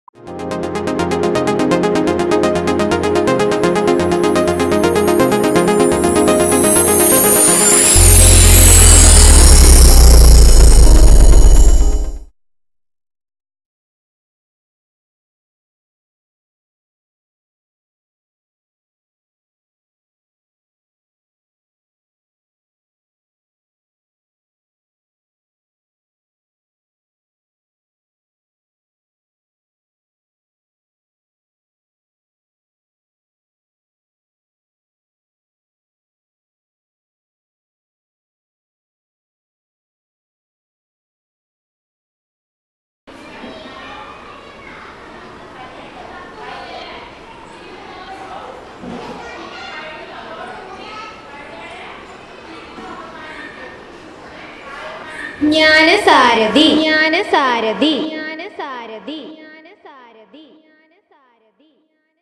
ജ്ഞാനസാരഥി ജ്ഞാനസാരഥി ജ്ഞാനസാരഥി ജ്ഞാനസാരഥി ജ്ഞാനസാരഥി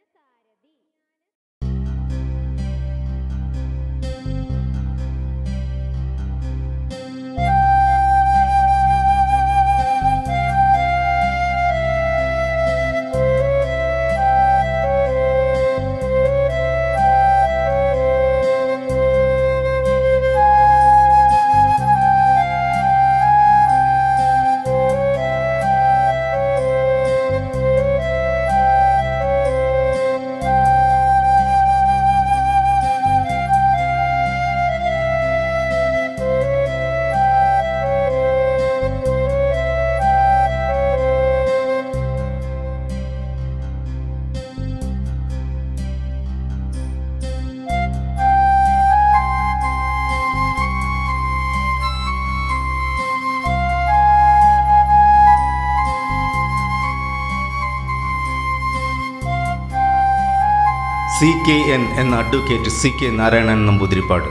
സി കെ എൻ എന്ന advocate C K Narayanan Namboothiripad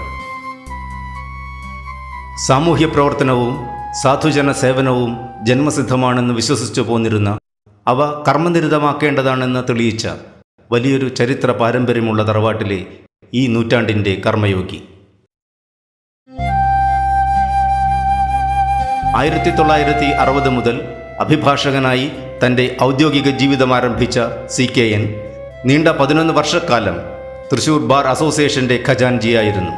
സാമൂഹ്യ പ്രവർത്തനവും സാധുജന സേവനവും ജന്മസിദ്ധമാണെന്ന് വിശ്വസിച്ചു പോന്നിരുന്ന അവ കർമ്മനിരതമാക്കേണ്ടതാണെന്ന് തെളിയിച്ച വലിയൊരു ചരിത്ര പാരമ്പര്യമുള്ള തറവാട്ടിലെ ഈ നൂറ്റാണ്ടിൻ്റെ കർമ്മയോഗി ആയിരത്തി തൊള്ളായിരത്തി അറുപത് മുതൽ അഭിഭാഷകനായി തൻ്റെ ഔദ്യോഗിക ജീവിതം ആരംഭിച്ച സി കെ എൻ നീണ്ട പതിനൊന്ന് വർഷക്കാലം തൃശൂർ ബാർ അസോസിയേഷന്റെ ഖജാൻജിയായിരുന്നു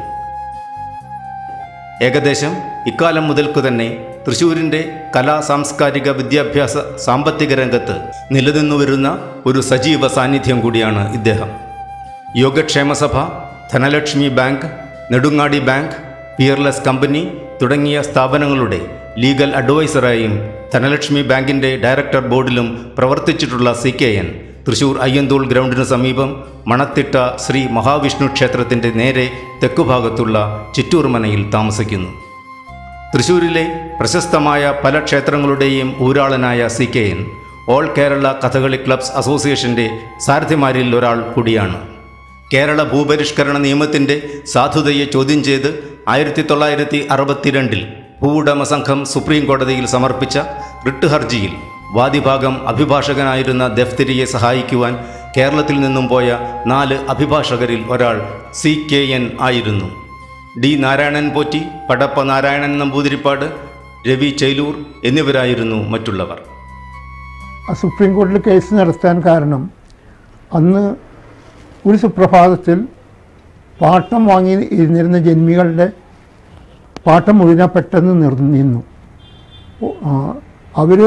ഏകദേശം ഇക്കാലം മുതൽക്കു തന്നെ തൃശൂരിൻ്റെ കലാ സാംസ്കാരിക വിദ്യാഭ്യാസ സാമ്പത്തിക രംഗത്ത് നിലനിന്നു വരുന്ന ഒരു സജീവ സാന്നിധ്യം കൂടിയാണ് ഇദ്ദേഹം Yogakshemasabha Dhanalakshmi bank Nedungadi bank Peerless company തുടങ്ങിയ സ്ഥാപനങ്ങളുടെ ലീഗൽ അഡ്വൈസറായും ധനലക്ഷ്മി ബാങ്കിൻ്റെ ഡയറക്ടർ ബോർഡിലും പ്രവർത്തിച്ചിട്ടുള്ള C K N Thrissur Ayyanthole ഗ്രൗണ്ടിന് സമീപം മണത്തിട്ട ശ്രീ മഹാവിഷ്ണു ക്ഷേത്രത്തിൻ്റെ നേരെ തെക്കുഭാഗത്തുള്ള ചിറ്റൂർമനയിൽ താമസിക്കുന്നു തൃശൂരിലെ പ്രശസ്തമായ പല ക്ഷേത്രങ്ങളുടെയും ഊരാളനായ C K N all Kerala Kathakali clubs അസോസിയേഷന്റെ സാരഥിമാരിൽ ഒരാൾ കൂടിയാണ് കേരള ഭൂപരിഷ്കരണ നിയമത്തിൻ്റെ സാധുതയെ ചോദ്യം ചെയ്ത് ആയിരത്തി തൊള്ളായിരത്തി അറുപത്തിരണ്ടിൽ ഭൂവുടമ സംഘം സുപ്രീം കോടതിയിൽ സമർപ്പിച്ച റിട്ട് ഹർജിയിൽ വാദിഭാഗം അഭിഭാഷകനായിരുന്ന ദഫ്തരിയെ സഹായിക്കുവാൻ കേരളത്തിൽ നിന്നും പോയ നാല് അഭിഭാഷകരിൽ ഒരാൾ സി കെ എൻ ആയിരുന്നു ഡി നാരായണൻ പോറ്റി പടപ്പ നാരായണൻ നമ്പൂതിരിപ്പാട് രവി ചേലൂർ എന്നിവരായിരുന്നു മറ്റുള്ളവർ ആ സുപ്രീം കോടതിയിൽ കേസ് നടത്താൻ കാരണം അന്ന് ഒരു സുപ്രഭാതത്തിൽ പാട്ടം വാങ്ങി ഇരുന്നിരുന്ന ജന്മികളുടെ പാട്ടം മുഴുവൻ പെട്ടെന്ന് നിർ നിന്നു അവർ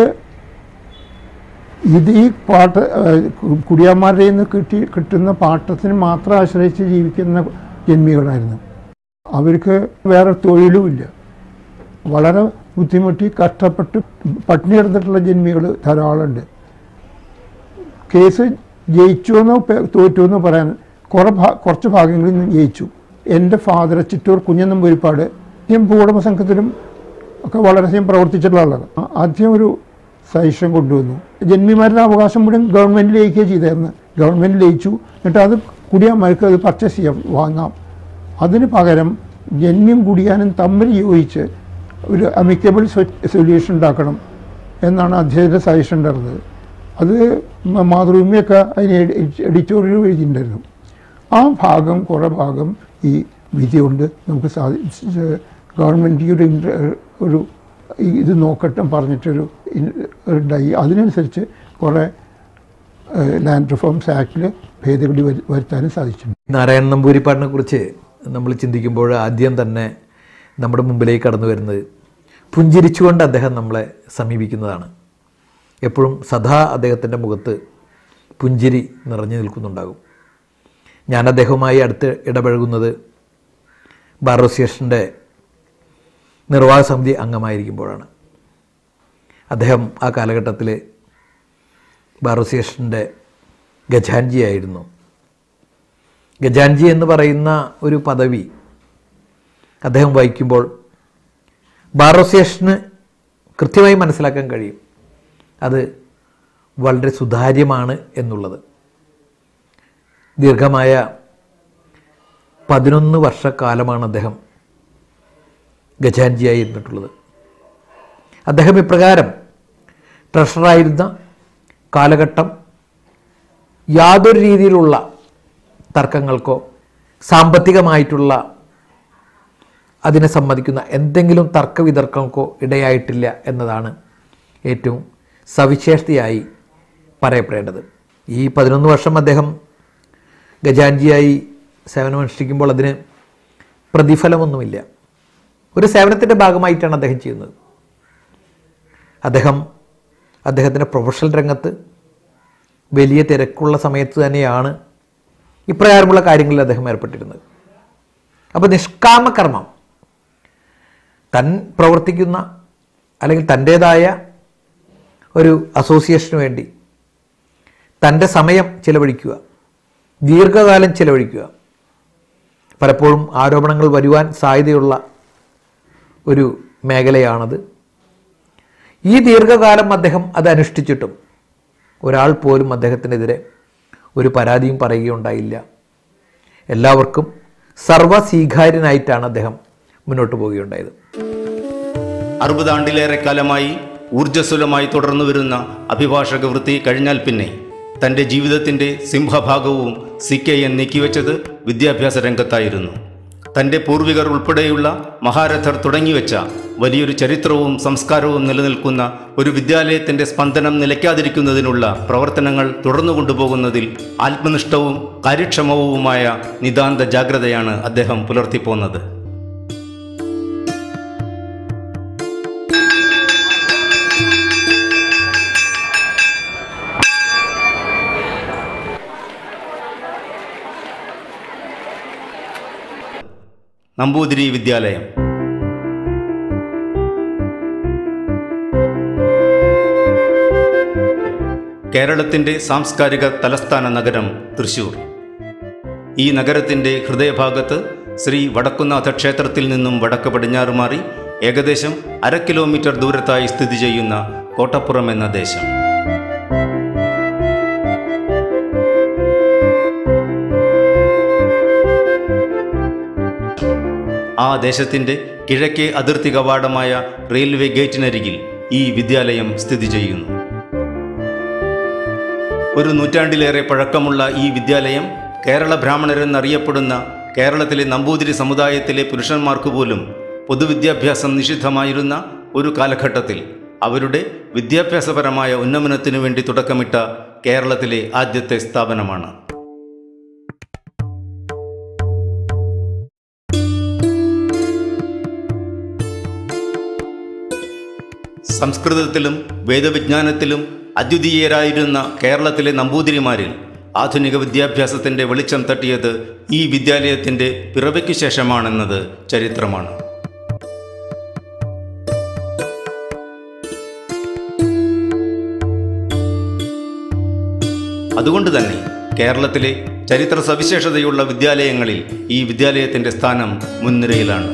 ഇത് ഈ പാട്ട് കുടിയാന്മാരുടെ നിന്ന് കിട്ടി കിട്ടുന്ന പാട്ടത്തിന് മാത്രം ആശ്രയിച്ച് ജീവിക്കുന്ന ജന്മികളായിരുന്നു അവർക്ക് വേറെ തൊഴിലുമില്ല വളരെ ബുദ്ധിമുട്ടി കഷ്ടപ്പെട്ട് പട്ടിണി കിടന്നിട്ടുള്ള ജന്മികൾ ധാരാളമുണ്ട് കേസ് ജയിച്ചു എന്നോ പെ- തോറ്റു എന്നോ പറയാൻ കുറേ ഭാ കുറച്ച് ഭാഗങ്ങളിൽ നിന്ന് ജയിച്ചു എൻ്റെ ഫാദർ ചിറ്റൂർ കുഞ്ഞനമ്പൂരിപ്പാട് ഞാൻ ഭൂവുടമ സംഘത്തിലും ഒക്കെ വളരെയധികം പ്രവർത്തിച്ചിട്ടുള്ള ആളാണ് ആ- ആദ്യം ഒരു സജഷൻ കൊണ്ടുവന്നു ജന്മിമാരുടെ അവകാശം മുഴുവൻ ഗവൺമെൻറ് ലയിക്കുകയും ചെയ്തായിരുന്നു ഗവൺമെൻറ് ലയിച്ചു എന്നിട്ട് അത് കുടിയാന്മാർക്ക് അത് പർച്ചേസ് ചെയ്യാം വാങ്ങാം അതിന് പകരം ജന്മിയും കുടിയാനും തമ്മിൽ യോജിച്ച് ഒരു അമിക്കബിൾ സൊല്യൂഷൻ ഉണ്ടാക്കണം എന്നാണ് അദ്ദേഹത്തിൻ്റെ സജഷൻ ഉണ്ടായിരുന്നത് അത് മ- മാതൃഭൂമിയൊക്കെ അതിന് എഡിറ്റോറിയൽ എഴുതിയിട്ടുണ്ടായിരുന്നു ആ ഭാഗം കുറേ ഭാഗം ഈ വിധി കൊണ്ട് നമുക്ക് സാധിച്ച് ഗവൺമെൻറ് ഒരു ഇൻട്ര- ഒരു ഈ ഇത് നോക്കട്ടെ പറഞ്ഞിട്ടൊരു ഇൻ- ഉണ്ടായി അതിനനുസരിച്ച് കുറേ ലാൻഡ് റിഫോംസ് ആക്ടിൽ ഭേദഗതി വരു- വരുത്താനും സാധിച്ചിട്ടുണ്ട് നാരായണൻ നമ്പൂരിപ്പാടിനെ കുറിച്ച് നമ്മൾ ചിന്തിക്കുമ്പോൾ ആദ്യം തന്നെ നമ്മുടെ മുമ്പിലേക്ക് കടന്നു വരുന്നത് പുഞ്ചിരിച്ചുകൊണ്ട് അദ്ദേഹം നമ്മളെ സമീപിക്കുന്നതാണ് എപ്പോഴും സദാ അദ്ദേഹത്തിൻ്റെ മുഖത്ത് പുഞ്ചിരി നിറഞ്ഞു നിൽക്കുന്നുണ്ടാകും ഞാൻ അദ്ദേഹവുമായി അടുത്ത് ഇടപഴകുന്നത് ബാർ അസോസിയേഷൻ്റെ നിർവാഹക സമിതി അംഗമായിരിക്കുമ്പോഴാണ് അദ്ദേഹം ആ കാലഘട്ടത്തിൽ ബാർ അസോസിയേഷൻ്റെ ഗജാൻജിയായിരുന്നു ഗജാൻജി എന്ന് പറയുന്ന ഒരു പദവി അദ്ദേഹം വഹിക്കുമ്പോൾ ബാർ അസോസിയേഷന് കൃത്യമായി മനസ്സിലാക്കാൻ കഴിയും അത് വളരെ സുതാര്യമാണ് എന്നുള്ളത് ദീർഘമായ പതിനൊന്ന് വർഷക്കാലമാണ് അദ്ദേഹം ഗജാൻജിയായി ഇരുന്നിട്ടുള്ളത് അദ്ദേഹം ഇപ്രകാരം ട്രഷറായിരുന്ന കാലഘട്ടം യാതൊരു രീതിയിലുള്ള തർക്കങ്ങൾക്കോ സാമ്പത്തികമായിട്ടുള്ള അതിനെ സംബന്ധിക്കുന്ന എന്തെങ്കിലും തർക്കവിതർക്കങ്ങൾക്കോ ഇടയായിട്ടില്ല എന്നതാണ് ഏറ്റവും സവിശേഷതയായി പറയപ്പെടേണ്ടത് ഈ പതിനൊന്ന് വർഷം അദ്ദേഹം ഗജാൻജിയായി സേവനമനുഷ്ഠിക്കുമ്പോൾ അതിന് പ്രതിഫലമൊന്നുമില്ല ഒരു സേവനത്തിൻ്റെ ഭാഗമായിട്ടാണ് അദ്ദേഹം ചെയ്യുന്നത് അദ്ദേഹം അദ്ദേഹത്തിൻ്റെ പ്രൊഫഷണൽ രംഗത്ത് വലിയ തിരക്കുള്ള സമയത്ത് തന്നെയാണ് ഇപ്രകാരമുള്ള കാര്യങ്ങളിൽ അദ്ദേഹം ഏർപ്പെട്ടിരുന്നത് അപ്പോൾ നിഷ്കാമ കർമ്മം തൻ പ്രവർത്തിക്കുന്ന അല്ലെങ്കിൽ തൻ്റേതായ ഒരു അസോസിയേഷന് വേണ്ടി തൻ്റെ സമയം ചിലവഴിക്കുക ദീർഘകാലം ചിലവഴിക്കുക പലപ്പോഴും ആരോപണങ്ങൾ വരുവാൻ സാധ്യതയുള്ള ഒരു മേഖലയാണത് ഈ ദീർഘകാലം അദ്ദേഹം അത് അനുഷ്ഠിച്ചിട്ടും ഒരാൾ പോലും അദ്ദേഹത്തിനെതിരെ ഒരു പരാതിയും പറയുകയുണ്ടായില്ല എല്ലാവർക്കും സർവ്വസ്വീകാര്യനായിട്ടാണ് അദ്ദേഹം മുന്നോട്ട് പോവുകയുണ്ടായത് അറുപതാണ്ടിലേറെ കാലമായി ഊർജ്ജസ്വലമായി തുടർന്നു വരുന്ന അഭിഭാഷക വൃത്തി കഴിഞ്ഞാൽ പിന്നെ തൻ്റെ ജീവിതത്തിൻ്റെ സിംഹഭാഗവും സി കെ എൻ നീക്കിവെച്ചത് വിദ്യാഭ്യാസ രംഗത്തായിരുന്നു തൻ്റെ പൂർവികർ ഉൾപ്പെടെയുള്ള മഹാരഥർ തുടങ്ങിവെച്ച വലിയൊരു ചരിത്രവും സംസ്കാരവും നിലനിൽക്കുന്ന ഒരു വിദ്യാലയത്തിൻ്റെ സ്പന്ദനം നിലയ്ക്കാതിരിക്കുന്നതിനുള്ള പ്രവർത്തനങ്ങൾ തുടർന്നു കൊണ്ടുപോകുന്നതിൽ ആത്മനിഷ്ഠവും കാര്യക്ഷമവുമായ നിതാന്ത ജാഗ്രതയാണ് അദ്ദേഹം പുലർത്തിപ്പോന്നത് നമ്പൂതിരി വിദ്യാലയം കേരളത്തിൻ്റെ സാംസ്കാരിക തലസ്ഥാന നഗരം തൃശൂർ ഈ നഗരത്തിൻ്റെ ഹൃദയഭാഗത്ത് ശ്രീ വടക്കുന്നാഥ ക്ഷേത്രത്തിൽ നിന്നും വടക്ക് പടിഞ്ഞാറ് മാറി ഏകദേശം അര കിലോമീറ്റർ ദൂരത്തായി സ്ഥിതി ചെയ്യുന്ന കോട്ടപ്പുറം എന്ന ദേശം ആ ദേശത്തിൻ്റെ കിഴക്കേ അതിർത്തി കവാടമായ റെയിൽവേ ഗേറ്റിനരികിൽ ഈ വിദ്യാലയം സ്ഥിതി ചെയ്യുന്നു ഒരു നൂറ്റാണ്ടിലേറെ പഴക്കമുള്ള ഈ വിദ്യാലയം കേരള ബ്രാഹ്മണരെന്നറിയപ്പെടുന്ന കേരളത്തിലെ നമ്പൂതിരി സമുദായത്തിലെ പുരുഷന്മാർക്ക് പോലും പൊതുവിദ്യാഭ്യാസം നിഷിദ്ധമായിരുന്ന ഒരു കാലഘട്ടത്തിൽ അവരുടെ വിദ്യാഭ്യാസപരമായ ഉന്നമനത്തിനു വേണ്ടി തുടക്കമിട്ട കേരളത്തിലെ ആദ്യത്തെ സ്ഥാപനമാണ് സംസ്കൃതത്തിലും വേദവിജ്ഞാനത്തിലും അദ്വിതീയരായിരുന്ന കേരളത്തിലെ നമ്പൂതിരിമാരിൽ ആധുനിക വിദ്യാഭ്യാസത്തിൻ്റെ വെളിച്ചം തട്ടിയത് ഈ വിദ്യാലയത്തിൻ്റെ പിറവിക്ക് ശേഷമാണെന്നത് ചരിത്രമാണ് അതുകൊണ്ട് തന്നെ കേരളത്തിലെ ചരിത്ര സവിശേഷതയുള്ള വിദ്യാലയങ്ങളിൽ ഈ വിദ്യാലയത്തിൻ്റെ സ്ഥാനം മുൻനിരയിലാണ്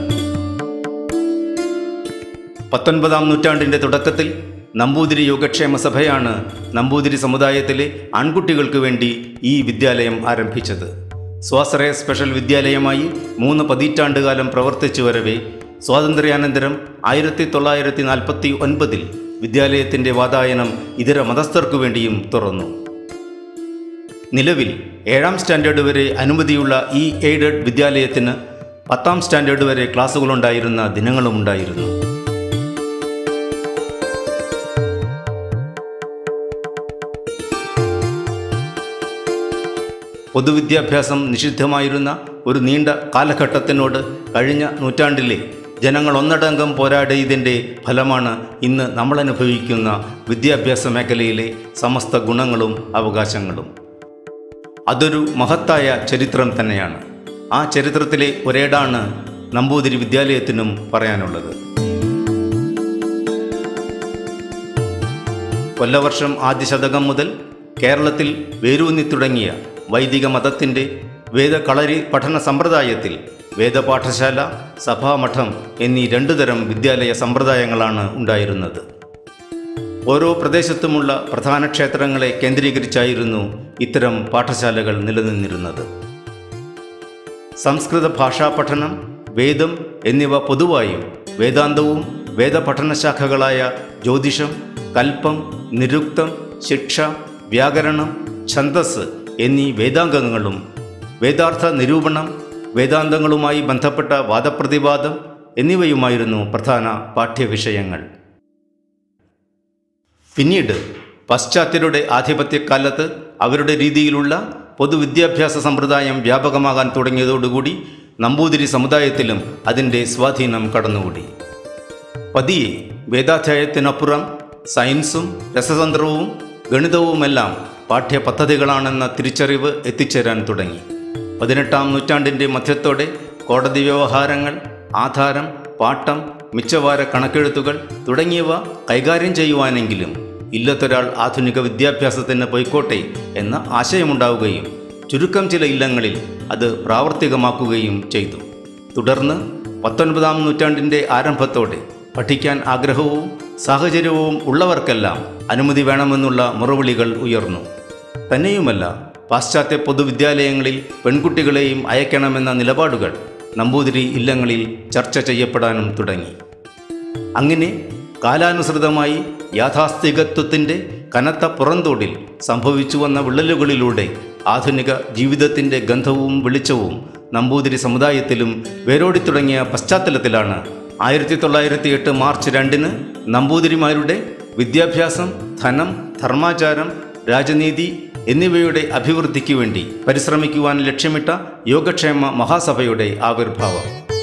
പത്തൊൻപതാം നൂറ്റാണ്ടിൻ്റെ തുടക്കത്തിൽ നമ്പൂതിരി യോഗക്ഷേമ സഭയാണ് നമ്പൂതിരി സമുദായത്തിലെ ആൺകുട്ടികൾക്ക് വേണ്ടി ഈ വിദ്യാലയം ആരംഭിച്ചത് സ്വാശ്രയ സ്പെഷ്യൽ വിദ്യാലയമായി മൂന്ന് പതിറ്റാണ്ടുകാലം പ്രവർത്തിച്ചു വരവേ സ്വാതന്ത്ര്യാനന്തരം ആയിരത്തി തൊള്ളായിരത്തി നാൽപ്പത്തി ഒൻപതിൽ വിദ്യാലയത്തിൻ്റെ വാതായനം ഇതര മതസ്ഥർക്കു വേണ്ടിയും തുറന്നു നിലവിൽ ഏഴാം സ്റ്റാൻഡേർഡ് വരെ അനുമതിയുള്ള ഈ എയ്ഡഡ് വിദ്യാലയത്തിന് പത്താം സ്റ്റാൻഡേർഡ് വരെ ക്ലാസ്സുകളുണ്ടായിരുന്ന ദിനങ്ങളുമുണ്ടായിരുന്നു പൊതുവിദ്യാഭ്യാസം നിഷിദ്ധമായിരുന്ന ഒരു നീണ്ട കാലഘട്ടത്തിനോട് കഴിഞ്ഞ നൂറ്റാണ്ടിലെ ജനങ്ങൾ ഒന്നടങ്കം പോരാടിയതിൻ്റെ ഫലമാണ് ഇന്ന് നമ്മൾ അനുഭവിക്കുന്ന വിദ്യാഭ്യാസ മേഖലയിലെ സമസ്ത ഗുണങ്ങളും അവകാശങ്ങളും അതൊരു മഹത്തായ ചരിത്രം തന്നെയാണ് ആ ചരിത്രത്തിലെ ഒരേടാണ് നമ്പൂതിരി വിദ്യാലയത്തിനും പറയാനുള്ളത് കൊല്ലവർഷം ആദ്യ ശതകം മുതൽ കേരളത്തിൽ വേരൂന്നി തുടങ്ങിയ വൈദിക മതത്തിൻ്റെ വേദകളരി പഠന സമ്പ്രദായത്തിൽ വേദപാഠശാല സഭാമഠം എന്നീ രണ്ടു തരം വിദ്യാലയ സമ്പ്രദായങ്ങളാണ് ഉണ്ടായിരുന്നത് ഓരോ പ്രദേശത്തുമുള്ള പ്രധാന ക്ഷേത്രങ്ങളെ കേന്ദ്രീകരിച്ചായിരുന്നു ഇത്തരം പാഠശാലകൾ നിലനിന്നിരുന്നത് സംസ്കൃത ഭാഷാ പഠനം വേദം എന്നിവ പൊതുവായും വേദാന്തവും വേദപഠന ശാഖകളായ ജ്യോതിഷം കൽപ്പം നിരുക്തം ശിക്ഷ വ്യാകരണം ഛന്ദസ് എന്നീ വേദാംഗങ്ങളും വേദാർത്ഥ നിരൂപണം വേദാന്തങ്ങളുമായി ബന്ധപ്പെട്ട വാദപ്രതിവാദം എന്നിവയുമായിരുന്നു പ്രധാന പാഠ്യവിഷയങ്ങൾ പിന്നീട് പാശ്ചാത്യരുടെ ആധിപത്യക്കാലത്ത് അവരുടെ രീതിയിലുള്ള പൊതുവിദ്യാഭ്യാസ സമ്പ്രദായം വ്യാപകമാകാൻ തുടങ്ങിയതോടുകൂടി നമ്പൂതിരി സമുദായത്തിലും അതിൻ്റെ സ്വാധീനം കടന്നുകൂടി പതിയെ വേദാധ്യായത്തിനപ്പുറം സയൻസും രസതന്ത്രവും ഗണിതവുമെല്ലാം പാഠ്യപദ്ധതികളാണെന്ന തിരിച്ചറിവ് എത്തിച്ചേരാൻ തുടങ്ങി പതിനെട്ടാം നൂറ്റാണ്ടിൻ്റെ മധ്യത്തോടെ കോടതി വ്യവഹാരങ്ങൾ ആധാരം പാട്ടം മിച്ചവാര കണക്കെഴുത്തുകൾ തുടങ്ങിയവ കൈകാര്യം ചെയ്യുവാനെങ്കിലും ഇല്ലത്തൊരാൾ ആധുനിക വിദ്യാഭ്യാസത്തിന് പോയിക്കോട്ടെ എന്ന ആശയമുണ്ടാവുകയും ചുരുക്കം ചില ഇല്ലങ്ങളിൽ അത് പ്രാവർത്തികമാക്കുകയും ചെയ്തു തുടർന്ന് പത്തൊൻപതാം നൂറ്റാണ്ടിൻ്റെ ആരംഭത്തോടെ പഠിക്കാൻ ആഗ്രഹവും സാഹചര്യവും ഉള്ളവർക്കെല്ലാം അനുമതി വേണമെന്നുള്ള മുറവിളികൾ ഉയർന്നു തന്നെയുമല്ല പാശ്ചാത്യ പൊതുവിദ്യാലയങ്ങളിൽ പെൺകുട്ടികളെയും അയക്കണമെന്ന നിലപാടുകൾ നമ്പൂതിരി ഇല്ലങ്ങളിൽ ചർച്ച ചെയ്യപ്പെടാനും തുടങ്ങി അങ്ങനെ കാലാനുസൃതമായി യാഥാസ്ഥികത്വത്തിൻ്റെ കനത്ത പുറന്തോടിൽ സംഭവിച്ചു വന്ന വിള്ളലുകളിലൂടെ ആധുനിക ജീവിതത്തിൻ്റെ ഗന്ധവും വെളിച്ചവും നമ്പൂതിരി സമുദായത്തിലും വേരോടി തുടങ്ങിയ പശ്ചാത്തലത്തിലാണ് ആയിരത്തി തൊള്ളായിരത്തി എട്ട് മാർച്ച് രണ്ടിന് നമ്പൂതിരിമാരുടെ വിദ്യാഭ്യാസം ധനം ധർമാചാരം രാജനീതി എന്നിവയുടെ അഭിവൃദ്ധിക്ക് വേണ്ടി പരിശ്രമിക്കുവാൻ ലക്ഷ്യമിട്ട യോഗക്ഷേമ മഹാസഭയുടെ ആവിർഭാവം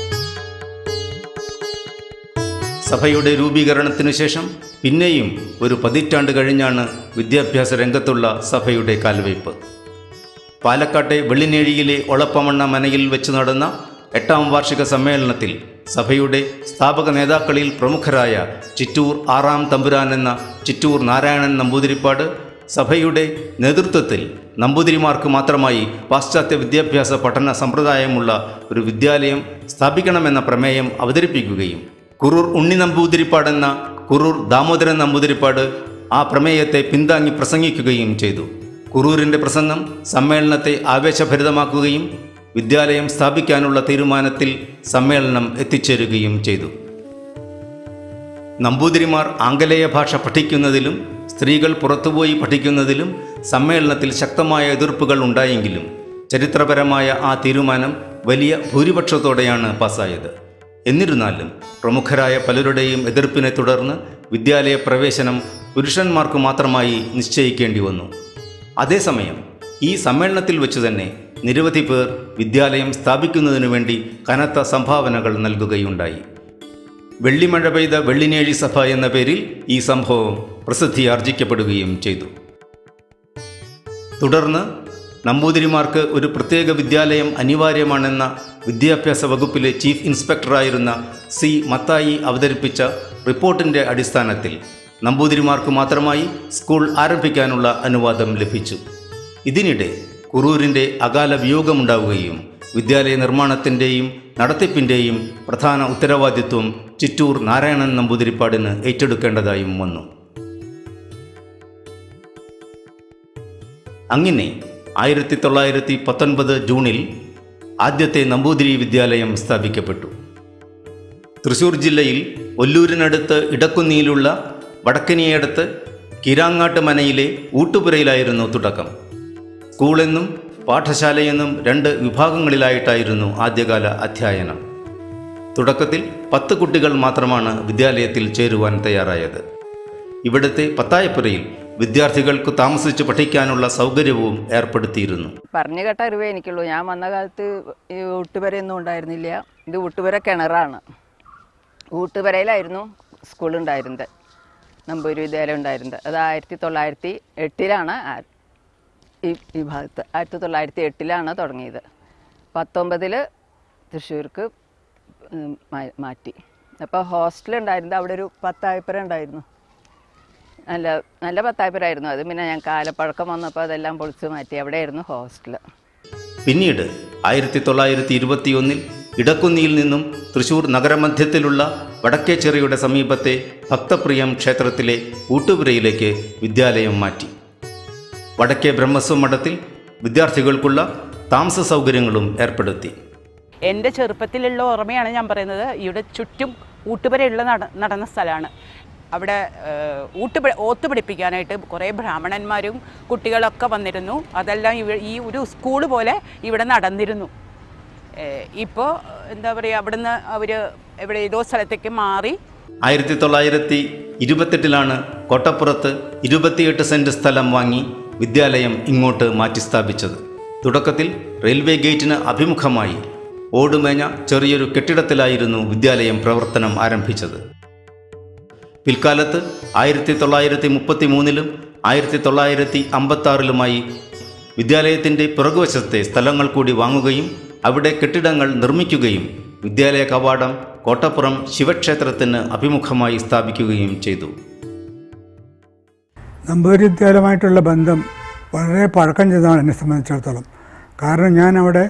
സഭയുടെ രൂപീകരണത്തിനു ശേഷം പിന്നെയും ഒരു പതിറ്റാണ്ട് കഴിഞ്ഞാണ് വിദ്യാഭ്യാസ രംഗത്തുള്ള സഭയുടെ കാൽവയ്പ് പാലക്കാട്ടെ വെള്ളിനേഴിയിലെ ഒളപ്പമണ്ണ മനയിൽ വെച്ച് നടന്ന എട്ടാം വാർഷിക സമ്മേളനത്തിൽ സഭയുടെ സ്ഥാപക നേതാക്കളിൽ പ്രമുഖരായ ചിറ്റൂർ ആറാം തമ്പുരാൻ എന്ന ചിറ്റൂർ നാരായണൻ നമ്പൂതിരിപ്പാട് സഭയുടെ നേതൃത്വത്തിൽ നമ്പൂതിരിമാർക്ക് മാത്രമായി പാശ്ചാത്യ വിദ്യാഭ്യാസ പഠന സമ്പ്രദായമുള്ള ഒരു വിദ്യാലയം സ്ഥാപിക്കണമെന്ന പ്രമേയം അവതരിപ്പിക്കുകയും കുറൂർ ഉണ്ണി നമ്പൂതിരിപ്പാട് എന്ന കുറൂർ ദാമോദരൻ നമ്പൂതിരിപ്പാട് ആ പ്രമേയത്തെ പിന്താങ്ങി പ്രസംഗിക്കുകയും ചെയ്തു കുറൂരിൻ്റെ പ്രസംഗം സമ്മേളനത്തെ ആവേശഭരിതമാക്കുകയും വിദ്യാലയം സ്ഥാപിക്കാനുള്ള തീരുമാനത്തിൽ സമ്മേളനം എത്തിച്ചേരുകയും ചെയ്തു നമ്പൂതിരിമാർ ആംഗലേയ ഭാഷ പഠിക്കുന്നതിലും സ്ത്രീകൾ പുറത്തുപോയി പഠിക്കുന്നതിലും സമ്മേളനത്തിൽ ശക്തമായ എതിർപ്പുകൾ ഉണ്ടായെങ്കിലും ചരിത്രപരമായ ആ തീരുമാനം വലിയ ഭൂരിപക്ഷത്തോടെയാണ് പാസ്സായത് എന്നിരുന്നാലും പ്രമുഖരായ പലരുടെയും എതിർപ്പിനെ തുടർന്ന് വിദ്യാലയ പ്രവേശനം പുരുഷന്മാർക്ക് മാത്രമായി നിശ്ചയിക്കേണ്ടി വന്നു അതേസമയം ഈ സമ്മേളനത്തിൽ വെച്ച് തന്നെ നിരവധി പേർ വിദ്യാലയം സ്ഥാപിക്കുന്നതിനു വേണ്ടി കനത്ത സംഭാവനകൾ നൽകുകയുണ്ടായി വെള്ളിമഴ പെയ്ത വെള്ളിനേഴി സഭ എന്ന പേരിൽ ഈ സംഭവം പ്രസിദ്ധിയാർജിക്കപ്പെടുകയും ചെയ്തു തുടർന്ന് നമ്പൂതിരിമാർക്ക് ഒരു പ്രത്യേക വിദ്യാലയം അനിവാര്യമാണെന്ന വിദ്യാഭ്യാസ വകുപ്പിലെ ചീഫ് ഇൻസ്പെക്ടറായിരുന്ന സി മത്തായി അവതരിപ്പിച്ച റിപ്പോർട്ടിൻ്റെ അടിസ്ഥാനത്തിൽ നമ്പൂതിരിമാർക്ക് മാത്രമായി സ്കൂൾ ആരംഭിക്കാനുള്ള അനുവാദം ലഭിച്ചു ഇതിനിടെ കുറൂരിൻ്റെ അകാല വിയോഗമുണ്ടാവുകയും വിദ്യാലയ നിർമ്മാണത്തിൻ്റെയും നടത്തിപ്പിൻ്റെയും പ്രധാന ഉത്തരവാദിത്വം ചിറ്റൂർ നാരായണൻ നമ്പൂതിരിപ്പാടിന് ഏറ്റെടുക്കേണ്ടതായും വന്നു അങ്ങനെ ആയിരത്തി തൊള്ളായിരത്തി പത്തൊൻപത് ജൂണിൽ ആദ്യത്തെ നമ്പൂതിരി വിദ്യാലയം സ്ഥാപിക്കപ്പെട്ടു തൃശൂർ ജില്ലയിൽ ഒല്ലൂരിനടുത്ത് ഇടക്കുന്നിയിലുള്ള വടക്കനിയടുത്ത് കിരാങ്ങാട്ട് മനയിലെ ഊട്ടുപുരയിലായിരുന്നു തുടക്കം സ്കൂളെന്നും പാഠശാലയെന്നും രണ്ട് വിഭാഗങ്ങളിലായിട്ടായിരുന്നു ആദ്യകാല അധ്യയനം തുടക്കത്തിൽ പത്ത് കുട്ടികൾ മാത്രമാണ് വിദ്യാലയത്തിൽ ചേരുവാൻ തയ്യാറായത് ഇവിടുത്തെ പത്തായപ്പുരയിൽ വിദ്യാർത്ഥികൾക്ക് താമസിച്ച് പഠിക്കാനുള്ള സൗകര്യവും ഏർപ്പെടുത്തിയിരുന്നു പറഞ്ഞു കേട്ട അറിവേ എനിക്കുള്ളൂ ഞാൻ വന്ന കാലത്ത് ഈ ഊട്ടുപുരയൊന്നും ഉണ്ടായിരുന്നില്ല ഇത് ഊട്ടുപുര കിണറാണ് ഊട്ടുപുരയിലായിരുന്നു സ്കൂൾ ഉണ്ടായിരുന്നത് നമ്പൂരി വിദ്യാലയം ഉണ്ടായിരുന്നത് അത് ആയിരത്തി തൊള്ളായിരത്തി എട്ടിലാണ് ആ- ഈ ഈ ഭാഗത്ത് ആയിരത്തി തൊള്ളായിരത്തി എട്ടിലാണ് തുടങ്ങിയത് പത്തൊമ്പതിൽ തൃശ്ശൂർക്ക് ഉം, മാ- മാറ്റി അപ്പോൾ ഹോസ്റ്റൽ ഉണ്ടായിരുന്നത് അവിടെ ഒരു പത്തായപ്പുര ഉണ്ടായിരുന്നു നല്ല നല്ല പത്തായപ്പുരായിരുന്നു അത് പിന്നെ ഞാൻ കാലപ്പഴക്കം വന്നപ്പോൾ അതെല്ലാം പൊളിച്ച് മാറ്റി അവിടെയായിരുന്നു ഹോസ്റ്റൽ പിന്നീട് ആയിരത്തി തൊള്ളായിരത്തി ഇരുപത്തിയൊന്നിൽ ഇടക്കുന്നിയിൽ നിന്നും തൃശൂർ നഗരമധ്യത്തിലുള്ള വടക്കേച്ചെറിയുടെ സമീപത്തെ ഭക്തപ്രിയം ക്ഷേത്രത്തിലെ ഊട്ടുപുരയിലേക്ക് വിദ്യാലയം മാറ്റി വടക്കേ ബ്രഹ്മസ്വ മഠത്തിൽ വിദ്യാർത്ഥികൾക്കുള്ള താമസ സൗകര്യങ്ങളും ഏർപ്പെടുത്തി എൻ്റെ ചെറുപ്പത്തിലുള്ള ഓർമ്മയാണ് ഞാൻ പറയുന്നത് ഇവിടെ ചുറ്റും ഊട്ടുപുരയുള്ള നട നടന്ന സ്ഥലമാണ് അവിടെ ഏഹ്, ഊട്ടുപ ഓത്ത് പഠിപ്പിക്കാനായിട്ട് കുറേ ബ്രാഹ്മണന്മാരും കുട്ടികളൊക്കെ വന്നിരുന്നു അതെല്ലാം ഇവ ഈ ഒരു സ്കൂൾ പോലെ ഇവിടെ നടന്നിരുന്നു ഇപ്പോൾ എന്താ പറയുക അവിടുന്ന് അവർ എവിടെ ഏതോ സ്ഥലത്തേക്ക് മാറി ആയിരത്തി തൊള്ളായിരത്തി ഇരുപത്തെട്ടിലാണ് കോട്ടപ്പുറത്ത് ഇരുപത്തിയെട്ട് സെന്റ് സ്ഥലം വാങ്ങി വിദ്യാലയം ഇങ്ങോട്ട് മാറ്റി സ്ഥാപിച്ചത് തുടക്കത്തിൽ റെയിൽവേ ഗേറ്റിന് അഭിമുഖമായി ഓടുമേഞ്ഞ ചെറിയൊരു കെട്ടിടത്തിലായിരുന്നു വിദ്യാലയം പ്രവർത്തനം ആരംഭിച്ചത് പിൽക്കാലത്ത് ആയിരത്തി തൊള്ളായിരത്തി മുപ്പത്തി മൂന്നിലും ആയിരത്തി തൊള്ളായിരത്തി അമ്പത്തി ആറിലുമായി വിദ്യാലയത്തിൻ്റെ പിറകുവശത്തെ സ്ഥലങ്ങൾ കൂടി വാങ്ങുകയും അവിടെ കെട്ടിടങ്ങൾ നിർമ്മിക്കുകയും വിദ്യാലയ കവാടം കോട്ടപ്പുറം ശിവക്ഷേത്രത്തിന് അഭിമുഖമായി സ്ഥാപിക്കുകയും ചെയ്തു നമ്പൂതിരി വിദ്യാലയമായിട്ടുള്ള ബന്ധം വളരെ പഴക്കം ചെയ്തതാണ് എന്നെ സംബന്ധിച്ചിടത്തോളം കാരണം ഞാൻ അവിടെ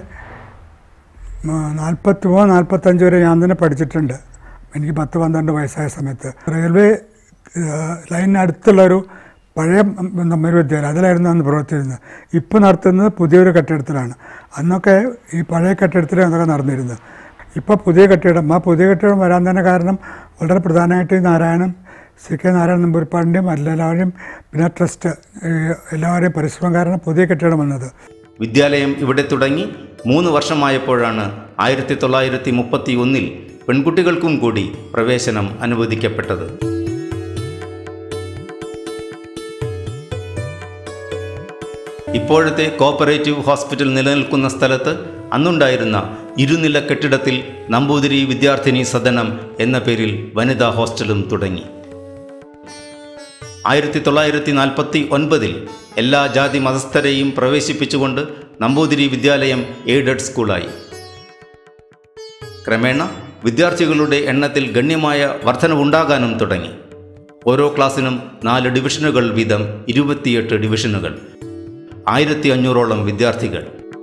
നാൽപ്പത്തി മൂന്ന് നാൽപ്പത്തഞ്ച് വരെ ഞാൻ തന്നെ പഠിച്ചിട്ടുണ്ട് എനിക്ക് പത്ത് പന്ത്രണ്ട് വയസ്സായ സമയത്ത് റെയിൽവേ ലൈനിനടുത്തുള്ളൊരു പഴയ നമ്പൂതിരി വിദ്യാലയം അതിലായിരുന്നു അന്ന് പ്രവർത്തിച്ചിരുന്നത് ഇപ്പോൾ നടത്തുന്നത് പുതിയൊരു കെട്ടിടത്തിലാണ് അന്നൊക്കെ ഈ പഴയ കെട്ടിടത്തിലാണ് അതൊക്കെ നടന്നിരുന്നത് ഇപ്പോൾ പുതിയ കെട്ടിടം ആ പുതിയ കെട്ടിടം വരാൻ തന്നെ കാരണം വളരെ പ്രധാനമായിട്ട് ഈ നാരായണൻ സി കെ നാരായണൻ നമ്പൂരിപ്പാടിൻ്റെയും എല്ലാവരുടെയും പിന്നെ ട്രസ്റ്റ് ഏഹ് എല്ലാവരുടെയും പരിശ്രമം കാരണം പുതിയ കെട്ടിടം വന്നത് വിദ്യാലയം ഇവിടെ തുടങ്ങി മൂന്ന് വർഷമായപ്പോഴാണ് ആയിരത്തി തൊള്ളായിരത്തി മുപ്പത്തി ഒന്നിൽ പെൺകുട്ടികൾക്കും കൂടി പ്രവേശനം അനുവദിക്കപ്പെട്ടത് ഇപ്പോഴത്തെ കോപ്പറേറ്റീവ് ഹോസ്പിറ്റൽ നിലനിൽക്കുന്ന സ്ഥലത്ത് അന്നുണ്ടായിരുന്ന ഇരുനില കെട്ടിടത്തിൽ നമ്പൂതിരി വിദ്യാർത്ഥിനി സദനം എന്ന പേരിൽ വനിതാ ഹോസ്റ്റലും തുടങ്ങി ആയിരത്തി തൊള്ളായിരത്തി നാൽപ്പത്തി ഒൻപതിൽ എല്ലാ ജാതി മതസ്ഥരെയും പ്രവേശിപ്പിച്ചുകൊണ്ട് നമ്പൂതിരി വിദ്യാലയം എയ്ഡഡ് സ്കൂളായി ക്രമേണ വിദ്യാർത്ഥികളുടെ എണ്ണത്തിൽ ഗണ്യമായ വർധനവുണ്ടാകാനും തുടങ്ങി ഓരോ ക്ലാസ്സിനും നാല് ഡിവിഷനുകൾ വീതം ഇരുപത്തിയെട്ട് ഡിവിഷനുകൾ ആയിരത്തി അഞ്ഞൂറോളം വിദ്യാർത്ഥികൾ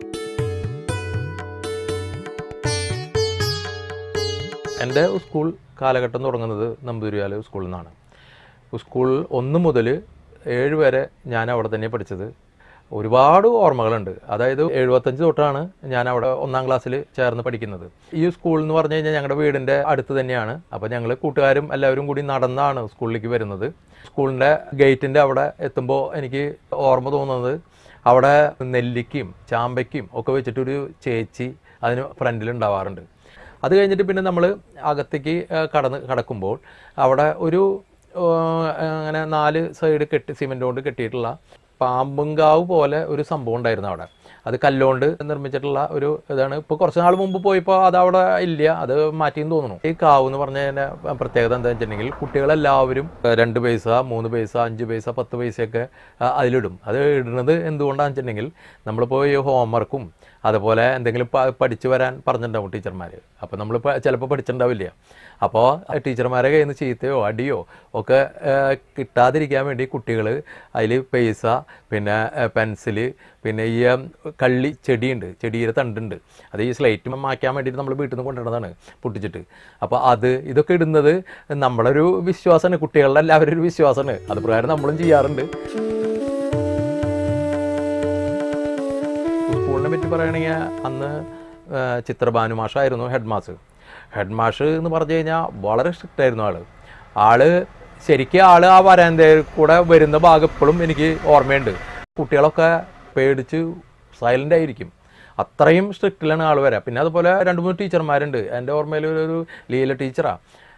എൻ്റെ സ്കൂൾ കാലഘട്ടം തുടങ്ങുന്നത് നമ്പൂതിരിയാല സ്കൂളിൽ നിന്നാണ് സ്കൂൾ ഒന്ന് മുതൽ ഏഴ് വരെ ഞാൻ അവിടെ തന്നെ പഠിച്ചത് ഒരുപാട് ഓർമ്മകളുണ്ട് അതായത് എഴുപത്തഞ്ച് തൊട്ടാണ് ഞാൻ അവിടെ ഒന്നാം ക്ലാസ്സിൽ ചേർന്ന് പഠിക്കുന്നത് ഈ സ്കൂൾ എന്ന് പറഞ്ഞു കഴിഞ്ഞാൽ ഞങ്ങളുടെ വീടിൻ്റെ അടുത്ത് തന്നെയാണ് അപ്പോൾ ഞങ്ങൾ കൂട്ടുകാരും എല്ലാവരും കൂടി നടന്നാണ് സ്കൂളിലേക്ക് വരുന്നത് സ്കൂളിൻ്റെ ഗേറ്റിൻ്റെ അവിടെ എത്തുമ്പോൾ എനിക്ക് ഓർമ്മ തോന്നുന്നത് അവിടെ നെല്ലിക്കയും ചാമ്പയ്ക്കും ഒക്കെ വെച്ചിട്ടൊരു ചേച്ചി അതിന് ഫ്രണ്ടിൽ ഉണ്ടാവാറുണ്ട് അത് കഴിഞ്ഞിട്ട് പിന്നെ നമ്മൾ അകത്തേക്ക് ആ, കടന്ന് കടക്കുമ്പോൾ അവിടെ ഒരു ആ, അങ്ങനെ നാല് സൈഡ് കെട്ടി സിമെൻ്റ് കൊണ്ട് കെട്ടിയിട്ടുള്ള പാമ്പുങ്കാവ് പോലെ ഒരു സംഭവം ഉണ്ടായിരുന്നു അവിടെ അത് കല്ലുകൊണ്ട് നിർമ്മിച്ചിട്ടുള്ള ഒരു ഇതാണ് ഇപ്പോൾ കുറച്ച് നാൾ മുമ്പ് പോയപ്പോൾ അത് അവിടെ ഇല്ല അത് മാറ്റിയെന്ന് തോന്നുന്നു ഈ കാവ് എന്ന് പറഞ്ഞതിൻ്റെ പ്രത്യേകത എന്താ വെച്ചിട്ടുണ്ടെങ്കിൽ കുട്ടികളെല്ലാവരും രണ്ട് പൈസ മൂന്ന് പൈസ അഞ്ച് പൈസ പത്ത് പൈസയൊക്കെ ആ, അതിലിടും അത് ഇടുന്നത് എന്തുകൊണ്ടാണെന്ന് വെച്ചിട്ടുണ്ടെങ്കിൽ നമ്മളിപ്പോൾ ഈ ഹോംവർക്കും അതുപോലെ എന്തെങ്കിലും പ- പഠിച്ചു വരാൻ പറഞ്ഞിട്ടുണ്ടാവും ടീച്ചർമാർ അപ്പോൾ നമ്മൾ ചിലപ്പോൾ പഠിച്ചിട്ടുണ്ടാവില്ല അപ്പോൾ ടീച്ചർമാരെ കയ്യിൽ നിന്ന് ചീത്തയോ അടിയോ ഒക്കെ ആ, കിട്ടാതിരിക്കാൻ വേണ്ടി കുട്ടികൾ അതിൽ പൈസ പിന്നെ പെൻസില് പിന്നെ ഈ ആ, കള്ളി ചെടിയുണ്ട് ചെടിയുടെ തണ്ടുണ്ട് അത് ഈ സ്ലൈറ്റ് മാറ്റാൻ വേണ്ടിയിട്ട് നമ്മൾ വീട്ടിൽ നിന്ന് കൊണ്ടുവരുന്നതാണ് പൊട്ടിച്ചിട്ട് അപ്പോൾ അത് ഇതൊക്കെ ഇടുന്നത് നമ്മുടെ ഒരു വിശ്വാസമാണ് കുട്ടികളുടെ എല്ലാവരും ഒരു വിശ്വാസമാണ് അത് പ്രകാരം നമ്മളും ചെയ്യാറുണ്ട് സ്കൂളിനെ പറ്റി പറയുകയാണെങ്കിൽ അന്ന് ആ, ചിത്രഭാനു മാഷായിരുന്നു ഹെഡ് മാഷ് ഹെഡ് മാഷ് എന്ന് പറഞ്ഞു കഴിഞ്ഞാൽ വളരെ സ്ട്രിക്റ്റ് ആയിരുന്നു ആള് ആള് ശരിക്കും ആള് ആ വരാന്തയിൽ കൂടെ വരുന്ന ഭാഗം ഇപ്പോഴും എനിക്ക് ഓർമ്മയുണ്ട് കുട്ടികളൊക്കെ പേടിച്ച് സൈലൻ്റ് ആയിരിക്കും അത്രയും സ്ട്രിക്റ്റിലാണ് ആൾ വരാം പിന്നെ അതുപോലെ രണ്ട് മൂന്ന് ടീച്ചർമാരുണ്ട് എൻ്റെ ഓർമ്മയിൽ ഒരു- ഒരു ലീല ടീച്ചറാണ്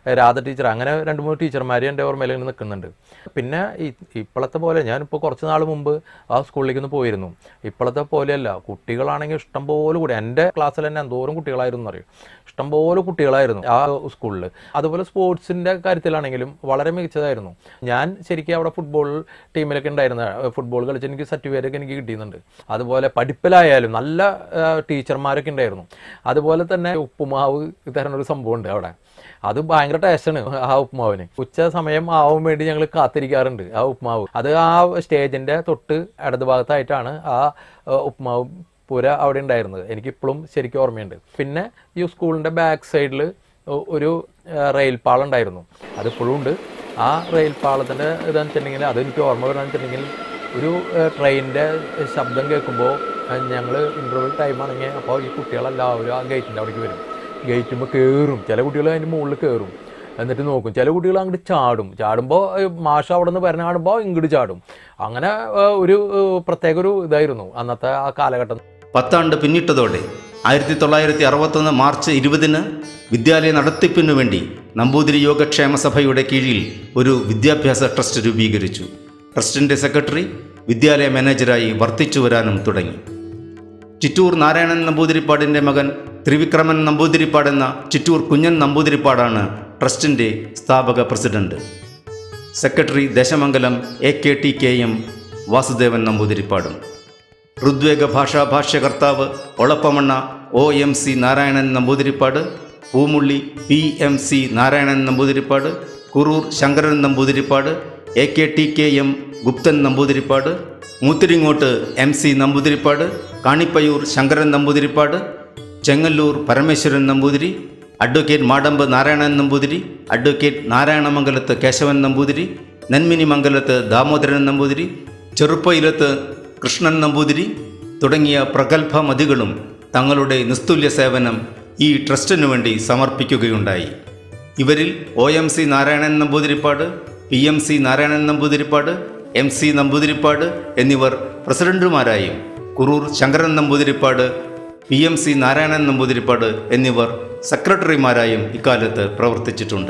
രാധ ടീച്ചർ അങ്ങനെ രണ്ട് മൂന്ന് ടീച്ചർമാർ എൻ്റെ ഓർമ്മയിൽ ഇങ്ങനെ നിൽക്കുന്നുണ്ട് പിന്നെ ഈ ഇപ്പോഴത്തെ പോലെ ഞാനിപ്പോൾ കുറച്ച് നാൾ മുമ്പ് ആ സ്കൂളിലേക്ക് ഒന്ന് പോയിരുന്നു ഇപ്പോഴത്തെ പോലെയല്ല കുട്ടികളാണെങ്കിൽ ഇഷ്ടംപോലെ കൂടി എൻ്റെ ക്ലാസ്സിൽ തന്നെ എന്തോരം കുട്ടികളായിരുന്നു അറിയും ഇഷ്ടംപോലെ കുട്ടികളായിരുന്നു ആ സ്കൂളിൽ അതുപോലെ സ്പോർട്സിൻ്റെ കാര്യത്തിലാണെങ്കിലും വളരെ മികച്ചതായിരുന്നു ഞാൻ ശരിക്കും അവിടെ ഫുട്ബോൾ ടീമിലൊക്കെ ഉണ്ടായിരുന്ന ഫുട്ബോൾ കളിച്ച് എനിക്ക് സർട്ടിഫിക്കറ്റ് ഒക്കെ എനിക്ക് കിട്ടിയുന്നുണ്ട് അതുപോലെ പഠിപ്പിലായാലും നല്ല ആ, ടീച്ചർമാരൊക്കെ ഉണ്ടായിരുന്നു അതുപോലെ തന്നെ ഉപ്പുമാവ് തരുന്ന ഒരു സംഭവമുണ്ട് അവിടെ അത് ഭയങ്കര ടേസ്റ്റാണ് ആ ഉപ്പുമാവിന് ഉച്ച സമയം ആവാൻ വേണ്ടി ഞങ്ങൾ കാത്തിരിക്കാറുണ്ട് ആ ഉപ്പുമാവ് അത് ആ സ്റ്റേജിൻ്റെ തൊട്ട് ഇടത് ഭാഗത്തായിട്ടാണ് ആ ആ, ഉപ്പുമാവ് പുര അവിടെ ഉണ്ടായിരുന്നത് എനിക്കിപ്പോഴും ശരിക്കും ഓർമ്മയുണ്ട് പിന്നെ ഈ സ്കൂളിൻ്റെ ബാക്ക് സൈഡിൽ ഒരു ആ, റെയിൽ പാളം ഉണ്ടായിരുന്നു അതിപ്പോഴും ഉണ്ട് ആ റെയിൽ പാളത്തിൻ്റെ ഇതെന്ന് വെച്ചിട്ടുണ്ടെങ്കിൽ അതെനിക്ക് ഓർമ്മ വരാന്ന് വെച്ചിട്ടുണ്ടെങ്കിൽ ഒരു ട്രെയിനിൻ്റെ ശബ്ദം കേൾക്കുമ്പോൾ ഞങ്ങൾ ഇൻ്റർവ്യൂ ടൈം ആണെങ്കിൽ അപ്പോൾ ഈ കുട്ടികളെല്ലാവരും ആ ഗേറ്റിൻ്റെ അവിടേക്ക് വരും ഗേറ്റുമ്പോൾ കയറും ചില കുട്ടികൾ അതിൻ്റെ മുകളിൽ കയറും എന്നിട്ട് നോക്കും ചില കുട്ടികൾ അങ്ങോട്ട് ചാടും ചാടുമ്പോൾ മാഷ അവിടെ നിന്ന് വരണ കാണുമ്പോൾ ഇങ്ങോട്ട് ചാടും അങ്ങനെ ആ, ഒരു ആ, പ്രത്യേക ഒരു ഇതായിരുന്നു അന്നത്തെ ആ കാലഘട്ടം പത്താണ്ട് പിന്നിട്ടതോടെ ആയിരത്തി തൊള്ളായിരത്തി അറുപത്തൊന്ന് മാർച്ച് ഇരുപതിന് വിദ്യാലയ നടത്തിപ്പിനു വേണ്ടി നമ്പൂതിരി യോഗക്ഷേമ സഭയുടെ കീഴിൽ ഒരു വിദ്യാഭ്യാസ ട്രസ്റ്റ് രൂപീകരിച്ചു ട്രസ്റ്റിൻ്റെ സെക്രട്ടറി വിദ്യാലയ മാനേജരായി വർത്തിച്ചു വരാനും തുടങ്ങി ചിറ്റൂർ നാരായണൻ നമ്പൂതിരിപ്പാടിൻ്റെ മകൻ ത്രിവിക്രമൻ നമ്പൂതിരിപ്പാട് എന്ന ചിറ്റൂർ കുഞ്ഞൻ നമ്പൂതിരിപ്പാടാണ് ട്രസ്റ്റിൻ്റെ സ്ഥാപക president secretary Desamangalam A K T K M Vasudevan നമ്പൂതിരിപ്പാടും ഋഗ്വേഗ ഭാഷാ ഭാഷ്യകർത്താവ് Olappamanna O M C Narayanan Namboothiripad Poomulli P M C Narayanan Namboothiripad Kuroor Sankaran Namboothiripad A K T K M Gupthan Namboothiripad Moothiringode M C Namboothiripad Kanippayyur Sankaran Namboothiripad Chengalloor Parameswaran Namboothiri advocate Madampu Narayanan Namboothiri advocate Narayanamangalath Kesavan Namboothiri Nenmini Mangalath Damodaran Namboothiri Cheruppayilath Krishnan Namboothiri തുടങ്ങിയ പ്രഗത്ഭ മതികളും തങ്ങളുടെ നിസ്തുല്യ സേവനം ഈ ട്രസ്റ്റിനു വേണ്ടി സമർപ്പിക്കുകയുണ്ടായി ഇവരിൽ O M C Narayanan Namboothiripad P M C Narayanan Namboothiripad M C Namboothiripad എന്നിവർ പ്രസിഡന്റുമാരായും Kuroor Sankaran Namboothiripad P M C Narayanan Namboothiripad എന്നിവർ സെക്രട്ടറിമാരായും ഇക്കാലത്ത് പ്രവർത്തിച്ചിട്ടുണ്ട്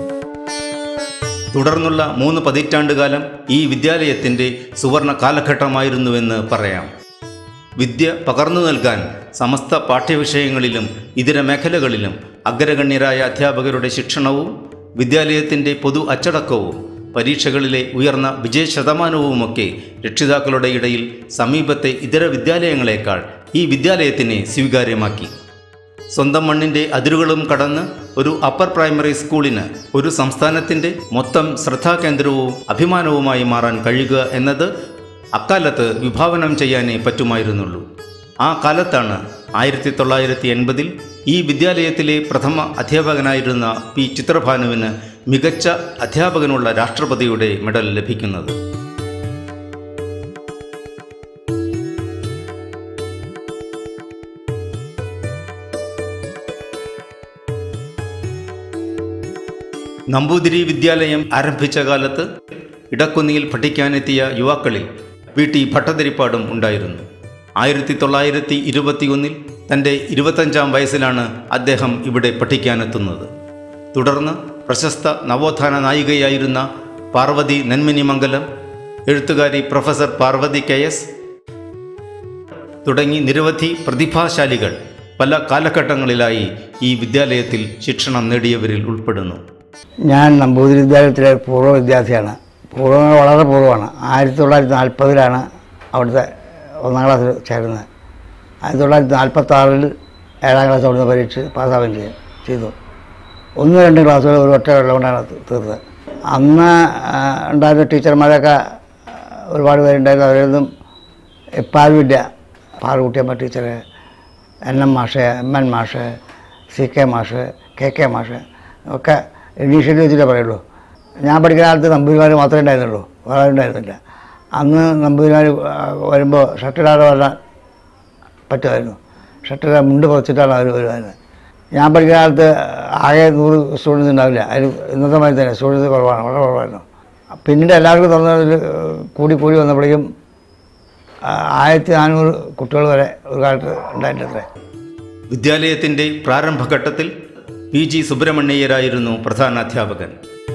തുടർന്നുള്ള മൂന്ന് പതിറ്റാണ്ടുകാലം ഈ വിദ്യാലയത്തിൻ്റെ സുവർണ കാലഘട്ടമായിരുന്നുവെന്ന് പറയാം വിദ്യ പകർന്നു നൽകാൻ സമസ്ത പാഠ്യവിഷയങ്ങളിലും ഇതര മേഖലകളിലും അഗ്രഗണ്യരായ അധ്യാപകരുടെ ശിക്ഷണവും വിദ്യാലയത്തിൻ്റെ പൊതു അച്ചടക്കവും പരീക്ഷകളിലെ ഉയർന്ന വിജയശതമാനവുമൊക്കെ രക്ഷിതാക്കളുടെ ഇടയിൽ സമീപത്തെ ഇതര വിദ്യാലയങ്ങളെക്കാൾ ഈ വിദ്യാലയത്തിനെ സ്വീകാര്യമാക്കി സ്വന്തം മണ്ണിൻ്റെ അതിരുകളും കടന്ന് ഒരു അപ്പർ പ്രൈമറി സ്കൂളിന് ഒരു സംസ്ഥാനത്തിൻ്റെ മൊത്തം ശ്രദ്ധാകേന്ദ്രവും അഭിമാനവുമായി മാറാൻ കഴിയുക എന്നത് അക്കാലത്ത് വിഭാവനം ചെയ്യാനേ പറ്റുമായിരുന്നുള്ളൂ ആ കാലത്താണ് ആയിരത്തി തൊള്ളായിരത്തി എൺപതിൽ ഈ വിദ്യാലയത്തിലെ പ്രഥമ അധ്യാപകനായിരുന്ന പി ചിത്രഭാനുവിന് മികച്ച അധ്യാപകനുള്ള രാഷ്ട്രപതിയുടെ മെഡൽ ലഭിക്കുന്നത് നമ്പൂതിരി വിദ്യാലയം ആരംഭിച്ച കാലത്ത് ഇടക്കുന്നിയിൽ പഠിക്കാനെത്തിയ യുവാക്കളിൽ വി ടി ഭട്ടതിരിപ്പാടും ഉണ്ടായിരുന്നു ആയിരത്തി തൊള്ളായിരത്തി ഇരുപത്തിയൊന്നിൽ തൻ്റെ ഇരുപത്തഞ്ചാം വയസ്സിലാണ് അദ്ദേഹം ഇവിടെ പഠിക്കാനെത്തുന്നത് തുടർന്ന് പ്രശസ്ത നവോത്ഥാന നായികയായിരുന്ന പാർവതി നെന്മിനി മംഗലം എഴുത്തുകാരി പ്രൊഫസർ പാർവതി കെ എസ് തുടങ്ങി നിരവധി പ്രതിഭാശാലികൾ പല കാലഘട്ടങ്ങളിലായി ഈ വിദ്യാലയത്തിൽ ശിക്ഷണം നേടിയവരിൽ ഉൾപ്പെടുന്നു ഞാൻ നമ്പൂതിരി വിദ്യാലയത്തിലെ പൂർവ്വ വിദ്യാർത്ഥിയാണ് പൂർവ്വങ്ങൾ വളരെ പൂർവ്വമാണ് ആയിരത്തി തൊള്ളായിരത്തി നാൽപ്പതിലാണ് അവിടുത്തെ ഒന്നാം ക്ലാസ്സിൽ ചേരുന്നത് ആയിരത്തി തൊള്ളായിരത്തി നാൽപ്പത്തി ആറിൽ ഏഴാം ക്ലാസ് അവിടുന്ന് പരീക്ഷ പാസ്സാവുകയും ചെയ്യും ചെയ്തു ഒന്ന് രണ്ട് ക്ലാസ്സുകൾ ഒരു ഒറ്റ വെള്ളകൊണ്ടാണ് തീർത്തത് അന്ന് ആ, ഉണ്ടായിരുന്ന ടീച്ചർമാരൊക്കെ ആ, ഒരുപാട് പേരുണ്ടായിരുന്നു അവരൊന്നും പാൽവിദ്യ പാറുകുട്ടിയമ്മ ടീച്ചർ എൻ എം മാഷ് എം എൻ മാഷ് സി കെ മാഷ് കെ കെ മാഷ് ഒക്കെ ഇനീഷ്യലി വെച്ചിട്ടേ പറയുള്ളൂ ഞാൻ പഠിക്കുന്ന കാലത്ത് നമ്പൂതിരിമാർ മാത്രമേ ഉണ്ടായിരുന്നുള്ളൂ വേറെ ആരും ഉണ്ടായിരുന്നില്ല അന്ന് നമ്പൂതിരിമാർ വരുമ്പോൾ ഷർട്ടിടാതെ വരാൻ പറ്റുമായിരുന്നു ഷർട്ടിടാൻ മുണ്ട് പുറച്ചിട്ടാണ് അവർ വരുമായിരുന്നത് ഞാൻ പഠിക്കുന്ന കാലത്ത് ആകെ നൂറ് സ്റ്റുഡൻസ് ഉണ്ടാവില്ല അതിൽ ഇന്നത്തെ മാതിരി തന്നെ സ്റ്റുഡൻസ് കുറവാണ് വളരെ കുറവായിരുന്നു പിന്നീട് എല്ലാവർക്കും തുറന്നതിൽ കൂടി കൂടി വന്നപ്പോഴേക്കും ആ, ആയിരത്തി നാനൂറ് കുട്ടികൾ വരെ ഒരു കാലത്ത് ഉണ്ടായിട്ടുണ്ട് വിദ്യാലയത്തിൻ്റെ പ്രാരംഭഘട്ടത്തിൽ പി ജി സുബ്രഹ്മണ്യയ്യരായിരുന്നു പ്രധാന അധ്യാപകൻ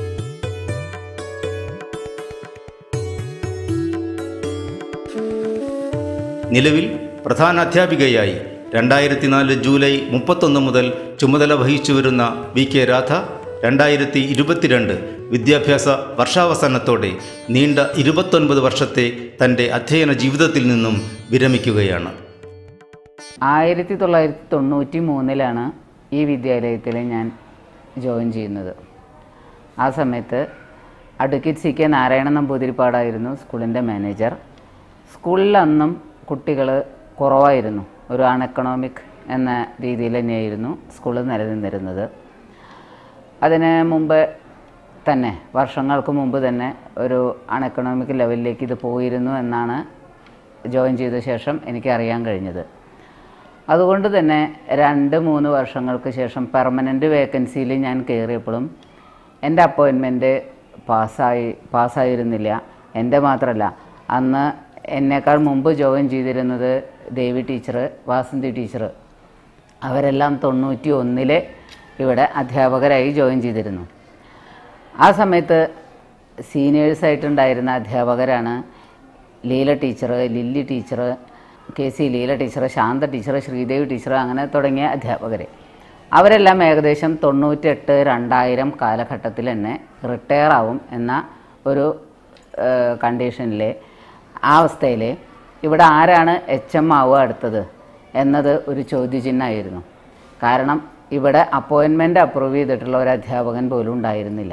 നിലവിൽ പ്രധാന അധ്യാപികയായി രണ്ടായിരത്തി നാല് ജൂലൈ മുപ്പത്തൊന്ന് മുതൽ ചുമതല വഹിച്ചു വരുന്ന വി കെ രാധ രണ്ടായിരത്തി ഇരുപത്തിരണ്ട് വിദ്യാഭ്യാസ വർഷാവസാനത്തോടെ നീണ്ട ഇരുപത്തൊൻപത് വർഷത്തെ തൻ്റെ അധ്യയന ജീവിതത്തിൽ നിന്നും വിരമിക്കുകയാണ് ആയിരത്തി തൊള്ളായിരത്തി തൊണ്ണൂറ്റി മൂന്നിലാണ് ഈ വിദ്യാലയത്തിൽ ഞാൻ ജോയിൻ ചെയ്യുന്നത് ആ സമയത്ത് അഡ്വക്കേറ്റ് സി കെ നാരായണ നമ്പൂതിരിപ്പാടായിരുന്നു സ്കൂളിൻ്റെ മാനേജർ സ്കൂളിൽ അന്നും കുട്ടികൾ കുറവായിരുന്നു ഒരു അൺ എക്കണോമിക് എന്ന രീതിയിൽ തന്നെയായിരുന്നു സ്കൂൾ നിലനിന്നിരുന്നത് അതിന് മുമ്പ് തന്നെ വർഷങ്ങൾക്ക് മുമ്പ് തന്നെ ഒരു അൺ എക്കണോമിക് ലെവലിലേക്ക് ഇത് പോയിരുന്നു എന്നാണ് ജോയിൻ ചെയ്ത ശേഷം എനിക്ക് അറിയാൻ കഴിഞ്ഞത് അതുകൊണ്ട് തന്നെ രണ്ട് മൂന്ന് വർഷങ്ങൾക്ക് ശേഷം പെർമനൻറ്റ് വേക്കൻസിയിൽ ഞാൻ കയറിയപ്പോഴും എൻ്റെ അപ്പോയിൻമെൻറ്റ് പാസ്സായി പാസ്സായിരുന്നില്ല എൻ്റെ മാത്രമല്ല അന്ന് എന്നേക്കാൾ മുമ്പ് ജോയിൻ ചെയ്തിരുന്നത് ദേവി ടീച്ചർ വാസന്തി ടീച്ചർ അവരെല്ലാം തൊണ്ണൂറ്റി ഒന്നിലെ ഇവിടെ അധ്യാപകരായി ജോയിൻ ചെയ്തിരുന്നു ആ സമയത്ത് സീനിയേഴ്സായിട്ടുണ്ടായിരുന്ന അധ്യാപകരാണ് Leela teacher Lilly teacher K C Leela teacher Shantha teacher Sreedevi teacher അങ്ങനെ തുടങ്ങിയ അധ്യാപകർ അവരെല്ലാം ഏകദേശം തൊണ്ണൂറ്റെട്ട് രണ്ടായിരം കാലഘട്ടത്തിൽ തന്നെ റിട്ടയർ ആവും എന്ന ഒരു കണ്ടീഷനിൽ ആ അവസ്ഥയിൽ ഇവിടെ ആരാണ് എച്ച് എം ആവുക അടുത്തത് എന്നത് ഒരു ചോദ്യചിഹ്നമായിരുന്നു കാരണം ഇവിടെ അപ്പോയിൻമെൻ്റ് അപ്രൂവ് ചെയ്തിട്ടുള്ള ഒരു അധ്യാപകൻ പോലും ഉണ്ടായിരുന്നില്ല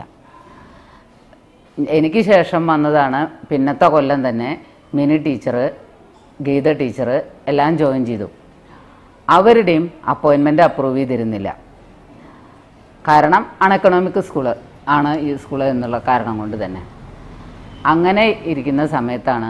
എനിക്ക് ശേഷം വന്നതാണ് പിന്നത്തെ കൊല്ലം തന്നെ മിനി ടീച്ചർ ഗീത ടീച്ചർ എല്ലാം ജോയിൻ ചെയ്തു അവരുടെയും അപ്പോയിൻമെൻ്റ് അപ്രൂവ് ചെയ്തിരുന്നില്ല കാരണം അൺഎക്കണോമിക് സ്കൂള് ആണ് ഈ സ്കൂള് എന്നുള്ള കാരണം കൊണ്ട് തന്നെ അങ്ങനെ ഇരിക്കുന്ന സമയത്താണ്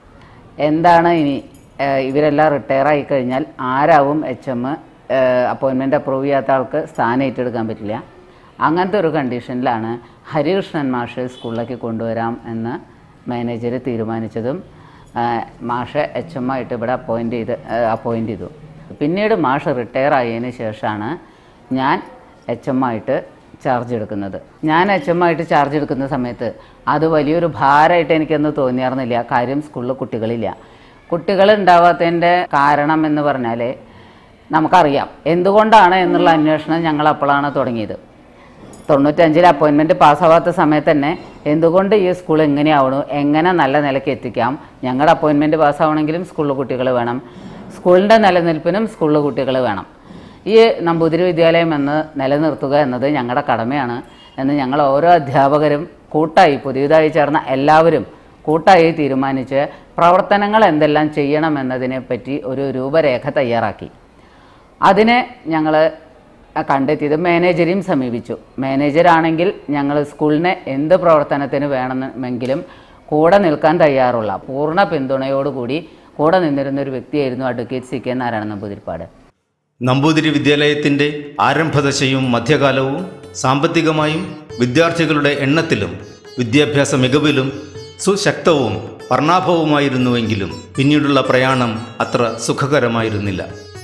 എന്താണ് ഇനി ഏഹ് ഇവരെല്ലാം റിട്ടയർ ആയി കഴിഞ്ഞാൽ ആരാവും എച്ച് എം അപ്പോയിൻമെൻ്റ് അപ്രൂവ് ചെയ്യാത്ത ആൾക്ക് സ്ഥാനം ഏറ്റെടുക്കാൻ പറ്റില്ല അങ്ങനത്തെ ഒരു കണ്ടീഷനിലാണ് ഹരികൃഷ്ണൻ മാഷ് സ്കൂളിലേക്ക് കൊണ്ടുവരാം എന്ന് മാനേജർ തീരുമാനിച്ചതും ഏഹ് മാഷ് എച്ച് എം ആയിട്ട് ഇവിടെ അപ്പോയിൻ്റ് ചെയ്ത് അപ്പോയിൻ്റ് ചെയ്തു പിന്നീട് മാഷ് റിട്ടയർ ആയതിന് ശേഷമാണ് ഞാൻ എച്ച് എം ആയിട്ട് ചാർജ് എടുക്കുന്നത് ഞാൻ എച്ച് എം ആയിട്ട് ചാർജ് എടുക്കുന്ന സമയത്ത് അത് വലിയൊരു ഭാരമായിട്ട് എനിക്കൊന്നും തോന്നിയായിരുന്നില്ല കാര്യം സ്കൂളിൽ കുട്ടികളില്ല കുട്ടികൾ ഉണ്ടാവാത്തതിൻ്റെ കാരണം എന്ന് പറഞ്ഞാൽ നമുക്കറിയാം എന്തുകൊണ്ടാണ് എന്നുള്ള അന്വേഷണം ഞങ്ങൾ അപ്പോഴാണ് തുടങ്ങിയത് തൊണ്ണൂറ്റഞ്ചിൽ അപ്പോയിൻമെൻറ്റ് പാസ്സാവാത്ത സമയത്ത് തന്നെ എന്തുകൊണ്ട് ഈ സ്കൂൾ എങ്ങനെയാവണു എങ്ങനെ നല്ല നിലയ്ക്ക് എത്തിക്കാം ഞങ്ങളുടെ അപ്പോയിൻമെൻറ്റ് പാസ്സാവണമെങ്കിലും സ്കൂളിൽ കുട്ടികൾ വേണം സ്കൂളിൻ്റെ നിലനിൽപ്പിനും സ്കൂളിൽ കുട്ടികൾ വേണം ഈ നമ്പൂതിരി വിദ്യാലയം എന്ന് നിലനിർത്തുക എന്നത് ഞങ്ങളുടെ കടമയാണ് എന്ന് ഞങ്ങൾ ഓരോ അധ്യാപകരും കൂട്ടായി പുതിയതായി ചേർന്ന എല്ലാവരും കൂട്ടായി തീരുമാനിച്ച് പ്രവർത്തനങ്ങൾ എന്തെല്ലാം ചെയ്യണമെന്നതിനെ പറ്റി ഒരു രൂപരേഖ തയ്യാറാക്കി അതിനെ ഞങ്ങൾ കണ്ടെത്തിയത് മാനേജരെയും സമീപിച്ചു മാനേജരാണെങ്കിൽ ഞങ്ങൾ സ്കൂളിനെ എന്ത് പ്രവർത്തനത്തിന് വേണമെങ്കിലും കൂടെ നിൽക്കാൻ തയ്യാറുള്ള പൂർണ്ണ പിന്തുണയോടുകൂടി കൂടെ നിന്നിരുന്ന ഒരു വ്യക്തിയായിരുന്നു advocate C K Narayana Namboothiripad Namboothiri വിദ്യാലയത്തിൻ്റെ ആരംഭദശയും മധ്യകാലവും സാമ്പത്തികമായും വിദ്യാർത്ഥികളുടെ എണ്ണത്തിലും വിദ്യാഭ്യാസ മികവിലും സുശക്തവും വർണ്ണാഭവുമായിരുന്നുവെങ്കിലും പിന്നീടുള്ള പ്രയാണം അത്ര സുഖകരമായിരുന്നില്ല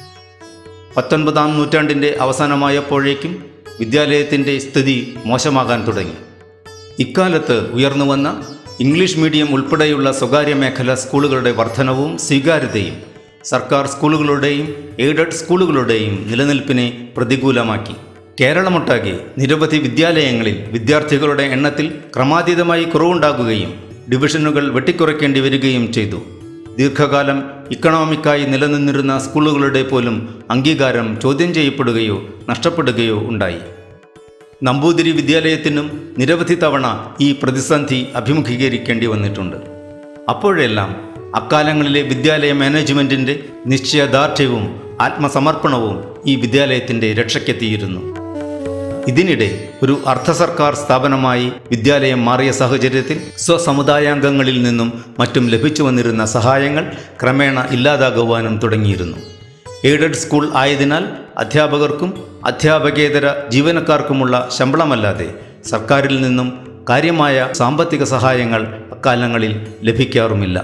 പത്തൊൻപതാം നൂറ്റാണ്ടിൻ്റെ അവസാനമായപ്പോഴേക്കും വിദ്യാലയത്തിൻ്റെ സ്ഥിതി മോശമാകാൻ തുടങ്ങി ഇക്കാലത്ത് ഉയർന്നുവന്ന ഇംഗ്ലീഷ് മീഡിയം ഉൾപ്പെടെയുള്ള സ്വകാര്യ മേഖല സ്കൂളുകളുടെ വർധനവും സ്വീകാര്യതയും സർക്കാർ സ്കൂളുകളുടെയും എയ്ഡഡ് സ്കൂളുകളുടെയും നിലനിൽപ്പിനെ പ്രതികൂലമാക്കി കേരളമൊട്ടാകെ നിരവധി വിദ്യാലയങ്ങളിൽ വിദ്യാർത്ഥികളുടെ എണ്ണത്തിൽ ക്രമാതീതമായി കുറവുണ്ടാകുകയും ഡിവിഷനുകൾ വെട്ടിക്കുറയ്ക്കേണ്ടി വരികയും ചെയ്തു ദീർഘകാലം ഇക്കണോമിക്കായി നിലനിന്നിരുന്ന സ്കൂളുകളുടെ പോലും അംഗീകാരം ചോദ്യം ചെയ്യപ്പെടുകയോ നഷ്ടപ്പെടുകയോ ഉണ്ടായി നമ്പൂതിരി വിദ്യാലയത്തിനും നിരവധി തവണ ഈ പ്രതിസന്ധി അഭിമുഖീകരിക്കേണ്ടി വന്നിട്ടുണ്ട് അപ്പോഴെല്ലാം അക്കാലങ്ങളിലെ വിദ്യാലയ മാനേജ്മെൻറ്റിൻ്റെ നിശ്ചയദാർഢ്യവും ആത്മസമർപ്പണവും ഈ വിദ്യാലയത്തിൻ്റെ രക്ഷയ്ക്കെത്തിയിരുന്നു ഇതിനിടെ ഒരു അർദ്ധ സർക്കാർ സ്ഥാപനമായി വിദ്യാലയം മാറിയ സാഹചര്യത്തിൽ സ്വസമുദായാംഗങ്ങളിൽ നിന്നും മറ്റും ലഭിച്ചു വന്നിരുന്ന സഹായങ്ങൾ ക്രമേണ ഇല്ലാതാകുവാനും തുടങ്ങിയിരുന്നു എയ്ഡഡ് സ്കൂൾ ആയതിനാൽ അധ്യാപകർക്കും അധ്യാപകേതര ജീവനക്കാർക്കുമുള്ള ശമ്പളമല്ലാതെ സർക്കാരിൽ നിന്നും കാര്യമായ സാമ്പത്തിക സഹായങ്ങൾ അക്കാലങ്ങളിൽ ലഭിക്കാറുമില്ല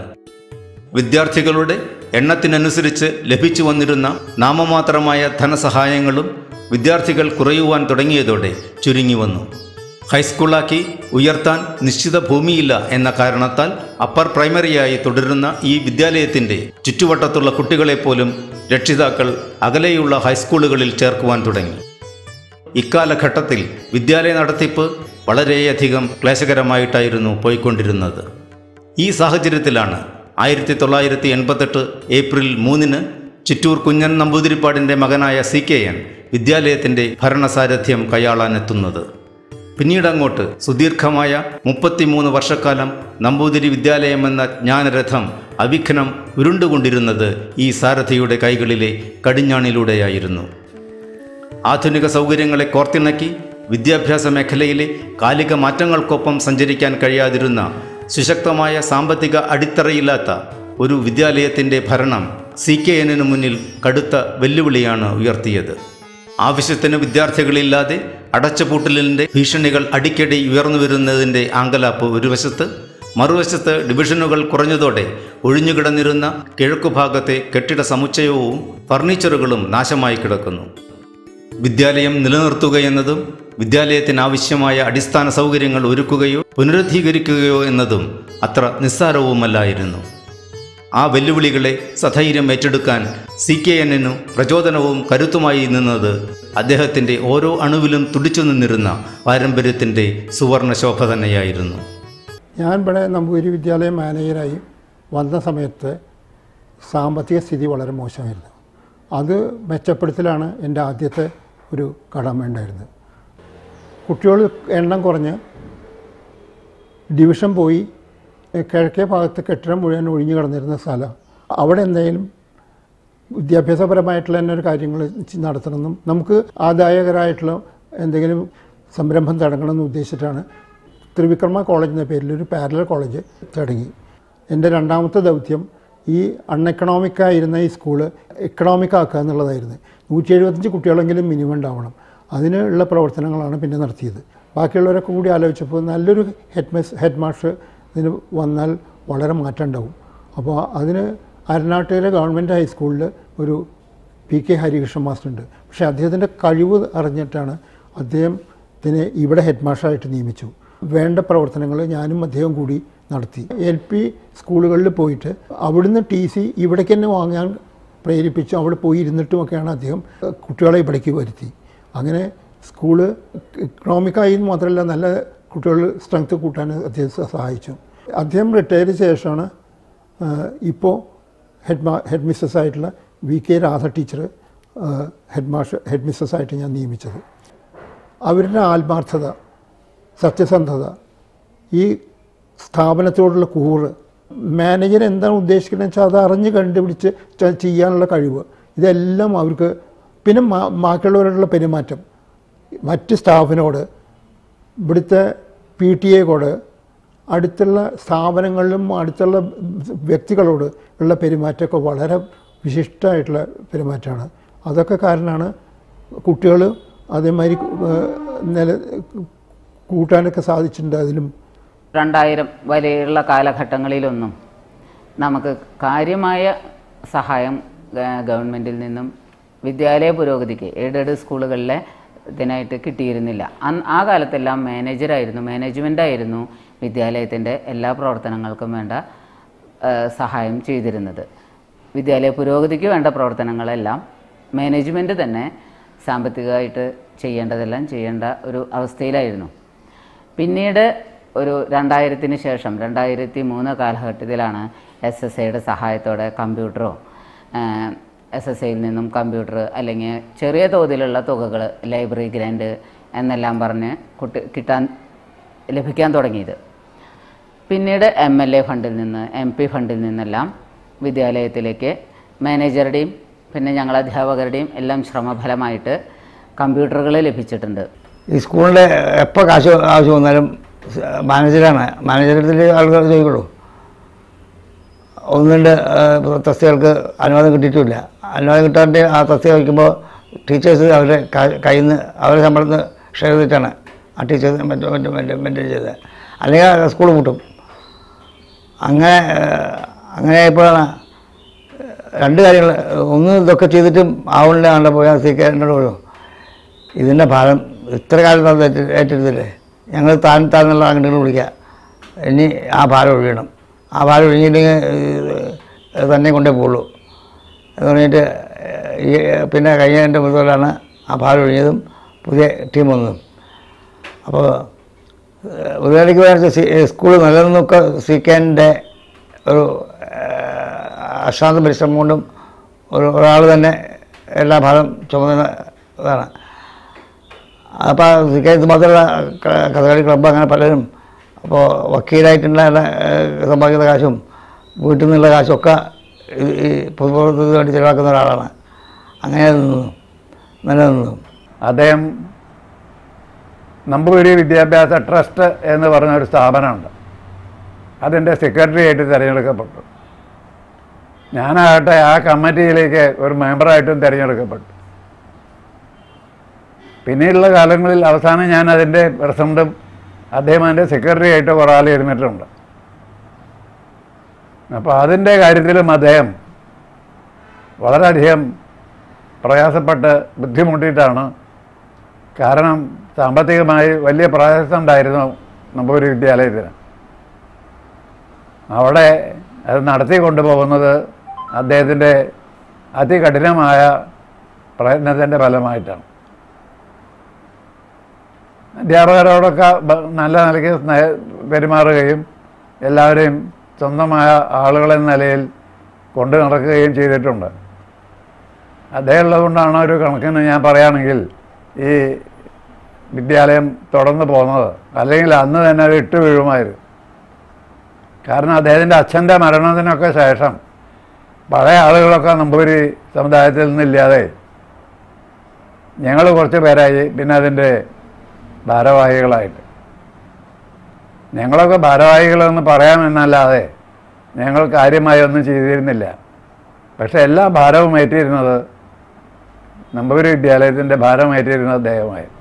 വിദ്യാർത്ഥികളുടെ എണ്ണത്തിനനുസരിച്ച് ലഭിച്ചു വന്നിരുന്ന നാമമാത്രമായ ധനസഹായങ്ങളും വിദ്യാർത്ഥികൾ കുറയുവാൻ തുടങ്ങിയതോടെ ചുരുങ്ങി വന്നു ഹൈസ്കൂളാക്കി ഉയർത്താൻ നിശ്ചിത ഭൂമിയില്ല എന്ന കാരണത്താൽ അപ്പർ പ്രൈമറിയായി തുടരുന്ന ഈ വിദ്യാലയത്തിൻ്റെ ചുറ്റുവട്ടത്തുള്ള കുട്ടികളെപ്പോലും രക്ഷിതാക്കൾ അകലെയുള്ള ഹൈസ്കൂളുകളിൽ ചേർക്കുവാൻ തുടങ്ങി ഇക്കാലഘട്ടത്തിൽ വിദ്യാലയ നടത്തിപ്പ് വളരെയധികം ക്ലേശകരമായിട്ടായിരുന്നു പോയിക്കൊണ്ടിരുന്നത് ഈ സാഹചര്യത്തിലാണ് ആയിരത്തി തൊള്ളായിരത്തി എൺപത്തെട്ട് ഏപ്രിൽ മൂന്നിന് ചിറ്റൂർ കുഞ്ഞൻ നമ്പൂതിരിപ്പാടിൻ്റെ മകനായ സി കെ എൻ വിദ്യാലയത്തിൻ്റെ ഭരണസാരഥ്യം കൈയാളാനെത്തുന്നത് പിന്നീട് അങ്ങോട്ട് സുദീർഘമായ മുപ്പത്തിമൂന്ന് വർഷക്കാലം നമ്പൂതിരി വിദ്യാലയമെന്ന ജ്ഞാനരഥം അവിഘ്നം ഉരുണ്ടുകൊണ്ടിരുന്നത് ഈ സാരഥിയുടെ കൈകളിലെ കടിഞ്ഞാണിലൂടെയായിരുന്നു ആധുനിക സൗകര്യങ്ങളെ കോർത്തിണക്കി വിദ്യാഭ്യാസ മേഖലയിലെ കാലിക മാറ്റങ്ങൾക്കൊപ്പം സഞ്ചരിക്കാൻ കഴിയാതിരുന്ന സുശക്തമായ സാമ്പത്തിക അടിത്തറയില്ലാത്ത ഒരു വിദ്യാലയത്തിൻ്റെ ഭരണം സി കെ എന്നിനു മുന്നിൽ കടുത്ത വെല്ലുവിളിയാണ് ഉയർത്തിയത് ആവശ്യത്തിന് വിദ്യാർത്ഥികളില്ലാതെ അടച്ചുപൂട്ടലിൻ്റെ ഭീഷണികൾ അടിക്കടി ഉയർന്നു വരുന്നതിൻ്റെ ആങ്കലാപ്പ് ഒരു വശത്ത് മറുവശത്ത് ഡിവിഷനുകൾ കുറഞ്ഞതോടെ ഒഴിഞ്ഞുകിടന്നിരുന്ന കിഴക്കുഭാഗത്തെ കെട്ടിട സമുച്ചയവും ഫർണിച്ചറുകളും നാശമായി കിടക്കുന്നു വിദ്യാലയം നിലനിർത്തുകയെന്നതും വിദ്യാലയത്തിനാവശ്യമായ അടിസ്ഥാന സൗകര്യങ്ങൾ ഒരുക്കുകയോ പുനരുദ്ധീകരിക്കുകയോ എന്നതും അത്ര നിസ്സാരവുമല്ലായിരുന്നു ആ വെല്ലുവിളികളെ സധൈര്യം ഏറ്റെടുക്കാൻ സി കെ എന്നിനു പ്രചോദനവും കരുത്തുമായി നിന്നത് അദ്ദേഹത്തിൻ്റെ ഓരോ അണുവിലും തുടിച്ചു നിന്നിരുന്ന പാരമ്പര്യത്തിൻ്റെ സുവർണ ശോഭ തന്നെയായിരുന്നു ഞാൻ ഇവിടെ നമ്പൂരി വിദ്യാലയ മാനേജരായി വന്ന സമയത്ത് സാമ്പത്തിക സ്ഥിതി വളരെ മോശമായിരുന്നു അത് മെച്ചപ്പെടുത്തലാണ് എൻ്റെ ആദ്യത്തെ ഒരു കടമ ഉണ്ടായിരുന്നത് കുട്ടികൾ എണ്ണം കുറഞ്ഞ് ഡിവിഷൻ പോയി എഹ് കിഴക്കേ ഭാഗത്ത് കെട്ടിടം മുഴുവൻ ഒഴിഞ്ഞു കിടന്നിരുന്ന സ്ഥലം അവിടെ എന്തെങ്കിലും വിദ്യാഭ്യാസപരമായിട്ടുള്ള തന്നെ ഒരു കാര്യങ്ങൾ ചി- നടത്തണമെന്നും നമുക്ക് ആദായകരമായിട്ടുള്ള എന്തെങ്കിലും സംരംഭം തുടങ്ങണമെന്ന് ഉദ്ദേശിച്ചിട്ടാണ് ത്രിവിക്രമ കോളേജ് എന്ന പേരിൽ ഒരു പാരലൽ കോളേജ് തുടങ്ങി എൻ്റെ രണ്ടാമത്തെ ദൗത്യം ഈ അൺഎക്കണോമിക് ആയിരുന്ന ഈ സ്കൂള് എക്കണോമിക് ആക്കുക എന്നുള്ളതായിരുന്നു നൂറ്റി എഴുപത്തഞ്ച് കുട്ടികളെങ്കിലും മിനിമം ഉണ്ടാവണം അതിനുള്ള പ്രവർത്തനങ്ങളാണ് പിന്നെ നടത്തിയത് ബാക്കിയുള്ളവരൊക്കെ കൂടി ആലോചിച്ചപ്പോൾ നല്ലൊരു ഹെഡ് മെസ് ഹെഡ് മാസ്റ്റർ ഇതിന് വന്നാൽ വളരെ മാറ്റം ഉണ്ടാവും അപ്പോൾ അതിന് അരനാട്ടുകര ഗവൺമെൻറ് ഹൈസ്കൂളിൽ ഒരു പി കെ ഹരികൃഷ്ണൻ മാസ്റ്റർ ഉണ്ട് പക്ഷേ അദ്ദേഹത്തിൻ്റെ കഴിവ് അറിഞ്ഞിട്ടാണ് അദ്ദേഹത്തിനെ ഇവിടെ ഹെഡ് മാസ്റ്ററായിട്ട് നിയമിച്ചു വേണ്ട പ്രവർത്തനങ്ങൾ ഞാനും അദ്ദേഹം കൂടി നടത്തി എൽ പി സ്കൂളുകളിൽ പോയിട്ട് അവിടുന്ന് ടി സി ഇവിടേക്ക് തന്നെ വാങ്ങാൻ പ്രേരിപ്പിച്ചു അവിടെ പോയി ഇരുന്നിട്ടുമൊക്കെയാണ് അദ്ദേഹം ഏഹ്, കുട്ടികളെ ഇവിടേക്ക് വരുത്തി അങ്ങനെ സ്കൂള് ഇക്കണോമിക്കായി മാത്രമല്ല നല്ല കുട്ടികൾ സ്ട്രെങ്ത് കൂട്ടാൻ അദ്ദേഹം സഹായിച്ചു അദ്ദേഹം റിട്ടയർ ശേഷമാണ് ഇപ്പോൾ ഹെഡ് മാ ഹെഡ് മിസ്സസ് ആയിട്ടുള്ള V K Radha teacher head master head മിസ്സസ് ആയിട്ട് ഞാൻ നിയമിച്ചത് അവരുടെ ആത്മാർത്ഥത സത്യസന്ധത ഈ സ്ഥാപനത്തോടുള്ള കൂറ് മാനേജർ എന്താണ് ഉദ്ദേശിക്കുന്നത് വെച്ചാൽ അത് അറിഞ്ഞ് കണ്ടുപിടിച്ച് ച- ചെയ്യാനുള്ള കഴിവ് ഇതെല്ലാം അവർക്ക് പിന്നെ മാ- ബാക്കിയുള്ളവരോടുള്ള പെരുമാറ്റം മറ്റ് സ്റ്റാഫിനോട് ഇവിടുത്തെ പി ടി എക്കോട് അടുത്തുള്ള സ്ഥാപനങ്ങളിലും അടുത്തുള്ള വ്യക്തികളോട് ഉള്ള പെരുമാറ്റമൊക്കെ വളരെ വിശിഷ്ടമായിട്ടുള്ള പെരുമാറ്റമാണ് അതൊക്കെ കാരണമാണ് കുട്ടികൾ അതേമാതിരി ഏഹ്, നില കൂട്ടാനൊക്കെ സാധിച്ചിട്ടുണ്ട് അതിലും രണ്ടായിരം വരെയുള്ള കാലഘട്ടങ്ങളിലൊന്നും നമുക്ക് കാര്യമായ സഹായം ഗ- ഗവൺമെൻറ്റിൽ നിന്നും വിദ്യാലയ പുരോഗതിക്ക് എയ്ഡഡ് സ്കൂളുകളിലെ ഇതിനായിട്ട് കിട്ടിയിരുന്നില്ല അന്ന് ആ കാലത്തെല്ലാം മാനേജറായിരുന്നു മാനേജ്മെൻ്റായിരുന്നു വിദ്യാലയത്തിൻ്റെ എല്ലാ പ്രവർത്തനങ്ങൾക്കും വേണ്ട ആ, സഹായം ചെയ്തിരുന്നത് വിദ്യാലയ പുരോഗതിക്ക് വേണ്ട പ്രവർത്തനങ്ങളെല്ലാം മാനേജ്മെൻറ്റ് തന്നെ സാമ്പത്തികമായിട്ട് ചെയ്യേണ്ടതെല്ലാം ചെയ്യേണ്ട ഒരു അവസ്ഥയിലായിരുന്നു പിന്നീട് ഒരു രണ്ടായിരത്തിന് ശേഷം രണ്ടായിരത്തി മൂന്ന് കാലഘട്ടത്തിലാണ് എസ് എസ് ഐയുടെ സഹായത്തോടെ കമ്പ്യൂട്ടറോ എസ് എസ് ഐയിൽ നിന്നും കമ്പ്യൂട്ടർ അല്ലെങ്കിൽ ചെറിയ തോതിലുള്ള തുകകൾ ലൈബ്രറി ഗ്രാൻഡ് എന്നെല്ലാം പറഞ്ഞ് കുട്ടി കിട്ടാൻ ലഭിക്കാൻ തുടങ്ങിയത് പിന്നീട് എം എൽ എ ഫണ്ടിൽ നിന്ന് എം പി ഫണ്ടിൽ നിന്നെല്ലാം വിദ്യാലയത്തിലേക്ക് മാനേജറുടെയും പിന്നെ ഞങ്ങൾ അധ്യാപകരുടെയും എല്ലാം ശ്രമഫലമായിട്ട് കമ്പ്യൂട്ടറുകൾ ലഭിച്ചിട്ടുണ്ട് ഈ സ്കൂളിൻ്റെ എപ്പോൾ കാശ് ആവശ്യം വന്നാലും സ് മാനേജറാണ് മാനേജറിൽ ആളുകൾ ചോദിക്കുള്ളൂ ഒന്ന് രണ്ട് ആ, തസ്തികൾക്ക് അനുവാദം കിട്ടിയിട്ടുമില്ല അനുവാദം കിട്ടാണ്ട് ആ തസ്തിക വയ്ക്കുമ്പോൾ ടീച്ചേഴ്സ് അവരുടെ ക- കയ്യിൽ നിന്ന് അവരുടെ ശമ്പളത്തിൽ നിന്ന് ഷെയർ ചെയ്തിട്ടാണ് ആ ടീച്ചേഴ്സ് മെയിൻറ്റെയിൻ ചെയ്തത് അല്ലെങ്കിൽ സ്കൂൾ പൂട്ടും അങ്ങനെ ആ, അങ്ങനെ ആയപ്പോഴാണ് രണ്ട് കാര്യങ്ങൾ ഒന്ന് ഇതൊക്കെ ചെയ്തിട്ടും ആവണില്ല കണ്ട പോയാൽ സി കെ എന്നോട് പറയും ഇതിൻ്റെ ഭാരം ഇത്ര കാലം നമ്മൾ ഏറ്റ- ഏറ്റെടുത്തില്ലേ ഞങ്ങൾ താൻ താന്നുള്ള അങ്ങോട്ട് വിളിക്കുക ഇനി ആ ഭാരം ഒഴിയണം ആ ഭാരം ഒഴിഞ്ഞില്ലെങ്കിൽ ഇത് തന്നെ കൊണ്ടേ പോകുള്ളൂ എന്ന് പറഞ്ഞിട്ട് ഈ പിന്നെ കഴിഞ്ഞതിൻ്റെ മുതലാണ് ആ ഭാരം ഒഴിഞ്ഞതും പുതിയ ടീം വന്നതും അപ്പോൾ ഉദയനിക്ക് വേണ്ടി സ്കൂൾ നിലനിന്നൊക്കെ സീക്കേൻ്റെ ഒരു ഏഹ്, അശ്രാന്ത പരിശ്രമം കൊണ്ടും ഒരു ഒരാൾ തന്നെ എല്ലാ ഭാഗം ചുമന്നതാണ് അപ്പോൾ സീക്കേ ഇത് മാത്രമല്ല ക- കഥകളി ക്ലബ്ബ് അങ്ങനെ പലരും അപ്പോൾ വക്കീലായിട്ടുള്ള ഏഹ്, സമ്പാദിക്കുന്ന കാശും വീട്ടിൽ നിന്നുള്ള കാശും ഒക്കെ ഈ- ഈ പൊതുപ്രവർത്തനത്തിന് വേണ്ടി ചിലവാക്കുന്ന ഒരാളാണ് അങ്ങനെ നിന്നു നിലനിന്നു അദ്ദേഹം നമ്പൂരി വിദ്യാഭ്യാസ ട്രസ്റ്റ് എന്ന് പറഞ്ഞ ഒരു സ്ഥാപനമുണ്ട് അതിൻ്റെ സെക്രട്ടറി ആയിട്ട് തിരഞ്ഞെടുക്കപ്പെട്ടു ഞാനാകട്ടെ ആ കമ്മിറ്റിയിലേക്ക് ഒരു മെമ്പറായിട്ടും തിരഞ്ഞെടുക്കപ്പെട്ടു പിന്നീടുള്ള കാലങ്ങളിൽ അവസാനം ഞാൻ അതിൻ്റെ പ്രസിഡൻറ്റും അദ്ദേഹം അതിൻ്റെ സെക്രട്ടറി ആയിട്ട് കുറേ ആൾ ഇരുന്നിട്ടുണ്ട് അപ്പോൾ അതിൻ്റെ കാര്യത്തിലും അദ്ദേഹം വളരെയധികം പ്രയാസപ്പെട്ട് ബുദ്ധിമുട്ടിയിട്ടാണ് കാരണം സാമ്പത്തികമായി വലിയ പ്രയാസം ഉണ്ടായിരുന്നു നമ്പൂരി വിദ്യാലയത്തിന് അവിടെ അത് നടത്തി കൊണ്ടുപോകുന്നത് അദ്ദേഹത്തിൻ്റെ അതികഠിനമായ പ്രയത്നത്തിൻ്റെ ഫലമായിട്ടാണ് അധ്യാപകരോടൊക്കെ ബ- നല്ല നിലയ്ക്ക് സ്നേ- പെരുമാറുകയും എല്ലാവരെയും സ്വന്തമായ ആളുകളെന്ന നിലയിൽ കൊണ്ടു നടക്കുകയും ചെയ്തിട്ടുണ്ട് അദ്ദേഹം ഉള്ളതുകൊണ്ടാണ് ഒരു കണക്കിന് ഞാൻ പറയുകയാണെങ്കിൽ ഈ വിദ്യാലയം തുടർന്ന് പോകുന്നത് അല്ലെങ്കിൽ അന്ന് തന്നെ അത് ഇട്ട് വീഴുമായിരുന്നു കാരണം അദ്ദേഹത്തിൻ്റെ അച്ഛൻ്റെ മരണത്തിനൊക്കെ ശേഷം പഴയ ആളുകളൊക്കെ നമ്പൂരി സമുദായത്തിൽ നിന്നില്ലാതെ ഞങ്ങൾ കുറച്ച് പേരായി പിന്നെ അതിൻ്റെ ഭാരവാഹികളായിട്ട് ഞങ്ങളൊക്കെ ഭാരവാഹികളെന്ന് പറയാമെന്നല്ലാതെ ഞങ്ങൾ കാര്യമായി ഒന്നും ചെയ്തിരുന്നില്ല പക്ഷേ എല്ലാ ഭാരവും ഏറ്റിരുന്നത് നമ്പൂരി വിദ്യാലയത്തിൻ്റെ ഭാരം ഏറ്റിരുന്നത് അദ്ദേഹമായിരുന്നു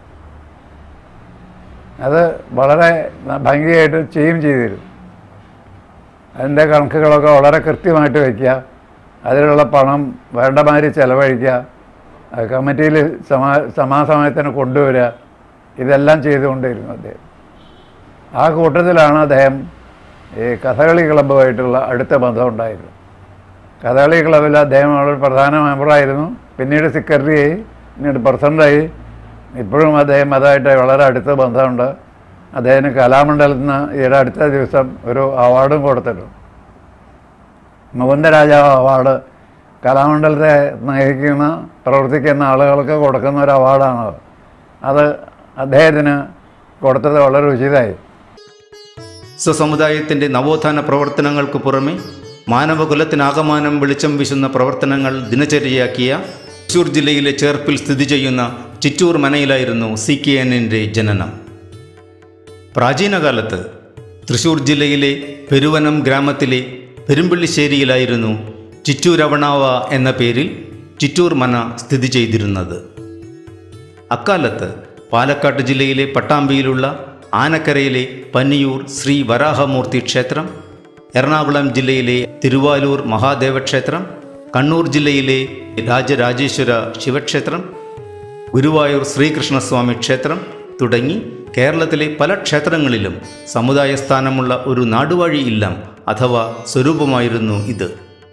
അത് വളരെ ഭംഗിയായിട്ട് ചെയ്യുകയും ചെയ്തിരുന്നു അതിൻ്റെ കണക്കുകളൊക്കെ വളരെ കൃത്യമായിട്ട് വയ്ക്കുക അതിലുള്ള പണം വേണ്ട മാതിരി ചിലവഴിക്കുക അത് കമ്മിറ്റിയിൽ സമാ സമാസമയത്തിന് കൊണ്ടുവരിക ഇതെല്ലാം ചെയ്തുകൊണ്ടിരുന്നു അദ്ദേഹം ആ കൂട്ടത്തിലാണ് അദ്ദേഹം ഈ കഥകളി ക്ലബ്ബുമായിട്ടുള്ള അടുത്ത ബന്ധം ഉണ്ടായിരുന്നത് കഥകളി ക്ലബ്ബിൽ അദ്ദേഹം ഒരു പ്രധാന മെമ്പറായിരുന്നു പിന്നീട് സെക്രട്ടറിയായി പിന്നീട് പ്രസിഡൻ്റായി ഇപ്പോഴും അദ്ദേഹം അതായിട്ട് വളരെ അടുത്ത ബന്ധമുണ്ട് അദ്ദേഹത്തിന് കലാമണ്ഡലത്തിൽ നിന്ന് ഈയിടെ അടുത്ത ദിവസം ഒരു അവാർഡും കൊടുത്തിട്ടുണ്ട് മുകുന്ദരാജാവ് അവാർഡ് കലാമണ്ഡലത്തെ നയിക്കുന്ന പ്രവർത്തിക്കുന്ന ആളുകൾക്ക് കൊടുക്കുന്ന ഒരു അവാർഡാണത് അത് അദ്ദേഹത്തിന് കൊടുത്തത് വളരെ ഉചിതമായി സ്വസമുദായത്തിൻ്റെ നവോത്ഥാന പ്രവർത്തനങ്ങൾക്ക് പുറമെ മാനവകുലത്തിനാകമാനം വെളിച്ചം വീശുന്ന പ്രവർത്തനങ്ങൾ ദിനചര്യയാക്കിയ തൃശൂർ ജില്ലയിലെ ചേർപ്പിൽ സ്ഥിതി ചെയ്യുന്ന ചിറ്റൂർ മനയിലായിരുന്നു സി കെ എന്നിൻ്റെ ജനനം പ്രാചീനകാലത്ത് തൃശൂർ ജില്ലയിലെ പെരുവനം ഗ്രാമത്തിലെ പെരുമ്പള്ളിശ്ശേരിയിലായിരുന്നു ചിറ്റൂരവണാവ എന്ന പേരിൽ ചിറ്റൂർ മന സ്ഥിതി ചെയ്തിരുന്നത് അക്കാലത്ത് പാലക്കാട് ജില്ലയിലെ പട്ടാമ്പിയിലുള്ള ആനക്കരയിലെ പന്നിയൂർ ശ്രീ വരാഹമൂർത്തി ക്ഷേത്രം എറണാകുളം ജില്ലയിലെ തിരുവാലൂർ മഹാദേവ ക്ഷേത്രം കണ്ണൂർ ജില്ലയിലെ രാജരാജേശ്വര ശിവക്ഷേത്രം ഗുരുവായൂർ ശ്രീകൃഷ്ണസ്വാമി ക്ഷേത്രം തുടങ്ങി കേരളത്തിലെ പല ക്ഷേത്രങ്ങളിലും സമുദായ സ്ഥാനമുള്ള ഒരു നാടുവാഴി ഇല്ലം അഥവാ സ്വരൂപമായിരുന്നു ഇത്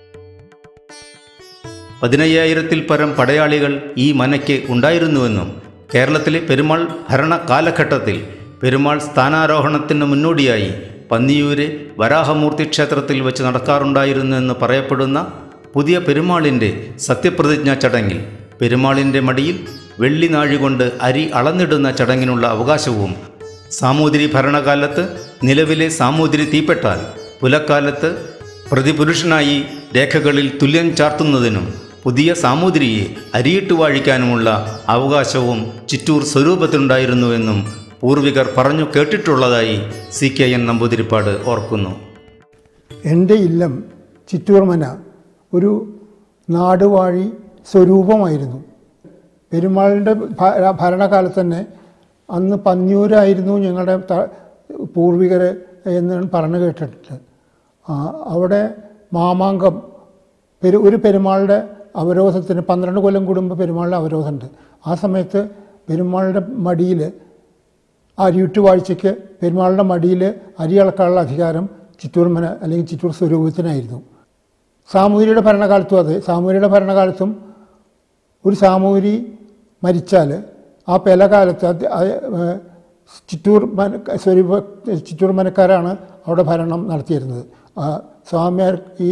പതിനയ്യായിരത്തിൽ പരം പടയാളികൾ ഈ മനയ്ക്ക് ഉണ്ടായിരുന്നുവെന്നും കേരളത്തിലെ പെരുമാൾ ഭരണ കാലഘട്ടത്തിൽ പെരുമാൾ സ്ഥാനാരോഹണത്തിന് മുന്നോടിയായി പന്നിയൂര് വരാഹമൂർത്തി ക്ഷേത്രത്തിൽ വെച്ച് നടക്കാറുണ്ടായിരുന്നെന്ന് പറയപ്പെടുന്ന പുതിയ പെരുമാളിൻ്റെ സത്യപ്രതിജ്ഞാ ചടങ്ങിൽ പെരുമാളിൻ്റെ മടിയിൽ വെള്ളി നാഴി കൊണ്ട് അരി അളന്നിടുന്ന ചടങ്ങിനുള്ള അവകാശവും സാമൂതിരി ഭരണകാലത്ത് നിലവിലെ സാമൂതിരി തീപ്പെട്ടാൽ പുലക്കാലത്ത് പ്രതിപുരുഷനായി രേഖകളിൽ തുല്യം ചാർത്തുന്നതിനും പുതിയ സാമൂതിരിയെ അരിയിട്ട് വാഴിക്കാനുമുള്ള അവകാശവും ചിറ്റൂർ സ്വരൂപത്തിലുണ്ടായിരുന്നുവെന്നും പൂർവികർ പറഞ്ഞു കേട്ടിട്ടുള്ളതായി സി കെ എൻ നമ്പൂതിരിപ്പാട് ഓർക്കുന്നു എൻ്റെ ഇല്ലം ചിറ്റൂർമന ഒരു നാടുവാഴി സ്വരൂപമായിരുന്നു പെരുമാളിൻ്റെ ഭ- ഭരണകാലത്ത് തന്നെ അന്ന് പന്നിയൂരായിരുന്നു ഞങ്ങളുടെ ത- പൂർവികർ എന്ന് പറഞ്ഞു കേട്ടിട്ടുണ്ട് ആ, അവിടെ മാമാങ്കം പെരു ഒരു പെരുമാളുടെ അവരോധത്തിന് പന്ത്രണ്ട് കൊല്ലം കൂടുമ്പോൾ പെരുമാളുടെ അവരോധമുണ്ട് ആ സമയത്ത് പെരുമാളുടെ മടിയിൽ അരിയുട്ട് വാഴ്ചയ്ക്ക് പെരുമാളുടെ മടിയിൽ അരി അളക്കാനുള്ള അധികാരം ചിറ്റൂർ മന അല്ലെങ്കിൽ ചിറ്റൂർ സ്വരൂപത്തിനായിരുന്നു സാമൂതിരിയുടെ ഭരണകാലത്തും അതെ സാമൂതിരിയുടെ ഭരണകാലത്തും ഒരു സാമൂതിരി മരിച്ചാൽ ആ പല കാലത്ത് അത് ആ, ഏ, ചിറ്റൂർ മന സ്വരൂപ ചിറ്റൂർ മനക്കാരാണ് അവിടെ ഭരണം നടത്തിയിരുന്നത് ആ, സ്വാമിയാർ ഈ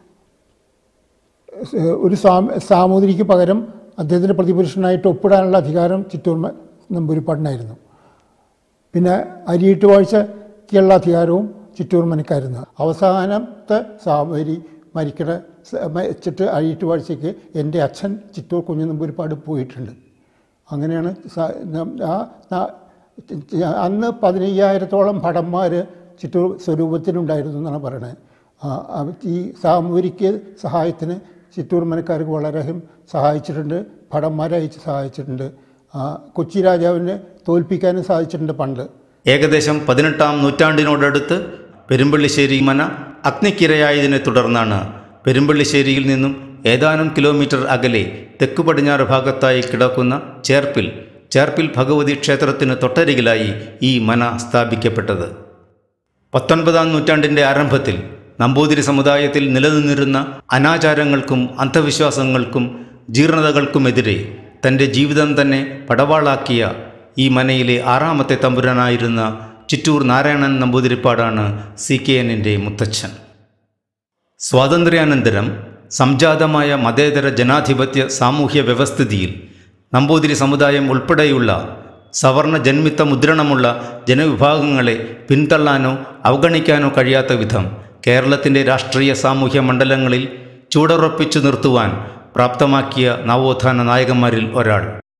ഏഹ്, ഒരു സ്വാമി സാമൂതിരിക്ക് പകരം അദ്ദേഹത്തിൻ്റെ പ്രതിപുരുഷനായിട്ട് ഒപ്പിടാനുള്ള അധികാരം ചിറ്റൂർ മ- നമ്പൂരിപ്പാടിനായിരുന്നു പിന്നെ അരിയിട്ട് വാഴ്ചയ്ക്കുള്ള അധികാരവും ചിറ്റൂർ മനക്കായിരുന്നു അവസാനത്തെ സാമൂതിരി മരിക്കണ സ- മരിച്ചിട്ട് അരിയിട്ട് വാഴ്ചയ്ക്ക് എൻ്റെ അച്ഛൻ ചിറ്റൂർ കുഞ്ഞു നമ്പൂരിപ്പാട് പോയിട്ടുണ്ട് അങ്ങനെയാണ് സ- ന- ആ ന- അന്ന് പതിനയ്യായിരത്തോളം ഭടന്മാർ ചിറ്റൂർ സ്വരൂപത്തിനുണ്ടായിരുന്നു എന്നാണ് പറയണത് ആ, അവ- ഈ സാമൂതിരിക്ക് സഹായത്തിന് ചിറ്റൂർ മനക്കാർക്ക് വളരെയധികം സഹായിച്ചിട്ടുണ്ട് ഭടന്മാരെ അയച്ച് സഹായിച്ചിട്ടുണ്ട് ആ, കൊച്ചി രാജാവിനെ തോൽപ്പിക്കാനും സാധിച്ചിട്ടുണ്ട് പണ്ട് ഏകദേശം പതിനെട്ടാം നൂറ്റാണ്ടിനോടടുത്ത് പെരുമ്പള്ളിശ്ശേരി മന അഗ്നിക്കിരയായതിനെ തുടർന്നാണ് പെരുമ്പള്ളിശ്ശേരിയിൽ നിന്നും ഏതാനും കിലോമീറ്റർ അകലെ തെക്കു പടിഞ്ഞാറ് ഭാഗത്തായി കിടക്കുന്ന ചേർപ്പിൽ ചേർപ്പിൽ ഭഗവതി ക്ഷേത്രത്തിന് തൊട്ടരികിലായി ഈ മന സ്ഥാപിക്കപ്പെട്ടത് പത്തൊൻപതാം നൂറ്റാണ്ടിൻ്റെ ആരംഭത്തിൽ നമ്പൂതിരി സമുദായത്തിൽ നിലനിന്നിരുന്ന അനാചാരങ്ങൾക്കും അന്ധവിശ്വാസങ്ങൾക്കും ജീർണതകൾക്കുമെതിരെ തൻ്റെ ജീവിതം തന്നെ പടവാളാക്കിയ ഈ മനയിലെ ആറാമത്തെ തമ്പുരാനായിരുന്ന ചിറ്റൂർ നാരായണൻ നമ്പൂതിരിപ്പാടാണ് സി കെ എന്നിൻ്റെ മുത്തച്ഛൻ സ്വാതന്ത്ര്യാനന്തരം സംജാതമായ മതേതര ജനാധിപത്യ സാമൂഹ്യ വ്യവസ്ഥിതിയിൽ നമ്പൂതിരി സമുദായം ഉൾപ്പെടെയുള്ള സവർണ ജന്മിത്ത മുദ്രണമുള്ള ജനവിഭാഗങ്ങളെ പിന്തള്ളാനോ അവഗണിക്കാനോ കഴിയാത്ത വിധം കേരളത്തിൻ്റെ രാഷ്ട്രീയ സാമൂഹ്യ മണ്ഡലങ്ങളിൽ ചൂടുറപ്പിച്ചു നിർത്തുവാൻ പ്രാപ്തമാക്കിയ നവോത്ഥാന നായകന്മാരിൽ ഒരാൾ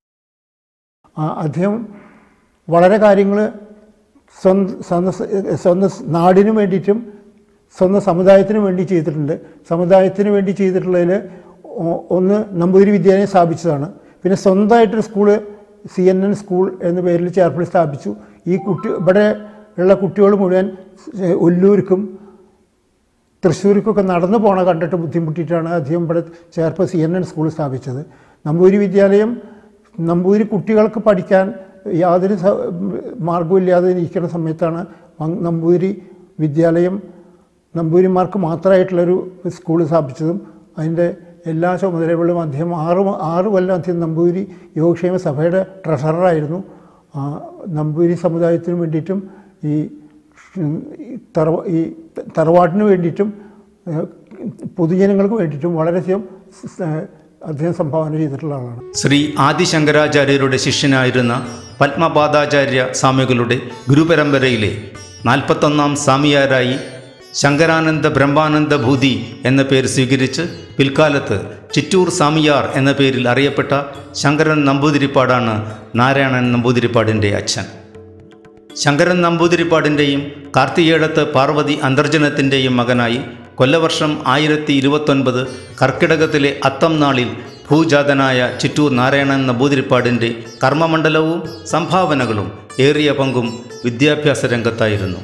ആ, അദ്ദേഹം വളരെ കാര്യങ്ങൾ സ്വന്തം സ്വന്തം സ്വന്തം നാടിനു വേണ്ടിയിട്ടും സ്വന്തം സമുദായത്തിന് വേണ്ടി ചെയ്തിട്ടുണ്ട് സമുദായത്തിന് വേണ്ടി ചെയ്തിട്ടുള്ളതിൽ ഒ- ഒന്ന് നമ്പൂതിരി വിദ്യാലയം സ്ഥാപിച്ചതാണ് പിന്നെ സ്വന്തമായിട്ടൊരു school C N N school എന്ന പേരിൽ ചേർപ്പിൽ സ്ഥാപിച്ചു ഈ കുട്ടി ഇവിടെ ഉള്ള കുട്ടികൾ മുഴുവൻ ഏഹ്, ഒല്ലൂർക്കും തൃശ്ശൂർക്കൊക്കെ നടന്നു പോണ കണ്ടിട്ട് ബുദ്ധിമുട്ടിയിട്ടാണ് അദ്ദേഹം ഇവിടെ Cherpu C N N school സ്ഥാപിച്ചത് നമ്പൂതിരി വിദ്യാലയം നമ്പൂതിരി കുട്ടികൾക്ക് പഠിക്കാൻ യാതൊരു സ- മാർഗമില്ലാതെ ഇരിക്കുന്ന സമയത്താണ് മങ് നമ്പൂതിരി വിദ്യാലയം നമ്പൂതിരിമാർക്ക് മാത്രമായിട്ടുള്ളൊരു സ്കൂൾ സ്ഥാപിച്ചതും അതിൻ്റെ എല്ലാ ചുമതലകളും അദ്ദേഹം ആറ് മ- ആറ് കൊല്ലം അദ്ദേഹം നമ്പൂതിരി യോഗക്ഷേമ സഭയുടെ ട്രഷററായിരുന്നു ആ, നമ്പൂതിരി സമുദായത്തിന് വേണ്ടിയിട്ടും ഈ ഉം, ഈ തറവ ഈ തറവാട്ടിന് വേണ്ടിയിട്ടും ഏഹ്, പൊതുജനങ്ങൾക്ക് വേണ്ടിയിട്ടും വളരെയധികം സ്- ഏഹ്, അദ്ദേഹം സംഭാവന ചെയ്തിട്ടുള്ള ആളാണ് ശ്രീ ആദിശങ്കരാചാര്യരുടെ ശിഷ്യനായിരുന്ന പത്മപാദാചാര്യ സ്വാമികളുടെ ഗുരുപരമ്പരയിലെ നാൽപ്പത്തൊന്നാം സ്വാമിയാരായി ശങ്കരാനന്ദ ബ്രഹ്മാനന്ദ ഭൂതി എന്ന പേര് സ്വീകരിച്ച് പിൽക്കാലത്ത് ചിറ്റൂർ സ്വാമിയാർ എന്ന പേരിൽ അറിയപ്പെട്ട ശങ്കരൻ നമ്പൂതിരിപ്പാടാണ് നാരായണൻ നമ്പൂതിരിപ്പാടിൻ്റെ അച്ഛൻ ശങ്കരൻ നമ്പൂതിരിപ്പാടിൻ്റെയും കാർത്തികേടത്ത് പാർവതി അന്തർജനത്തിൻ്റെയും മകനായി കൊല്ലവർഷം ആയിരത്തി ഇരുപത്തൊൻപത് കർക്കിടകത്തിലെ അത്തം നാളിൽ ഭൂജാതനായ ചിറ്റൂർ നാരായണൻ നമ്പൂതിരിപ്പാടിൻ്റെ കർമ്മമണ്ഡലവും സംഭാവനകളും ഏറിയ പങ്കും വിദ്യാഭ്യാസ രംഗത്തായിരുന്നു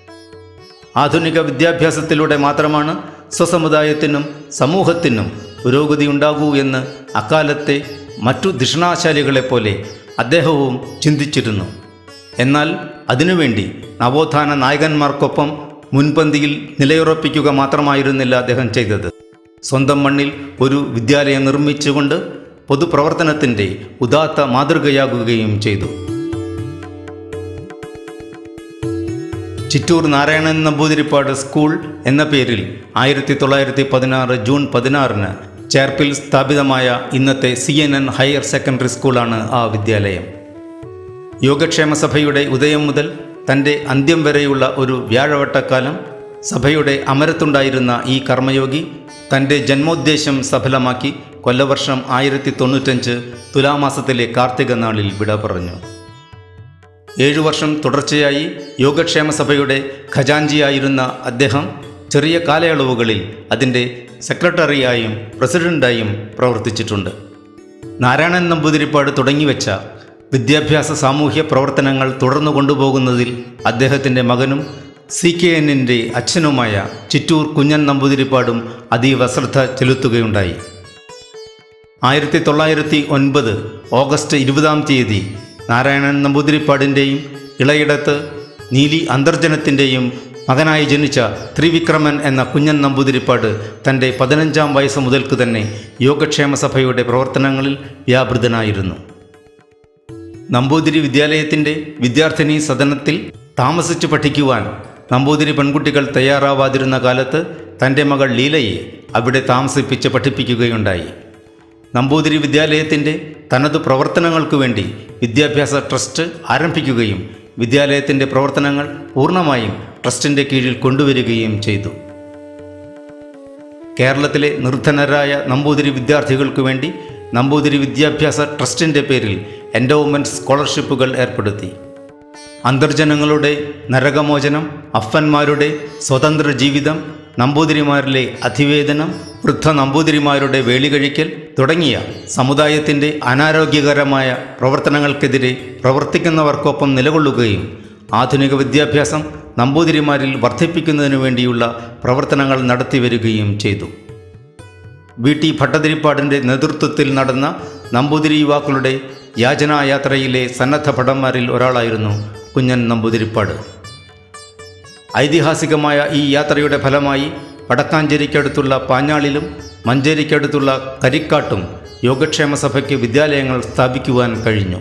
ആധുനിക വിദ്യാഭ്യാസത്തിലൂടെ മാത്രമാണ് സ്വസമുദായത്തിനും സമൂഹത്തിനും പുരോഗതി ഉണ്ടാകൂ എന്ന് അക്കാലത്തെ മറ്റു ധിഷണാശാലികളെപ്പോലെ അദ്ദേഹവും ചിന്തിച്ചിരുന്നു എന്നാൽ അതിനുവേണ്ടി നവോത്ഥാന നായകന്മാർക്കൊപ്പം മുൻപന്തിയിൽ നിലയുറപ്പിക്കുക മാത്രമായിരുന്നില്ല അദ്ദേഹം ചെയ്തത് സ്വന്തം മണ്ണിൽ ഒരു വിദ്യാലയം നിർമ്മിച്ചുകൊണ്ട് പൊതുപ്രവർത്തനത്തിൻ്റെ ഉദാത്ത മാതൃകയാകുകയും ചെയ്തു ചിറ്റൂർ നാരായണൻ നമ്പൂതിരിപ്പാട് സ്കൂൾ എന്ന പേരിൽ ആയിരത്തി തൊള്ളായിരത്തി പതിനാറ് ജൂൺ പതിനാറിന് ചേർപ്പിൽ സ്ഥാപിതമായ ഇന്നത്തെ C N N higher secondary സ്കൂളാണ് ആ വിദ്യാലയം യോഗക്ഷേമ സഭയുടെ ഉദയം മുതൽ തൻ്റെ അന്ത്യം വരെയുള്ള ഒരു വ്യാഴവട്ടക്കാലം സഭയുടെ അമരത്തുണ്ടായിരുന്ന ഈ കർമ്മയോഗി തൻ്റെ ജന്മോദ്ദേശം സഫലമാക്കി കൊല്ലവർഷം ആയിരത്തി തൊണ്ണൂറ്റഞ്ച് തുലാമാസത്തിലെ കാർത്തിക നാളിൽ വിട പറഞ്ഞു ഏഴു വർഷം തുടർച്ചയായി യോഗക്ഷേമ സഭയുടെ ഖജാൻജിയായിരുന്ന അദ്ദേഹം ചെറിയ കാലയളവുകളിൽ അതിൻ്റെ സെക്രട്ടറിയായും പ്രസിഡന്റായും പ്രവർത്തിച്ചിട്ടുണ്ട് നാരായണൻ നമ്പൂതിരിപ്പാട് തുടങ്ങിവെച്ച വിദ്യാഭ്യാസ സാമൂഹ്യ പ്രവർത്തനങ്ങൾ തുടർന്നു കൊണ്ടുപോകുന്നതിൽ അദ്ദേഹത്തിൻ്റെ മകനും സി കെ എന്നിൻ്റെ അച്ഛനുമായ ചിറ്റൂർ കുഞ്ഞൻ നമ്പൂതിരിപ്പാടും അതീവ ശ്രദ്ധ ചെലുത്തുകയുണ്ടായി ആയിരത്തി തൊള്ളായിരത്തി ഒൻപത് ഓഗസ്റ്റ് ഇരുപതാം തീയതി നാരായണൻ നമ്പൂതിരിപ്പാടിൻ്റെയും ഇളയിടത്ത് നീലി അന്തർജനത്തിൻ്റെയും മകനായി ജനിച്ച ത്രിവിക്രമൻ എന്ന കുഞ്ഞൻ നമ്പൂതിരിപ്പാട് തൻ്റെ പതിനഞ്ചാം വയസ്സ് മുതൽക്ക് തന്നെ യോഗക്ഷേമ സഭയുടെ പ്രവർത്തനങ്ങളിൽ വ്യാപൃതനായിരുന്നു നമ്പൂതിരി വിദ്യാലയത്തിൻ്റെ വിദ്യാർത്ഥിനി സദനത്തിൽ താമസിച്ച് പഠിക്കുവാൻ നമ്പൂതിരി പെൺകുട്ടികൾ തയ്യാറാവാതിരുന്ന കാലത്ത് തൻ്റെ മകൾ ലീലയെ അവിടെ താമസിപ്പിച്ച് പഠിപ്പിക്കുകയുണ്ടായി നമ്പൂതിരി വിദ്യാലയത്തിൻ്റെ തനത് പ്രവർത്തനങ്ങൾക്ക് വേണ്ടി വിദ്യാഭ്യാസ ട്രസ്റ്റ് ആരംഭിക്കുകയും വിദ്യാലയത്തിൻ്റെ പ്രവർത്തനങ്ങൾ പൂർണ്ണമായും ട്രസ്റ്റിൻ്റെ കീഴിൽ കൊണ്ടുവരികയും ചെയ്തു കേരളത്തിലെ നിർധനരായ നമ്പൂതിരി വിദ്യാർത്ഥികൾക്ക് വേണ്ടി നമ്പൂതിരി വിദ്യാഭ്യാസ ട്രസ്റ്റിൻ്റെ പേരിൽ എൻഡോവ്മെൻറ്റ് സ്കോളർഷിപ്പുകൾ ഏർപ്പെടുത്തി അന്തർജനങ്ങളുടെ നരകമോചനം അഫന്മാരുടെ സ്വതന്ത്ര ജീവിതം നമ്പൂതിരിമാരിലെ അതിവേദനം വൃദ്ധ നമ്പൂതിരിമാരുടെ വേളികഴിക്കൽ തുടങ്ങിയ സമുദായത്തിൻ്റെ അനാരോഗ്യകരമായ പ്രവർത്തനങ്ങൾക്കെതിരെ പ്രവർത്തിക്കുന്നവർക്കൊപ്പം നിലകൊള്ളുകയും ആധുനിക വിദ്യാഭ്യാസം നമ്പൂതിരിമാരിൽ വർദ്ധിപ്പിക്കുന്നതിനു വേണ്ടിയുള്ള പ്രവർത്തനങ്ങൾ നടത്തിവരികയും ചെയ്തു വി ടി ഭട്ടതിരിപ്പാടിൻ്റെ നേതൃത്വത്തിൽ നടന്ന നമ്പൂതിരി യുവാക്കളുടെ യാചനായാത്രയിലെ സന്നദ്ധ ഭടന്മാരിൽ ഒരാളായിരുന്നു കുഞ്ഞൻ നമ്പൂതിരിപ്പാട് ഐതിഹാസികമായ ഈ യാത്രയുടെ ഫലമായി വടക്കാഞ്ചേരിക്കടുത്തുള്ള പാഞ്ഞാളിലും മഞ്ചേരിക്കടുത്തുള്ള കരിക്കാട്ടും യോഗക്ഷേമ സഭയ്ക്ക് വിദ്യാലയങ്ങൾ സ്ഥാപിക്കുവാൻ കഴിഞ്ഞു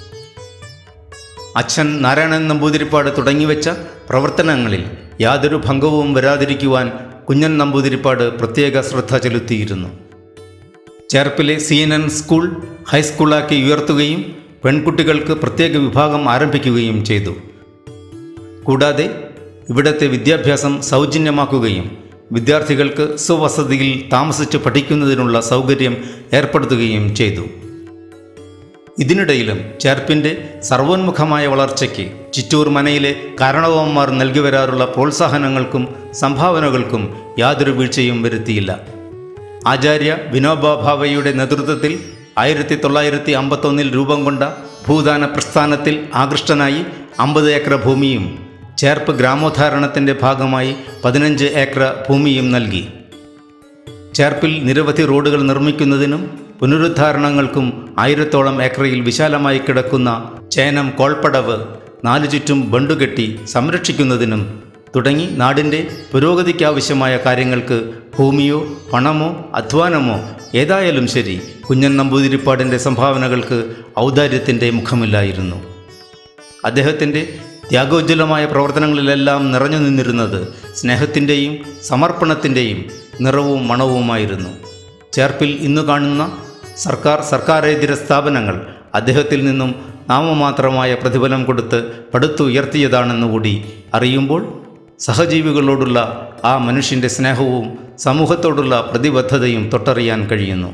അച്ഛൻ നാരായണൻ നമ്പൂതിരിപ്പാട് തുടങ്ങിവെച്ച പ്രവർത്തനങ്ങളിൽ യാതൊരു ഭംഗവും വരാതിരിക്കുവാൻ കുഞ്ഞൻ നമ്പൂതിരിപ്പാട് പ്രത്യേക ശ്രദ്ധ ചെലുത്തിയിരുന്നു ചേർപ്പിലെ സി എൻ എൻ സ്കൂൾ ഹൈസ്കൂളാക്കി ഉയർത്തുകയും പെൺകുട്ടികൾക്ക് പ്രത്യേക വിഭാഗം ആരംഭിക്കുകയും ചെയ്തു കൂടാതെ ഇവിടത്തെ വിദ്യാഭ്യാസം സൗജന്യമാക്കുകയും വിദ്യാർത്ഥികൾക്ക് സ്വവസതിയിൽ താമസിച്ച് പഠിക്കുന്നതിനുള്ള സൗകര്യം ഏർപ്പെടുത്തുകയും ചെയ്തു ഇതിനിടയിലും ചേർപ്പിൻ്റെ സർവോന്മുഖമായ വളർച്ചയ്ക്ക് ചിറ്റൂർ മനയിലെ കാരണവന്മാർ നൽകി വരാറുള്ള പ്രോത്സാഹനങ്ങൾക്കും സംഭാവനകൾക്കും യാതൊരു വീഴ്ചയും വരുത്തിയില്ല ആചാര്യ വിനോബ ഭാവയുടെ നേതൃത്വത്തിൽ ആയിരത്തി തൊള്ളായിരത്തി അമ്പത്തൊന്നിൽ രൂപം കൊണ്ട ഭൂദാന പ്രസ്ഥാനത്തിൽ ആകൃഷ്ടനായി അമ്പത് ഏക്കർ ഭൂമിയും ചേർപ്പ് ഗ്രാമോദ്ധാരണത്തിൻ്റെ ഭാഗമായി പതിനഞ്ച് ഏക്കർ ഭൂമിയും നൽകി ചേർപ്പിൽ നിരവധി റോഡുകൾ നിർമ്മിക്കുന്നതിനും പുനരുദ്ധാരണങ്ങൾക്കും ആയിരത്തോളം ഏക്കറിൽ വിശാലമായി കിടക്കുന്ന ചേനം കോൾപ്പടവ് നാലു ചുറ്റും ബണ്ടുകെട്ടി സംരക്ഷിക്കുന്നതിനും തുടങ്ങി നാടിൻ്റെ പുരോഗതിക്കാവശ്യമായ കാര്യങ്ങൾക്ക് ഭൂമിയോ പണമോ അധ്വാനമോ ഏതായാലും ശരി കുഞ്ഞൻ നമ്പൂതിരിപ്പാടിൻ്റെ സംഭാവനകൾക്ക് ഔദാര്യത്തിൻ്റെ മുഖമില്ലായിരുന്നു അദ്ദേഹത്തിൻ്റെ ത്യാഗോജ്വലമായ പ്രവർത്തനങ്ങളിലെല്ലാം നിറഞ്ഞു നിന്നിരുന്നത് സ്നേഹത്തിൻ്റെയും സമർപ്പണത്തിൻ്റെയും നിറവും മണവുമായിരുന്നു ചേർപ്പിൽ ഇന്ന് കാണുന്ന സർക്കാർ സർക്കാരേതര സ്ഥാപനങ്ങൾ അദ്ദേഹത്തിൽ നിന്നും നാമമാത്രമായ പ്രതിഫലം കൊടുത്ത് പടുത്തുയർത്തിയതാണെന്നുകൂടി അറിയുമ്പോൾ സഹജീവികളോടുള്ള ആ മനുഷ്യൻ്റെ സ്നേഹവും സമൂഹത്തോടുള്ള പ്രതിബദ്ധതയും തൊട്ടറിയാൻ കഴിയുന്നു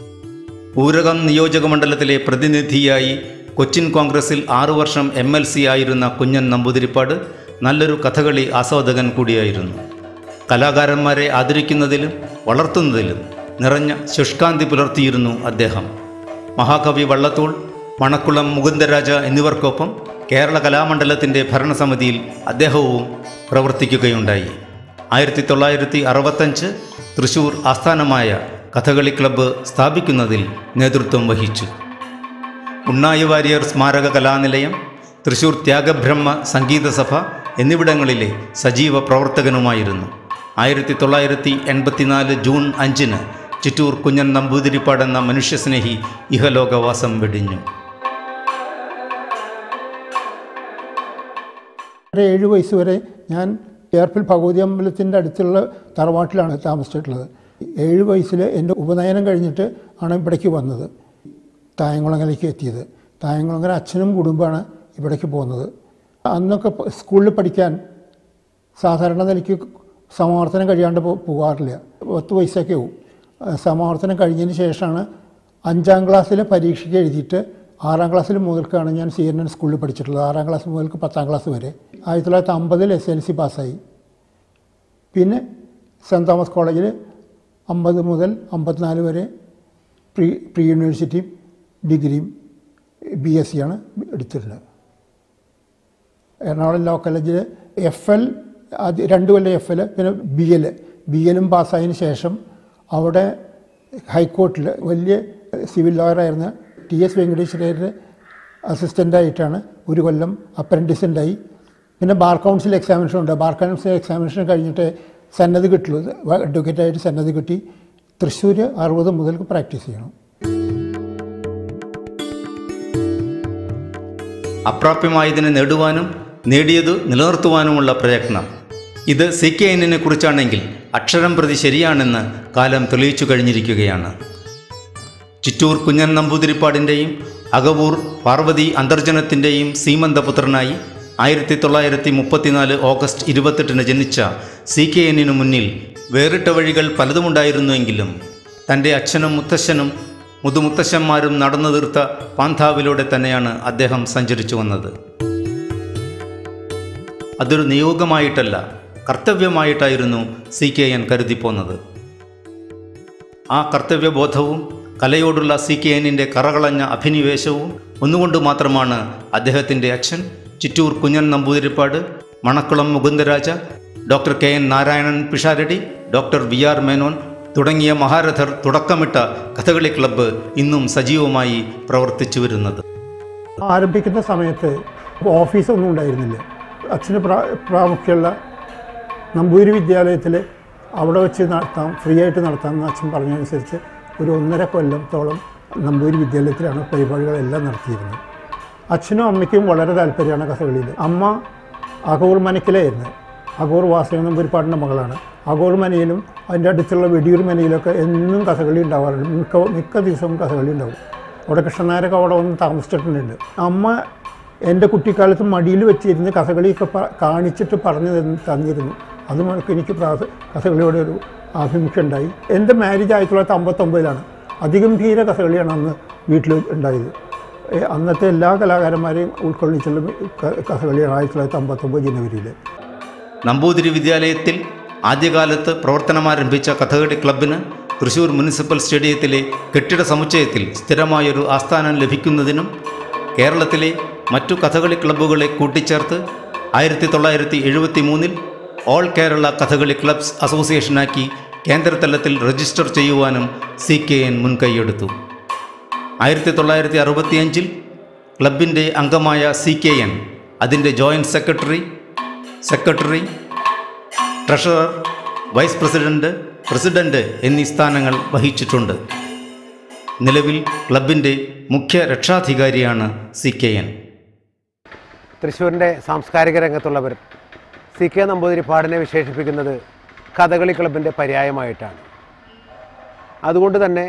ഊരകം നിയോജക മണ്ഡലത്തിലെ പ്രതിനിധിയായി കൊച്ചിൻ കോൺഗ്രസിൽ ആറു വർഷം എം എൽ സി ആയിരുന്ന കുഞ്ഞൻ നമ്പൂതിരിപ്പാട് നല്ലൊരു കഥകളി ആസ്വാദകൻ കൂടിയായിരുന്നു കലാകാരന്മാരെ ആദരിക്കുന്നതിലും വളർത്തുന്നതിലും നിറഞ്ഞ ശുഷ്കാന്തി പുലർത്തിയിരുന്നു അദ്ദേഹം മഹാകവി വള്ളത്തോൾ മണക്കുളം മുകുന്ദരാജ എന്നിവർക്കൊപ്പം കേരള കലാമണ്ഡലത്തിൻ്റെ ഭരണസമിതിയിൽ അദ്ദേഹവും പ്രവർത്തിക്കുകയുണ്ടായി ആയിരത്തി തൊള്ളായിരത്തി അറുപത്തഞ്ച് തൃശൂർ ആസ്ഥാനമായ കഥകളി ക്ലബ്ബ് സ്ഥാപിക്കുന്നതിൽ നേതൃത്വം വഹിച്ചു ഉണ്ണായി വാര്യർ സ്മാരക കലാനിലയം തൃശൂർ ത്യാഗബ്രഹ്മ സംഗീത സഭ എന്നിവിടങ്ങളിലെ സജീവ പ്രവർത്തകനുമായിരുന്നു ആയിരത്തി തൊള്ളായിരത്തി എൺപത്തിനാല് ജൂൺ അഞ്ചിന് ചിറ്റൂർ കുഞ്ഞൻ നമ്പൂതിരിപ്പാടെന്ന മനുഷ്യസ്നേഹി ഇഹലോകവാസം വെടിഞ്ഞു ഒരു ഏഴ് വയസ്സ് വരെ ഞാൻ ചേർപ്പിൽ ഭഗവതി അമ്പലത്തിൻ്റെ അടുത്തുള്ള തറവാട്ടിലാണ് താമസിച്ചിട്ടുള്ളത് ഏഴ് വയസ്സിൽ എൻ്റെ ഉപനയനം കഴിഞ്ഞിട്ട് ആണ് ഇവിടേക്ക് വന്നത് തായംകുളങ്ങരയ്ക്ക് എത്തിയത് തായംകുളങ്ങര അച്ഛനും കുടുംബമാണ് ഇവിടേക്ക് പോകുന്നത് അന്നൊക്കെ പ- സ്കൂളിൽ പഠിക്കാൻ സാധാരണ നിലയ്ക്ക് സമാവർത്തനം കഴിയാണ്ട് പോ- പോകാറില്ല പത്ത് വയസ്സൊക്കെ ആവും ആ, സമാവർത്തനം കഴിഞ്ഞതിന് ശേഷമാണ് അഞ്ചാം ക്ലാസ്സിലെ പരീക്ഷയ്ക്ക് എഴുതിയിട്ട് ആറാം ക്ലാസ്സിൽ മുതൽക്കാണ് ഞാൻ സി എൻ എൻ സ്കൂളിൽ പഠിച്ചിട്ടുള്ളത് ആറാം ക്ലാസ് മുതൽക്ക് പത്താം ക്ലാസ് വരെ ആയിരത്തി തൊള്ളായിരത്തി അമ്പതിൽ എസ് എൽ സി പാസ്സായി പിന്നെ സെൻറ് തോമസ് കോളേജിൽ അമ്പത് മുതൽ അമ്പത്തിനാല് വരെ പ്രീ പ്രീ യൂണിവേഴ്സിറ്റിയും ഡിഗ്രിയും ബി എസ് സിയാണ് എടുത്തിട്ടുള്ളത് എറണാകുളം ലോ കോളേജിൽ എഫ് എൽ അത് രണ്ട് കൊല്ലം എഫ് എൽ പിന്നെ ബി എൽ ബി എല്ലും പാസ്സായതിന് ശേഷം അവിടെ ഹൈക്കോർട്ടിൽ വലിയ സിവിൽ ലോയറായിരുന്ന ടി എസ് വെങ്കടേശ്വരയുടെ അസിസ്റ്റൻ്റായിട്ടാണ് ഒരു കൊല്ലം അപ്രൻറ്റീസ് പിന്നെ ബാർ കൗൺസിൽ എക്സാമിനേഷൻ ഉണ്ട് ബാർ കൗൺസിൽ എക്സാമിനേഷൻ കഴിഞ്ഞിട്ട് സന്നദ്ധ കിട്ടുള്ളൂ അഡ്വക്കേറ്റായിട്ട് സന്നദ്ധ കിട്ടി തൃശ്ശൂർ അറുപത് മുതൽ പ്രാക്ടീസ് ചെയ്യണം അപ്രാപ്യമായതിനെ നേടുവാനും നേടിയത് നിലനിർത്തുവാനുമുള്ള പ്രയത്നം ഇത് സി കെ എന്നിനെ കുറിച്ചാണെങ്കിൽ അക്ഷരം പ്രതി ശരിയാണെന്ന് കാലം തെളിയിച്ചു കഴിഞ്ഞിരിക്കുകയാണ് ചിറ്റൂർ കുഞ്ഞൻ നമ്പൂതിരിപ്പാടിൻ്റെയും അകവൂർ പാർവതി അന്തർജനത്തിൻ്റെയും സീമന്തപുത്രനായി ആയിരത്തി തൊള്ളായിരത്തി മുപ്പത്തിനാല് ഓഗസ്റ്റ് ഇരുപത്തെട്ടിന് ജനിച്ച സി കെ എന്നിനു മുന്നിൽ വേറിട്ട വഴികൾ പലതുമുണ്ടായിരുന്നുവെങ്കിലും തൻ്റെ അച്ഛനും മുത്തശ്ശനും മുതുമുത്തശ്ശന്മാരും നടന്നു തീർത്ത പാന്താവിലൂടെ തന്നെയാണ് അദ്ദേഹം സഞ്ചരിച്ചു വന്നത് അതൊരു നിയോഗമായിട്ടല്ല കർത്തവ്യമായിട്ടായിരുന്നു സി കെ എൻ കരുതിപ്പോന്നത് ആ കർത്തവ്യബോധവും കലയോടുള്ള സി കെ എന്നിൻ്റെ കറകളഞ്ഞ അഭിനിവേശവും ഒന്നുകൊണ്ട് മാത്രമാണ് അദ്ദേഹത്തിൻ്റെ അച്ഛൻ Chittoor Kunjan Namboothiripad Manakkulam Mukundaraja doctor K N Narayanan Pisharody doctor V R Menon തുടങ്ങിയ മഹാരഥർ തുടക്കമിട്ട കഥകളി ക്ലബ്ബ് ഇന്നും സജീവമായി പ്രവർത്തിച്ചു വരുന്നത് ആരംഭിക്കുന്ന സമയത്ത് ഓഫീസൊന്നും ഉണ്ടായിരുന്നില്ല അച്ഛന് പ്രാ പ്രാമുഖ്യമുള്ള നമ്പൂതിരി വിദ്യാലയത്തിൽ അവിടെ വെച്ച് നടത്താം ഫ്രീ ആയിട്ട് നടത്താമെന്ന് അച്ഛൻ പറഞ്ഞതനുസരിച്ച് ഒരു ഒന്നര കൊല്ലത്തോളം നമ്പൂതിരി വിദ്യാലയത്തിലാണ് പരിപാടികളെല്ലാം നടത്തിയിരുന്നത് അച്ഛനും അമ്മയ്ക്കും വളരെ താല്പര്യമാണ് കഥകളിയിൽ അമ്മ അകൂർ മനക്കിലായിരുന്നു അകൂർ വാസവ നമ്പൂരിപ്പാടിൻ്റെ മകളാണ് അകൂർ മനയിലും അതിൻ്റെ അടുത്തുള്ള വെടിയൂർ മനയിലൊക്കെ എന്നും കഥകളി ഉണ്ടാവാറുണ്ട് മിക്ക മിക്ക ദിവസവും കഥകളി ഉണ്ടാവും അവിടെ കൃഷ്ണനാരൊക്കെ അവിടെ വന്ന് താമസിച്ചിട്ടുണ്ട് അമ്മ എൻ്റെ കുട്ടിക്കാലത്ത് മടിയിൽ വെച്ചിരുന്ന് കഥകളിയൊക്കെ പ- കാണിച്ചിട്ട് പറഞ്ഞു തന്ന് തന്നിരുന്നു അതുമൊക്കെ എനിക്ക് പ്രാസ കഥകളിയോടെ ഒരു ആഭിമുഖ്യം ഉണ്ടായി എൻ്റെ മാരേജ് ആയിരത്തി തൊള്ളായിരത്തി അമ്പത്തൊമ്പതിലാണ് അതിഗംഭീര കഥകളിയാണ് അന്ന് വീട്ടിൽ ഉണ്ടായത് ഏ, അന്നത്തെ എല്ലാ കലാകാരന്മാരെയും ഉൾക്കൊള്ളിച്ചുള്ള ക- കഥകളിയാണ് ആയിരത്തി തൊള്ളായിരത്തി അമ്പത്തൊമ്പത് ജനുവരിയിൽ നമ്പൂതിരി വിദ്യാലയത്തിൽ ആദ്യകാലത്ത് പ്രവർത്തനമാരംഭിച്ച കഥകളി ക്ലബിന് തൃശൂർ മുനിസിപ്പൽ സ്റ്റേഡിയത്തിലെ കെട്ടിട സമുച്ചയത്തിൽ സ്ഥിരമായൊരു ആസ്ഥാനം ലഭിക്കുന്നതിനും കേരളത്തിലെ മറ്റു കഥകളി ക്ലബ്ബുകളെ കൂട്ടിച്ചേർത്ത് ആയിരത്തി തൊള്ളായിരത്തി എഴുപത്തി മൂന്നിൽ ഓൾ കേരള കഥകളി ക്ലബ്സ് അസോസിയേഷനാക്കി കേന്ദ്രതലത്തിൽ രജിസ്റ്റർ ചെയ്യുവാനും സി കെ എൻ മുൻകൈയെടുത്തു ആയിരത്തി തൊള്ളായിരത്തി അറുപത്തിയഞ്ചിൽ ക്ലബിൻ്റെ അംഗമായ സി കെ എൻ അതിൻ്റെ joint secretary secretary treasurer vice president president എന്നീ സ്ഥാനങ്ങൾ വഹിച്ചിട്ടുണ്ട് നിലവിൽ ക്ലബിൻ്റെ മുഖ്യ രക്ഷാധികാരിയാണ് സി കെ എൻ തൃശ്ശൂരിൻ്റെ സാംസ്കാരിക രംഗത്തുള്ളവർ സി കെ നമ്പൂതിരിപ്പാടിനെ വിശേഷിപ്പിക്കുന്നത് കഥകളി ക്ലബിൻ്റെ പര്യായമായിട്ടാണ് അതുകൊണ്ട് തന്നെ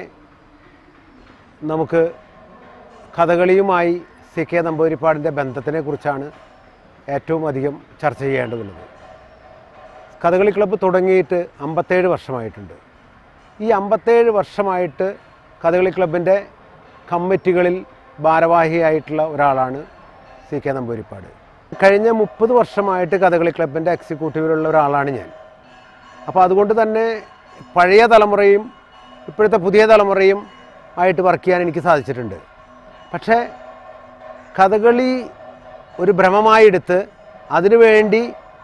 നമുക്ക് കഥകളിയുമായി സി കെ നമ്പൂതിരിപ്പാടിൻ്റെ ബന്ധത്തിനെ കുറിച്ചാണ് ഏറ്റവും അധികം ചർച്ച ചെയ്യേണ്ടതുള്ളത് കഥകളി ക്ലബ്ബ് തുടങ്ങിയിട്ട് അമ്പത്തേഴ് വർഷമായിട്ടുണ്ട് ഈ അമ്പത്തേഴ് വർഷമായിട്ട് കഥകളി ക്ലബിൻ്റെ കമ്മിറ്റികളിൽ ഭാരവാഹിയായിട്ടുള്ള ഒരാളാണ് സി കെ നമ്പൂരിപ്പാട് കഴിഞ്ഞ മുപ്പത് വർഷമായിട്ട് കഥകളി ക്ലബിൻ്റെ എക്സിക്യൂട്ടീവിലുള്ള ഒരാളാണ് ഞാൻ അപ്പോൾ അതുകൊണ്ട് തന്നെ പഴയ തലമുറയും ഇപ്പോഴത്തെ പുതിയ തലമുറയും ആയിട്ട് വർക്ക് ചെയ്യാൻ എനിക്ക് സാധിച്ചിട്ടുണ്ട് പക്ഷേ കഥകളി ഒരു ഭ്രമമായെടുത്ത് അതിനുവേണ്ടി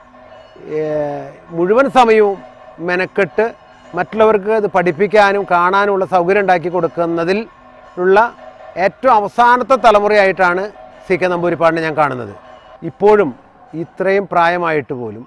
ഏഹ്, മുഴുവൻ സമയവും മെനക്കെട്ട് മറ്റുള്ളവർക്ക് ഇത് പഠിപ്പിക്കാനും കാണാനുമുള്ള സൗകര്യം ഉണ്ടാക്കി കൊടുക്കുന്നതിൽ ഉള്ള ഏറ്റവും അവസാനത്തെ തലമുറയായിട്ടാണ് സി കെ നമ്പൂരിപ്പാടിനെ ഞാൻ കാണുന്നത് ഇപ്പോഴും ഇത്രയും പ്രായമായിട്ട് പോലും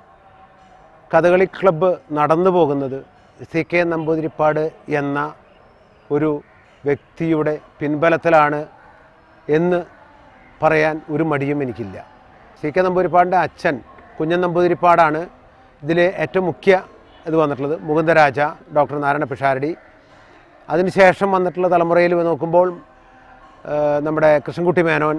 കഥകളി ക്ലബ്ബ് നടന്നു പോകുന്നത് സി കെ നമ്പൂതിരിപ്പാട് എന്ന ഒരു വ്യക്തിയുടെ പിൻബലത്തിലാണ് എന്ന് പറയാൻ ഒരു മടിയും എനിക്കില്ല സി കെ നമ്പൂതിരിപ്പാടിൻ്റെ അച്ഛൻ കുഞ്ഞൻ നമ്പൂതിരിപ്പാടാണ് ഇതിൽ ഏറ്റവും മുഖ്യ ഇത് വന്നിട്ടുള്ളത് മുകുന്ദരാജ ഡോക്ടർ നാരായണ പിഷാരടി അതിനുശേഷം വന്നിട്ടുള്ള തലമുറയിൽ നോക്കുമ്പോൾ ആ, നമ്മുടെ കൃഷ്ണൻകുട്ടി മേനോൻ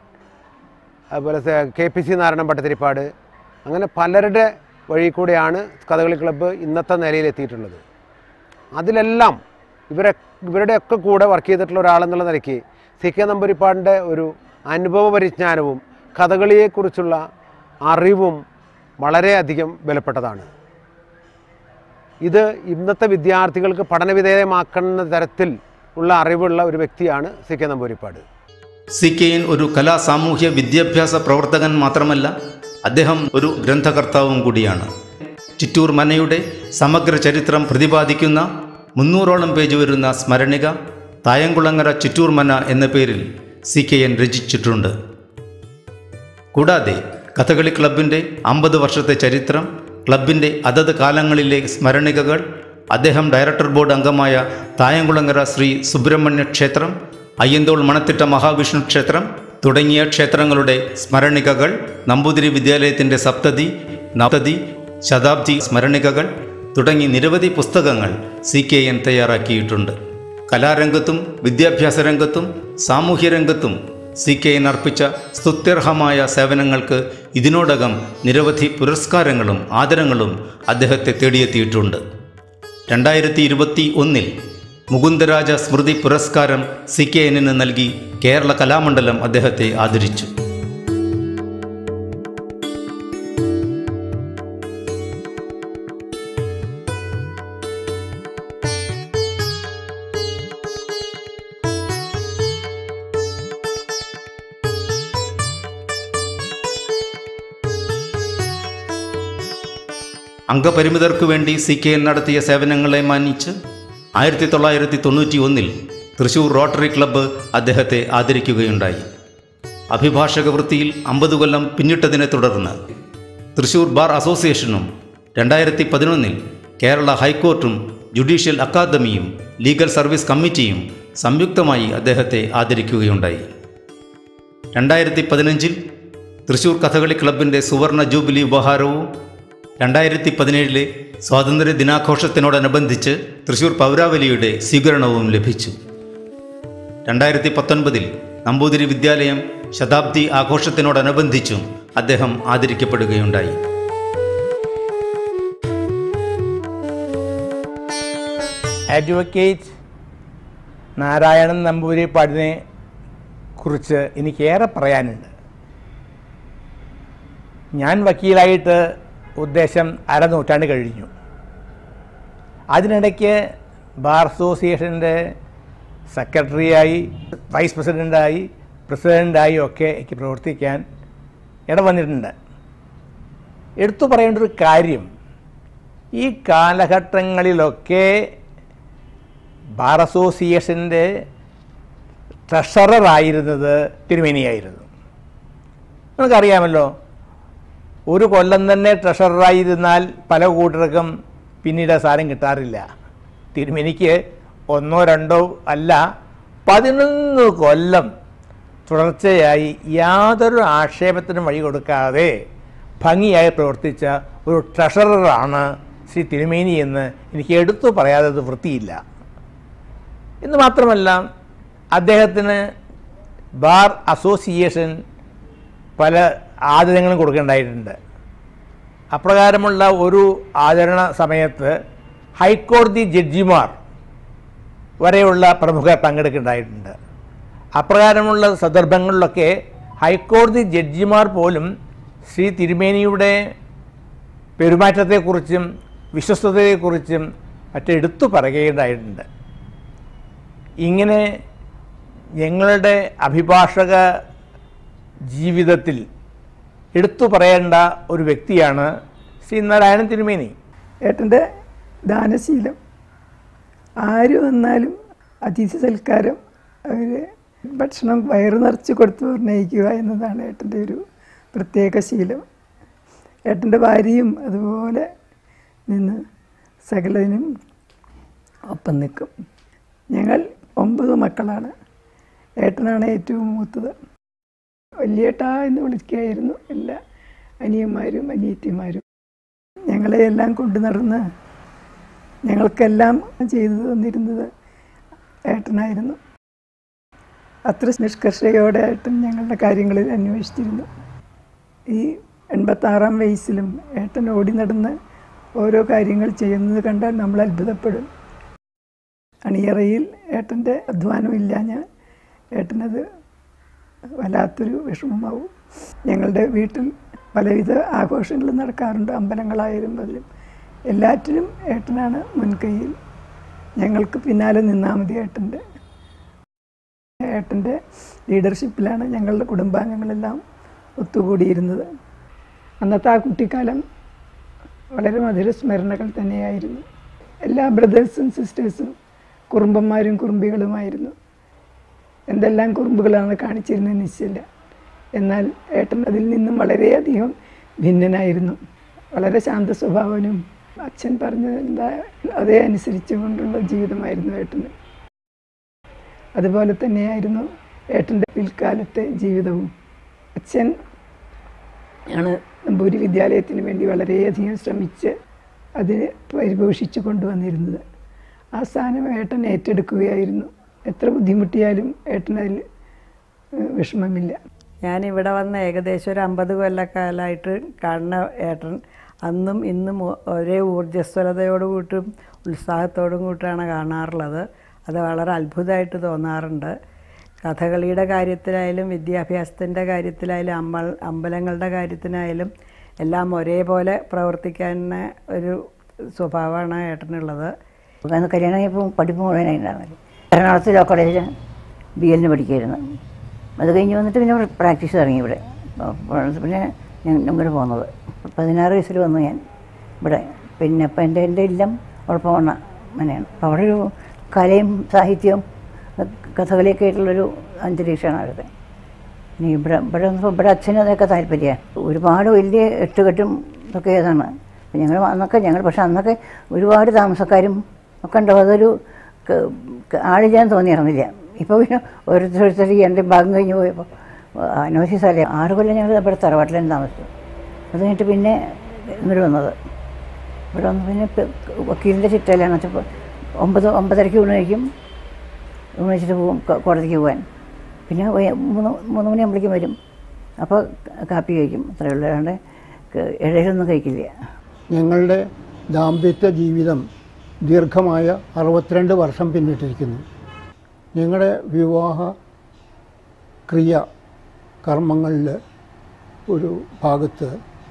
അതുപോലെ സെ- K P C Narayanan Bhattathiripad അങ്ങനെ പലരുടെ വഴി കൂടെയാണ് കഥകളി ക്ലബ്ബ് ഇന്നത്തെ നിലയിലെത്തിയിട്ടുള്ളത് അതിലെല്ലാം ഇവരെ ഇവരുടെയൊക്കെ കൂടെ വർക്ക് ചെയ്തിട്ടുള്ള ഒരാളെന്നുള്ള നിലയ്ക്ക് സി കെ നമ്പൂരിപ്പാടിൻ്റെ ഒരു അനുഭവ പരിജ്ഞാനവും കഥകളിയെക്കുറിച്ചുള്ള അറിവും വളരെയധികം വിലപ്പെട്ടതാണ് ഇത് ഇന്നത്തെ വിദ്യാർത്ഥികൾക്ക് പഠനവിധേയമാക്കുന്ന തരത്തിൽ ഉള്ള അറിവുള്ള ഒരു വ്യക്തിയാണ് C K Namboothiripad C K N ഒരു കലാ സാമൂഹ്യ വിദ്യാഭ്യാസ പ്രവർത്തകൻ മാത്രമല്ല അദ്ദേഹം ഒരു ഗ്രന്ഥകർത്താവും കൂടിയാണ് ചിറ്റൂർ മനയുടെ സമഗ്ര ചരിത്രം പ്രതിപാദിക്കുന്ന മുന്നൂറോളം പേജ് വരുന്ന സ്മരണിക തായംകുളങ്ങര ചിറ്റൂർമന എന്ന പേരിൽ സി കെ എൻ രചിച്ചിട്ടുണ്ട് കൂടാതെ കഥകളി ക്ലബിൻ്റെ അമ്പത് വർഷത്തെ ചരിത്രം ക്ലബിൻ്റെ അതത് കാലങ്ങളിലെ സ്മരണികകൾ അദ്ദേഹം ഡയറക്ടർ ബോർഡ് അംഗമായ തായംകുളങ്ങര ശ്രീ സുബ്രഹ്മണ്യ ക്ഷേത്രം അയ്യന്തോൾ മണത്തിട്ട മഹാവിഷ്ണു ക്ഷേത്രം തുടങ്ങിയ ക്ഷേത്രങ്ങളുടെ സ്മരണികകൾ നമ്പൂതിരി വിദ്യാലയത്തിൻ്റെ സപ്തതി നവതി ശതാബ്ദി സ്മരണികകൾ തുടങ്ങി നിരവധി പുസ്തകങ്ങൾ സി കെ എൻ തയ്യാറാക്കിയിട്ടുണ്ട് കലാരംഗത്തും വിദ്യാഭ്യാസ രംഗത്തും സാമൂഹ്യ രംഗത്തും സി കെ എൻ അർപ്പിച്ച സ്തുത്യർഹമായ സേവനങ്ങൾക്ക് ഇതിനോടകം നിരവധി പുരസ്കാരങ്ങളും ആദരങ്ങളും അദ്ദേഹത്തെ തേടിയെത്തിയിട്ടുണ്ട് രണ്ടായിരത്തി ഇരുപത്തി ഒന്നിൽ മുകുന്ദരാജ സ്മൃതി പുരസ്കാരം സി കെ എന്നിന് നൽകി കേരള കലാമണ്ഡലം അദ്ദേഹത്തെ ആദരിച്ചു അംഗപരിമിതർക്കു വേണ്ടി സി കെ എൻ നടത്തിയ സേവനങ്ങളെ മാനിച്ച് ആയിരത്തി തൊള്ളായിരത്തി തൊണ്ണൂറ്റി ഒന്നിൽ തൃശൂർ റോട്ടറി ക്ലബ്ബ് അദ്ദേഹത്തെ ആദരിക്കുകയുണ്ടായി അഭിഭാഷക വൃത്തിയിൽ അമ്പത് കൊല്ലം പിന്നിട്ടതിനെ തുടർന്ന് തൃശൂർ ബാർ അസോസിയേഷനും രണ്ടായിരത്തി പതിനൊന്നിൽ കേരള ഹൈക്കോർട്ടും ജുഡീഷ്യൽ അക്കാദമിയും ലീഗൽ സർവീസ് കമ്മിറ്റിയും സംയുക്തമായി അദ്ദേഹത്തെ ആദരിക്കുകയുണ്ടായി രണ്ടായിരത്തി പതിനഞ്ചിൽ തൃശൂർ കഥകളി ക്ലബിൻ്റെ സുവർണ ജൂബിലി ഉപഹാരവും രണ്ടായിരത്തി പതിനേഴിലെ സ്വാതന്ത്ര്യ ദിനാഘോഷത്തിനോടനുബന്ധിച്ച് തൃശൂർ പൗരാവലിയുടെ സ്വീകരണവും ലഭിച്ചു രണ്ടായിരത്തി പത്തൊൻപതിൽ നമ്പൂതിരി വിദ്യാലയം ശതാബ്ദി ആഘോഷത്തിനോടനുബന്ധിച്ചും അദ്ദേഹം ആദരിക്കപ്പെടുകയുണ്ടായി അഡ്വക്കേറ്റ് നാരായണൻ നമ്പൂതിരിപ്പാടിനെ കുറിച്ച് എനിക്കേറെ പറയാനുണ്ട് ഞാൻ വക്കീലായിട്ട് ഉദ്ദേശം അരനൂറ്റാണ്ട് കഴിഞ്ഞു അതിനിടയ്ക്ക് ബാർ അസോസിയേഷൻ്റെ സെക്രട്ടറിയായി വൈസ് പ്രസിഡൻ്റായി പ്രസിഡൻ്റായി ഒക്കെ എനിക്ക് പ്രവർത്തിക്കാൻ ഇട വന്നിട്ടുണ്ട് എടുത്തു പറയേണ്ട ഒരു കാര്യം ഈ കാലഘട്ടങ്ങളിലൊക്കെ ബാർ അസോസിയേഷൻ്റെ ട്രഷററായിരുന്നത് തിരുമേനിയായിരുന്നു നമുക്കറിയാമല്ലോ ഒരു കൊല്ലം തന്നെ ട്രഷററായിരുന്നാൽ പല കൂട്ടർക്കും പിന്നീട് ആ സാധനം കിട്ടാറില്ല തിരുമേനിക്ക് ഒന്നോ രണ്ടോ അല്ല പതിനൊന്ന് കൊല്ലം തുടർച്ചയായി യാതൊരു ആക്ഷേപത്തിനും വഴി കൊടുക്കാതെ ഭംഗിയായി പ്രവർത്തിച്ച ഒരു ട്രഷററാണ് ശ്രീ തിരുമേനി എന്ന് എനിക്ക് എടുത്തു പറയാതെ അത് വൃത്തിയില്ല എന്ന് മാത്രമല്ല അദ്ദേഹത്തിന് ബാർ അസോസിയേഷൻ പല ആദരങ്ങളും കൊടുക്കേണ്ടതായിട്ടുണ്ട് അപ്രകാരമുള്ള ഒരു ആചരണ സമയത്ത് ഹൈക്കോടതി ജഡ്ജിമാർ വരെയുള്ള പ്രമുഖർ പങ്കെടുക്കേണ്ടതായിട്ടുണ്ട് അപ്രകാരമുള്ള സന്ദർഭങ്ങളിലൊക്കെ ഹൈക്കോടതി ജഡ്ജിമാർ പോലും ശ്രീ തിരുമേനിയുടെ പെരുമാറ്റത്തെക്കുറിച്ചും വിശ്വസ്തതയെക്കുറിച്ചും മറ്റെടുത്തു പറയുകയുണ്ടായിട്ടുണ്ട് ഇങ്ങനെ ഞങ്ങളുടെ അഭിഭാഷക ജീവിതത്തിൽ എടുത്തു പറയേണ്ട ഒരു വ്യക്തിയാണ് ശ്രീ നാരായണൻ തിരുമേനി ഏട്ടൻ്റെ ദാനശീലം ആര് വന്നാലും അതിഥി സൽക്കാരം അവർ ഭക്ഷണം വയറ് നിറച്ച് കൊടുത്തു നിർണ്ണയിക്കുക എന്നതാണ് ഏട്ടൻ്റെ ഒരു പ്രത്യേക ശീലം ഏട്ടൻ്റെ ഭാര്യയും അതുപോലെ നിന്ന് സകലതിനും ഒപ്പം നിൽക്കും ഞങ്ങൾ ഒമ്പത് മക്കളാണ് ഏട്ടനാണ് ഏറ്റവും മൂത്തത് വലിയേട്ടാ എന്ന് വിളിക്കുകയായിരുന്നു എല്ലാ അനിയന്മാരും അനിയത്തിമാരും ഞങ്ങളെ എല്ലാം കൊണ്ടു നടന്ന് ഞങ്ങൾക്കെല്ലാം ചെയ്തു തന്നിരുന്നത് ഏട്ടനായിരുന്നു അത്ര നിഷ്കർഷയോടെ ഏട്ടൻ ഞങ്ങളുടെ കാര്യങ്ങളിൽ അന്വേഷിച്ചിരുന്നു ഈ എൺപത്താറാം വയസ്സിലും ഏട്ടൻ ഓടി നടന്ന് ഓരോ കാര്യങ്ങൾ ചെയ്യുന്നത് കണ്ടാൽ നമ്മൾ അത്ഭുതപ്പെടും അണിയറയിൽ ഏട്ടൻ്റെ അധ്വാനമില്ല ഞാൻ ഏട്ടനത് വല്ലാത്തൊരു വിഷമമാവും ഞങ്ങളുടെ വീട്ടിൽ പലവിധ ആഘോഷങ്ങൾ നടക്കാറുണ്ട് അമ്പലങ്ങളായാലും അതിലും എല്ലാറ്റിലും ഏട്ടനാണ് മുൻകൈയിൽ ഞങ്ങൾക്ക് പിന്നാലെ നിന്നാൽ മതി ഏട്ടൻ്റെ ഏട്ടൻ്റെ ലീഡർഷിപ്പിലാണ് ഞങ്ങളുടെ കുടുംബാംഗങ്ങളെല്ലാം ഒത്തുകൂടിയിരുന്നത് അന്നത്തെ ആ കുട്ടിക്കാലം വളരെ മധുര സ്മരണകൾ തന്നെയായിരുന്നു എല്ലാ ബ്രദേഴ്സും സിസ്റ്റേഴ്സും കുറുമ്പന്മാരും കുറുമ്പികളുമായിരുന്നു എന്തെല്ലാം കുറുമ്പുകളാണ് കാണിച്ചിരുന്നത് നിശ്ചയില്ല എന്നാൽ ഏട്ടൻ അതിൽ നിന്നും വളരെയധികം ഭിന്നനായിരുന്നു വളരെ ശാന്ത സ്വഭാവനും അച്ഛൻ പറഞ്ഞത് എന്താ അതേ അനുസരിച്ച് കൊണ്ടുള്ള ജീവിതമായിരുന്നു ഏട്ടന് അതുപോലെ തന്നെയായിരുന്നു ഏട്ടൻ്റെ പിൽക്കാലത്തെ ജീവിതവും അച്ഛൻ ആണ് നമ്പൂരി വിദ്യാലയത്തിന് വേണ്ടി വളരെയധികം ശ്രമിച്ച് അതിനെ പരിപോഷിച്ചു കൊണ്ടുവന്നിരുന്നത് ആ സ്ഥാനം ഏട്ടൻ ഏറ്റെടുക്കുകയായിരുന്നു എത്ര ബുദ്ധിമുട്ടിയാലും ഏട്ടൻ അതിൽ ഏഹ്, വിഷമമില്ല ഞാൻ ഇവിടെ വന്ന് ഏകദേശം ഒരു അമ്പത് കൊല്ലക്കാലമായിട്ട് കാണുന്ന ഏട്ടൻ അന്നും ഇന്നും ഒ- ഒരേ ഊർജ്ജസ്വലതയോട് കൂട്ടും ഉത്സാഹത്തോടും കൂട്ടാണ് കാണാറുള്ളത് അത് വളരെ അത്ഭുതമായിട്ട് തോന്നാറുണ്ട് കഥകളിയുടെ കാര്യത്തിലായാലും വിദ്യാഭ്യാസത്തിൻ്റെ കാര്യത്തിലായാലും അമ്പ അമ്പലങ്ങളുടെ കാര്യത്തിനായാലും എല്ലാം ഒരേപോലെ പ്രവർത്തിക്കാൻ ഒരു സ്വഭാവമാണ് ഏട്ടനുള്ളത് അന്ന് കല്യാണം കഴിഞ്ഞപ്പോൾ പഠിപ്പ് മുഴുവനായിട്ടുണ്ടായിരുന്നു എറണാകുളത്ത് ലോ കോളേജിൽ ബി എല്ലിന് പഠിക്കുമായിരുന്നു അത് കഴിഞ്ഞ് വന്നിട്ട് പിന്നെ പ്രാക്ടീസ് തുടങ്ങി ഇവിടെ അപ്പോൾ പിന്നെ ഞാൻ ഇങ്ങോട്ട് പോകുന്നത് പതിനാറ് വയസ്സിൽ വന്നു ഞാൻ ഇവിടെ പിന്നെ അപ്പം എൻ്റെ എൻ്റെ ഇല്ലം ഉഴപ്പമണ്ണ അങ്ങനെയാണ് അപ്പോൾ അവിടെ ഒരു കലയും സാഹിത്യവും കഥകളിയൊക്കെ ആയിട്ടുള്ളൊരു അന്തരീക്ഷമാണ് അവിടുത്തെ ഇനി ഇവിടെ ഇവിടെ വന്നപ്പോൾ ഇവിടെ അച്ഛനും അതൊക്കെ താല്പര്യമാണ് ഒരുപാട് വലിയ എട്ടുകെട്ടും ഇതൊക്കെ ഏതാണ് അപ്പം ഞങ്ങൾ അന്നൊക്കെ ഞങ്ങൾ പക്ഷെ അന്നൊക്കെ ഒരുപാട് താമസക്കാരും ഒക്കെ ഉണ്ടാവും അതൊരു ക- ക- ആളില്ലാന്ന് തോന്നിയിരുന്നില്ല ഇപ്പോൾ പിന്നെ ഓരോരുത്തരോരുത്തർ എൻ്റെ ഭാഗം കഴിഞ്ഞ് പോയപ്പോൾ അനവധി സ്ഥലം ആറ് കൊല്ലം ഞങ്ങൾ ഇവിടെ തറവാട്ടിലാണ് താമസിച്ചു അത് കഴിഞ്ഞിട്ട് പിന്നെ ഇങ്ങോട്ട് വന്നത് ഇവിടെ വന്ന് പിന്നെ പ- വക്കീലിൻ്റെ ചിട്ടയിലാണ് വെച്ചപ്പോൾ ഒമ്പത് ഒമ്പതരയ്ക്ക് ഊണ് കഴിക്കും ഊണ് കഴിച്ചിട്ട് പോകും കോ- കോടതിക്ക് പോകാൻ പിന്നെ വൈ- മൂന്ന് മൂന്ന് മണിയാകുമ്പോഴേക്കും വരും അപ്പോൾ കാപ്പി കഴിക്കും അത്രയേ ഉള്ളൂ അല്ലാണ്ട് ക- ഇടയിലൊന്നും കഴിക്കില്ല ഞങ്ങളുടെ ദാമ്പത്യ ജീവിതം ദീർഘമായ അറുപത്തിരണ്ട് വർഷം പിന്നിട്ടിരിക്കുന്നു ഞങ്ങളുടെ വിവാഹ ക്രിയ കർമ്മങ്ങളിൽ ഒരു ഭാഗത്ത്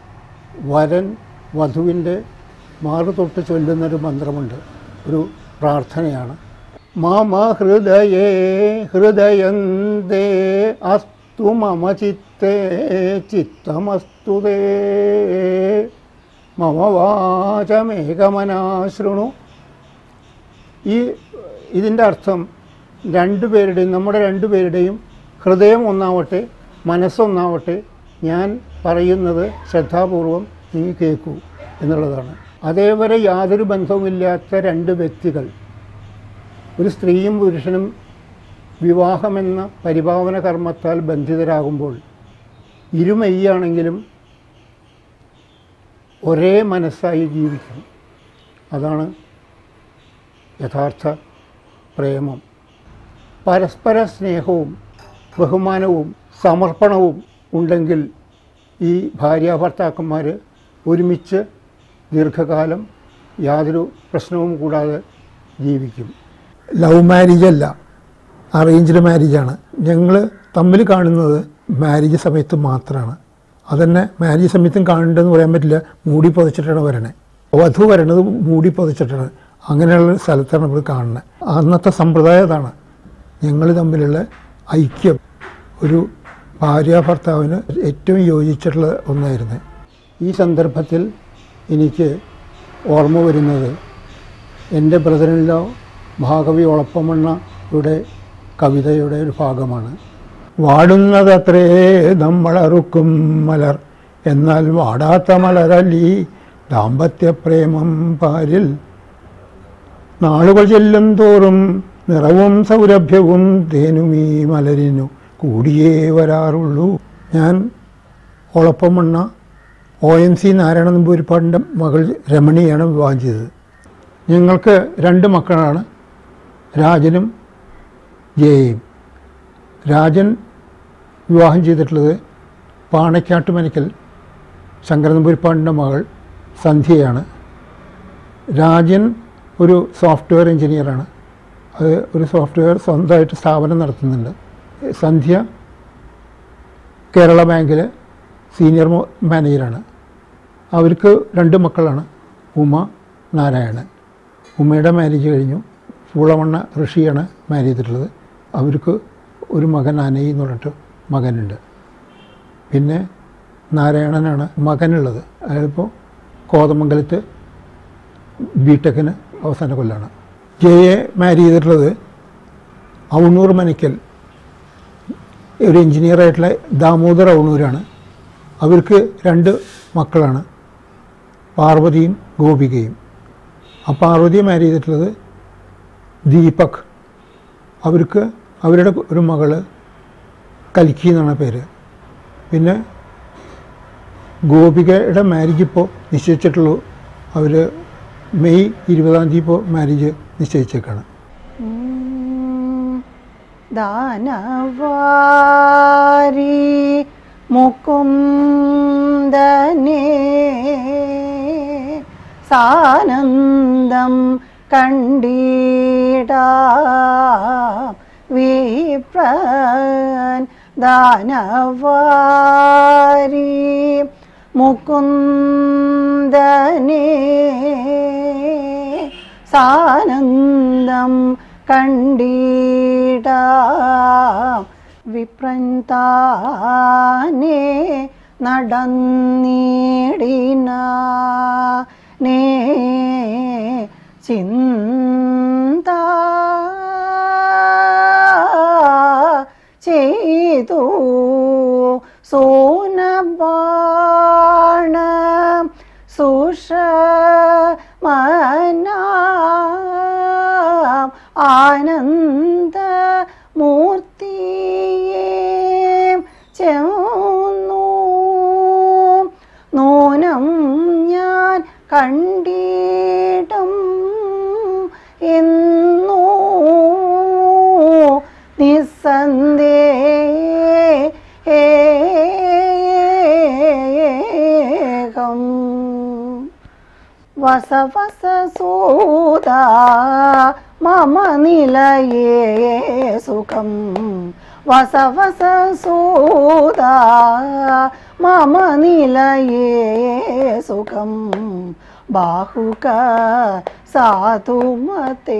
വരൻ വധുവിൻ്റെ മാറു തൊട്ട് ചൊല്ലുന്നൊരു മന്ത്രമുണ്ട് ഒരു പ്രാർത്ഥനയാണ് മമ ഹൃദയേ ഹൃദയന്തേ അസ്തു മമ ചിത്തേ ചിത്തമസ്തു തേ മമ വാചമേകമനാശൃണു ഈ ഇതിൻ്റെ അർത്ഥം രണ്ടുപേരുടെയും നമ്മുടെ രണ്ടുപേരുടെയും ഹൃദയം ഒന്നാവട്ടെ മനസ്സൊന്നാവട്ടെ ഞാൻ പറയുന്നത് ശ്രദ്ധാപൂർവം നീ കേൾക്കൂ എന്നുള്ളതാണ് അതേവരെ യാതൊരു ബന്ധവുമില്ലാത്ത രണ്ട് വ്യക്തികൾ ഒരു സ്ത്രീയും പുരുഷനും വിവാഹമെന്ന പരിഭാവന കർമ്മത്താൽ ബന്ധിതരാകുമ്പോൾ ഇരുമെയ്യാണെങ്കിലും ഒരേ മനസ്സായി ജീവിക്കും അതാണ് യഥാർത്ഥ പ്രേമം പരസ്പര സ്നേഹവും ബഹുമാനവും സമർപ്പണവും ഉണ്ടെങ്കിൽ ഈ ഭാര്യാഭർത്താക്കന്മാർ ഒരുമിച്ച് ദീർഘകാലം യാതൊരു പ്രശ്നവും കൂടാതെ ജീവിക്കും ലവ് മാരേജ് അല്ല അറേഞ്ച്ഡ് മാരേജാണ് ഞങ്ങൾ തമ്മിൽ കാണുന്നത് മാരേജ് സമയത്ത് മാത്രമാണ് അതന്നെ മാരേജ് സമയത്തും കാണേണ്ടതെന്ന് പറയാൻ പറ്റില്ല മൂടി പുതച്ചിട്ടാണ് വരണേ വധു വരണത് മൂടി പുതച്ചിട്ടാണ് അങ്ങനെയുള്ള സ്ഥലത്താണ് നമ്മൾ കാണുന്നത് അന്നത്തെ സമ്പ്രദായം അതാണ് ഞങ്ങൾ തമ്മിലുള്ള ഐക്യം ഒരു ഭാര്യ ഭർത്താവിന് ഏറ്റവും യോജിച്ചിട്ടുള്ള ഒന്നായിരുന്നു ഈ സന്ദർഭത്തിൽ എനിക്ക് ഓർമ്മ വരുന്നത് എൻ്റെ ബ്രദറിലോ ഭാഗവി ഒളപ്പമണ്ണയുടെ കവിതയുടെ ഒരു ഭാഗമാണ് വാടുന്നതത്രേ നമ്മളറുക്കും മലർ എന്നാൽ വാടാത്ത മലരല്ലി ദാമ്പത്യപ്രേമം പാരിൽ നാളുകൾ ചെല്ലും തോറും നിറവും സൗരഭ്യവും തേനുമീ മലരിനു കൂടിയേ വരാറുള്ളൂ ഞാൻ Olappamanna O N C Narayana നമ്പൂരിപ്പാടിൻ്റെ മകൾ രമണിയാണ് വിവാഹം ചെയ്തത് ഞങ്ങൾക്ക് രണ്ട് മക്കളാണ് രാജനും ജയയും രാജൻ വിവാഹം ചെയ്തിട്ടുള്ളത് പാണക്കാട്ട് മനക്കൽ ശങ്കരനമ്പൂരിപ്പാടിൻ്റെ മകൾ സന്ധ്യയാണ് രാജൻ ഒരു സോഫ്റ്റ്വെയർ എഞ്ചിനീയറാണ് അത് ഒരു സോഫ്റ്റ്വെയർ സ്വന്തമായിട്ട് സ്ഥാപനം നടത്തുന്നുണ്ട് സന്ധ്യ കേരള ബാങ്കിൽ സീനിയർ മോ- മാനേജറാണ് അവർക്ക് രണ്ട് മക്കളാണ് ഉമ നാരായണൻ ഉമ്മയുടെ മാരേജ് കഴിഞ്ഞു പൂളമണ്ണ ഋഷിയാണ് മാരേജ് ചെയ്തിട്ടുള്ളത് അവർക്ക് ഒരു മകൻ അനയി എന്ന് പറഞ്ഞിട്ട് മകനുണ്ട് പിന്നെ നാരായണനാണ് മകനുള്ളത് അയാളിപ്പോൾ കോതമംഗലത്ത് ബി ടെക്കിന് അവസാന കൊല്ലാണ് ജയെ മാരി ചെയ്തിട്ടുള്ളത് ഔണൂർ മനക്കൽ ഒരു എഞ്ചിനീയറായിട്ടുള്ള ദാമോദർ ഔണൂരാണ് അവർക്ക് രണ്ട് മക്കളാണ് പാർവതിയും ഗോപികയും ആ പാർവതിയെ മാരി ചെയ്തിട്ടുള്ളത് ദീപക് അവർക്ക് അവരുടെ ഒരു മകള് കൽക്കി എന്നാണ് പേര് പിന്നെ ഗോപികയുടെ മാരേജ് ഇപ്പോൾ നിശ്ചയിച്ചിട്ടുള്ളൂ അവർ മെയ് ഇരുപതാം തീയതി ഇപ്പോൾ മാരേജ് നിശ്ചയിച്ചേക്കാണ് ദാനവാരി മുകുന്ദനേ സാനന്ദം കണ്ടീട വിപ്രൻ ദാനവാരി മുകുന്ദനേ സാനന്ദം കണ്ടീട വിപ്രന്താനേ നടന്നീടിന നേ ചിന്ത ചെയ്തു സോനബാണ സുഷ ആനന്ദ മൂർത്തിയേ ചെന്നു നൂനം ഞാൻ കണ്ടിടും എന്നോ നിസ്സന്ദേഹം വസവസസൂത മമ നിലയേ സുഖം വസവസസൂത മമ നിലയേ സുഖം ബാഹുക സാധുമതേ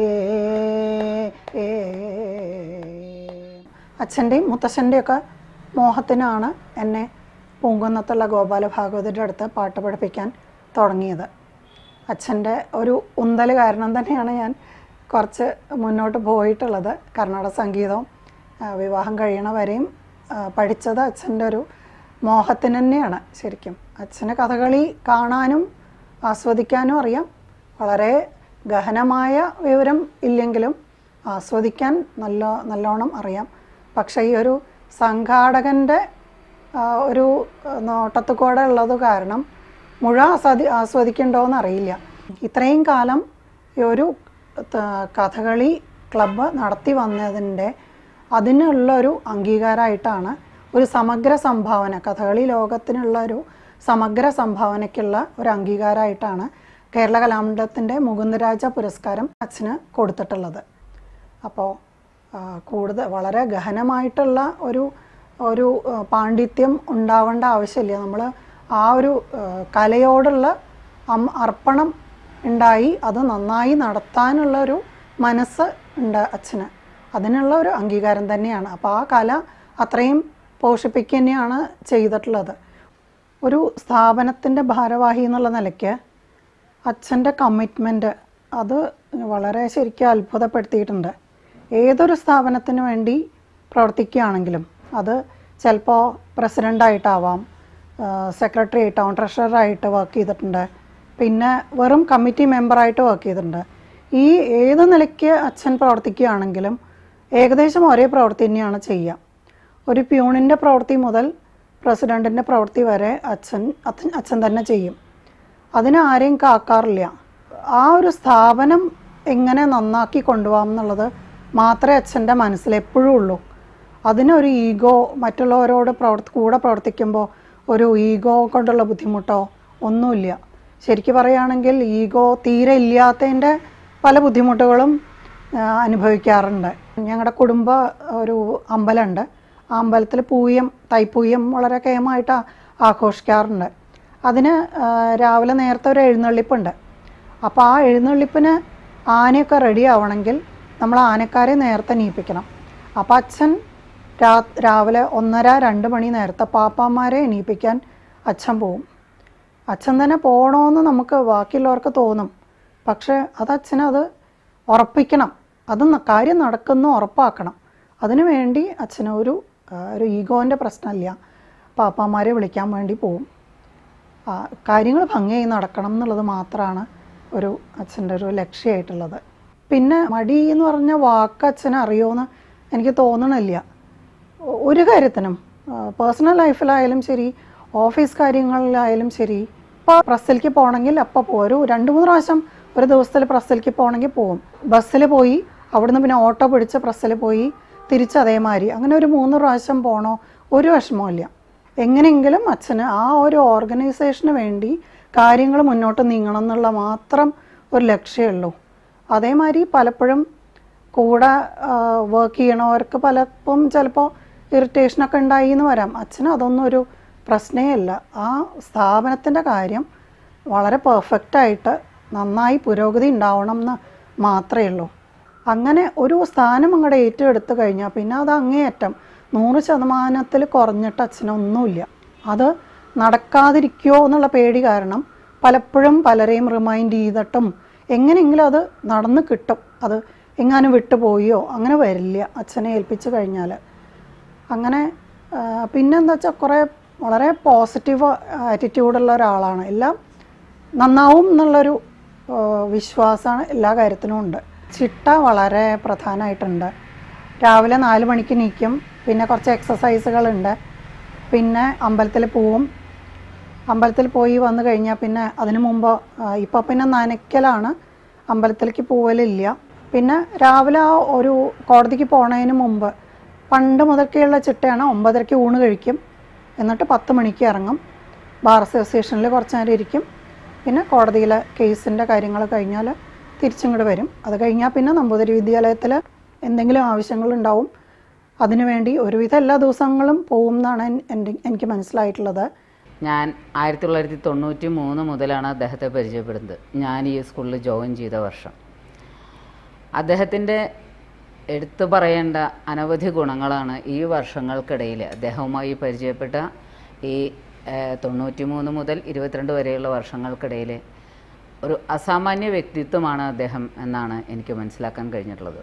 അച്ഛൻ്റെയും മുത്തശ്ശൻ്റെയും ഒക്കെ മോഹത്തിനാണ് എന്നെ പൂങ്കുന്നത്തുള്ള ഗോപാല ഭാഗവതരുടെ അടുത്ത് പാട്ട് പഠിപ്പിക്കാൻ തുടങ്ങിയത് അച്ഛൻ്റെ ഒരു ഉന്തൽ കാരണം തന്നെയാണ് ഞാൻ കുറച്ച് മുന്നോട്ട് പോയിട്ടുള്ളത് കർണാടക സംഗീതവും ആ, വിവാഹം കഴിയണ വരെയും ആ, പഠിച്ചത് അച്ഛൻ്റെ ഒരു മോഹത്തിന് തന്നെയാണ് ശരിക്കും അച്ഛന് കഥകളി കാണാനും ആസ്വദിക്കാനും അറിയാം വളരെ ഗഹനമായ വിവരം ഇല്ലെങ്കിലും ആസ്വദിക്കാൻ നല്ല നല്ലോണം അറിയാം പക്ഷേ ഈ ഒരു സംഘാടകൻ്റെ ആ, ഒരു നോട്ടത്തിൽ കൂടെ ഉള്ളത് കാരണം മുഴുവൻ ആസ്വദി ആസ്വദിക്കണ്ടോയെന്ന് അറിയില്ല ഇത്രയും കാലം ഈ ഒരു ത- കഥകളി ക്ലബ്ബ് നടത്തി വന്നതിൻ്റെ അതിനുള്ളൊരു അംഗീകാരമായിട്ടാണ് ഒരു സമഗ്ര സംഭാവന കഥകളി ലോകത്തിനുള്ള ഒരു സമഗ്ര സംഭാവനയ്ക്കുള്ള ഒരു അംഗീകാരമായിട്ടാണ് കേരള കലാമണ്ഡലത്തിൻ്റെ മുകുന്ദരാജ പുരസ്കാരം അച്ഛന് കൊടുത്തിട്ടുള്ളത് അപ്പോൾ കൂടുതൽ വളരെ ഗഹനമായിട്ടുള്ള ഒരു ഒരു ആ, പാണ്ഡിത്യം ഉണ്ടാവേണ്ട ആവശ്യമില്ല നമ്മൾ ആ ഒരു ആ, കലയോടുള്ള അം- അർപ്പണം ഉണ്ടായി അത് നന്നായി നടത്താനുള്ള ഒരു മനസ്സ് ഉണ്ട് അച്ഛന് അതിനുള്ള ഒരു അംഗീകാരം തന്നെയാണ് അപ്പോൾ ആ കല അത്രയും പോഷിപ്പിക്കുക തന്നെയാണ് ചെയ്തിട്ടുള്ളത് ഒരു സ്ഥാപനത്തിൻ്റെ ഭാരവാഹി എന്നുള്ള നിലയ്ക്ക് അച്ഛൻ്റെ കമ്മിറ്റ്മെൻറ്റ് അത് വളരെ ശരിക്കും അത്ഭുതപ്പെടുത്തിയിട്ടുണ്ട് ഏതൊരു സ്ഥാപനത്തിന് വേണ്ടി പ്രവർത്തിക്കുകയാണെങ്കിലും അത് ചിലപ്പോൾ പ്രസിഡൻ്റായിട്ടാവാം സെക്രട്ടറി ആയിട്ടാവും ട്രഷററായിട്ട് വർക്ക് ചെയ്തിട്ടുണ്ട് പിന്നെ വെറും കമ്മിറ്റി മെമ്പറായിട്ട് വർക്ക് ചെയ്തിട്ടുണ്ട് ഈ ഏത് നിലയ്ക്ക് അച്ഛൻ പ്രവർത്തിക്കുകയാണെങ്കിലും ഏകദേശം ഒരേ പ്രവൃത്തി തന്നെയാണ് ചെയ്യുക ഒരു പ്യൂണിൻ്റെ പ്രവൃത്തി മുതൽ പ്രസിഡൻറ്റിൻ്റെ പ്രവൃത്തി വരെ അച്ഛൻ അച്ഛൻ അച്ഛൻ തന്നെ ചെയ്യും അതിന് ആരെയും കാക്കാറില്ല ആ ഒരു സ്ഥാപനം എങ്ങനെ നന്നാക്കി കൊണ്ടുപോകാം എന്നുള്ളത് മാത്രമേ അച്ഛൻ്റെ മനസ്സിൽ എപ്പോഴും ഉള്ളൂ അതിനൊരു ഈഗോ മറ്റുള്ളവരോട് പ്രവർത്തി കൂടെ പ്രവർത്തിക്കുമ്പോൾ ഒരു ഈഗോ കൊണ്ടുള്ള ബുദ്ധിമുട്ടോ ഒന്നുമില്ല ശരിക്കും പറയുകയാണെങ്കിൽ ഈഗോ തീരെ ഇല്ലാത്തതിൻ്റെ പല ബുദ്ധിമുട്ടുകളും ആ, അനുഭവിക്കാറുണ്ട് ഞങ്ങളുടെ കുടുംബ ഒരു അമ്പലമുണ്ട് ആ അമ്പലത്തിൽ പൂയം തൈപ്പൂയം വളരെ കേമായിട്ട് ആ- ആഘോഷിക്കാറുണ്ട് അതിന് ആ, രാവിലെ നേരത്തെ ഒരു എഴുന്നള്ളിപ്പുണ്ട് അപ്പോൾ ആ എഴുന്നള്ളിപ്പിന് ആനയൊക്കെ റെഡി ആവണമെങ്കിൽ നമ്മൾ ആനക്കാരെ നേരത്തെ എണീപ്പിക്കണം അപ്പോൾ അച്ഛൻ രാ രാവിലെ ഒന്നര രണ്ട് മണി നേരത്തെ പാപ്പാമാരെ എണീപ്പിക്കാൻ അച്ഛൻ പോവും അച്ഛൻ തന്നെ പോകണമെന്ന് നമുക്ക് ബാക്കിയുള്ളവർക്ക് തോന്നും പക്ഷേ അത് അച്ഛനത് ഉറപ്പിക്കണം അത് ന- കാര്യം നടക്കുന്നു ഉറപ്പാക്കണം അതിനു വേണ്ടി അച്ഛന് ഒരു ആ, ഒരു ഈഗോൻ്റെ പ്രശ്നമില്ല പാപ്പാമാരെ വിളിക്കാൻ വേണ്ടി പോവും കാര്യങ്ങൾ ഭംഗിയായി നടക്കണം എന്നുള്ളത് മാത്രമാണ് ഒരു അച്ഛൻ്റെ ഒരു ലക്ഷ്യമായിട്ടുള്ളത് പിന്നെ മടി എന്ന് പറഞ്ഞ വാക്ക് അച്ഛന് അറിയുമെന്ന് എനിക്ക് തോന്നണില്ല ഒ- ഒരു കാര്യത്തിനും പേഴ്സണൽ ലൈഫിലായാലും ശരി ഓഫീസ് കാര്യങ്ങളിലായാലും ശരി ഇപ്പോൾ പ്രസ്സിലേക്ക് പോകണമെങ്കിൽ അപ്പോൾ പോകും ഒരു രണ്ട് മൂന്ന് പ്രാവശ്യം ഒരു ദിവസത്തിൽ പ്രസ്സിലേക്ക് പോകണമെങ്കിൽ പോകും ബസ്സിൽ പോയി അവിടുന്ന് പിന്നെ ഓട്ടോ പിടിച്ച് പ്രസ്സിൽ പോയി തിരിച്ച് അതേമാതിരി അങ്ങനെ ഒരു മൂന്ന് പ്രാവശ്യം പോകണോ ഒരു വിഷമവും എങ്ങനെയെങ്കിലും അച്ഛന് ആ ഒരു ഓർഗനൈസേഷന് വേണ്ടി കാര്യങ്ങൾ മുന്നോട്ട് നീങ്ങണം എന്നുള്ള മാത്രം ഒരു ലക്ഷ്യമുള്ളൂ അതേമാതിരി പലപ്പോഴും കൂടെ വർക്ക് ചെയ്യണവർക്ക് പലപ്പം ചിലപ്പോൾ ഇറിറ്റേഷനൊക്കെ ഉണ്ടായി എന്ന് വരാം അച്ഛന് അതൊന്നും ഒരു പ്രശ്നമേ അല്ല ആ സ്ഥാപനത്തിൻ്റെ കാര്യം വളരെ പെർഫെക്റ്റായിട്ട് നന്നായി പുരോഗതി ഉണ്ടാവണം എന്ന് മാത്രമേ ഉള്ളൂ അങ്ങനെ ഒരു സ്ഥാനം അങ്ങോട്ട് ഏറ്റെടുത്ത് കഴിഞ്ഞാൽ പിന്നെ അത് അങ്ങേയറ്റം നൂറ് ശതമാനത്തിൽ കുറഞ്ഞിട്ട് അച്ഛനൊന്നുമില്ല അത് നടക്കാതിരിക്കുമോ എന്നുള്ള പേടി കാരണം പലപ്പോഴും പലരെയും റിമൈൻഡ് ചെയ്തിട്ടും എങ്ങനെയെങ്കിലും അത് നടന്ന് കിട്ടും അത് എങ്ങാനും വിട്ടുപോയോ അങ്ങനെ വരില്ല അച്ഛനെ ഏൽപ്പിച്ചു കഴിഞ്ഞാൽ അങ്ങനെ ആ, പിന്നെന്താ വെച്ചാൽ കുറേ വളരെ പോസിറ്റീവ് ആറ്റിറ്റ്യൂഡുള്ള ഒരാളാണ് എല്ലാം നന്നാവും എന്നുള്ളൊരു ആ, വിശ്വാസമാണ് എല്ലാ കാര്യത്തിനും ഉണ്ട് ചിട്ട വളരെ പ്രധാനമായിട്ടുണ്ട് രാവിലെ നാല് മണിക്ക് നീക്കും പിന്നെ കുറച്ച് എക്സസൈസുകളുണ്ട് പിന്നെ അമ്പലത്തിൽ പോവും അമ്പലത്തിൽ പോയി വന്നു കഴിഞ്ഞാൽ പിന്നെ അതിനു മുമ്പ് ഇപ്പോൾ പിന്നെ നനയ്ക്കലാണ് അമ്പലത്തിലേക്ക് പോവലില്ല പിന്നെ രാവിലെ ആ ഒരു കോടതിക്ക് പോണതിന് മുമ്പ് പണ്ട് മുതൽക്കുള്ള ചിട്ടയാണ് ഒമ്പതരയ്ക്ക് ഊണ് കഴിക്കും എന്നിട്ട് പത്ത് മണിക്ക് ഇറങ്ങും ബാർ അസോസിയേഷനിൽ കുറച്ച് നേരം ഇരിക്കും പിന്നെ കോടതിയിലെ കേസിൻ്റെ കാര്യങ്ങൾ കഴിഞ്ഞാൽ തിരിച്ചിങ്ങോട്ട് വരും അത് കഴിഞ്ഞാൽ പിന്നെ നമ്പൂതിരി വിദ്യാലയത്തിൽ എന്തെങ്കിലും ആവശ്യങ്ങളുണ്ടാവും അതിനുവേണ്ടി ഒരുവിധം എല്ലാ ദിവസങ്ങളും പോകും എന്നാണ് എൻ- എൻ്റെ എനിക്ക് മനസ്സിലായിട്ടുള്ളത് ഞാൻ ആയിരത്തി തൊള്ളായിരത്തി തൊണ്ണൂറ്റി മൂന്ന് മുതലാണ് അദ്ദേഹത്തെ പരിചയപ്പെടുന്നത് ഞാൻ ഈ സ്കൂളിൽ ജോയിൻ ചെയ്ത വർഷം അദ്ദേഹത്തിൻ്റെ എടുത്തു പറയേണ്ട അനവധി ഗുണങ്ങളാണ് ഈ വർഷങ്ങൾക്കിടയിൽ അദ്ദേഹവുമായി പരിചയപ്പെട്ട ഈ തൊണ്ണൂറ്റി മൂന്ന് മുതൽ ഇരുപത്തിരണ്ട് വരെയുള്ള വർഷങ്ങൾക്കിടയിൽ ഒരു അസാമാന്യ വ്യക്തിത്വമാണ് അദ്ദേഹം എന്നാണ് എനിക്ക് മനസ്സിലാക്കാൻ കഴിഞ്ഞിട്ടുള്ളത്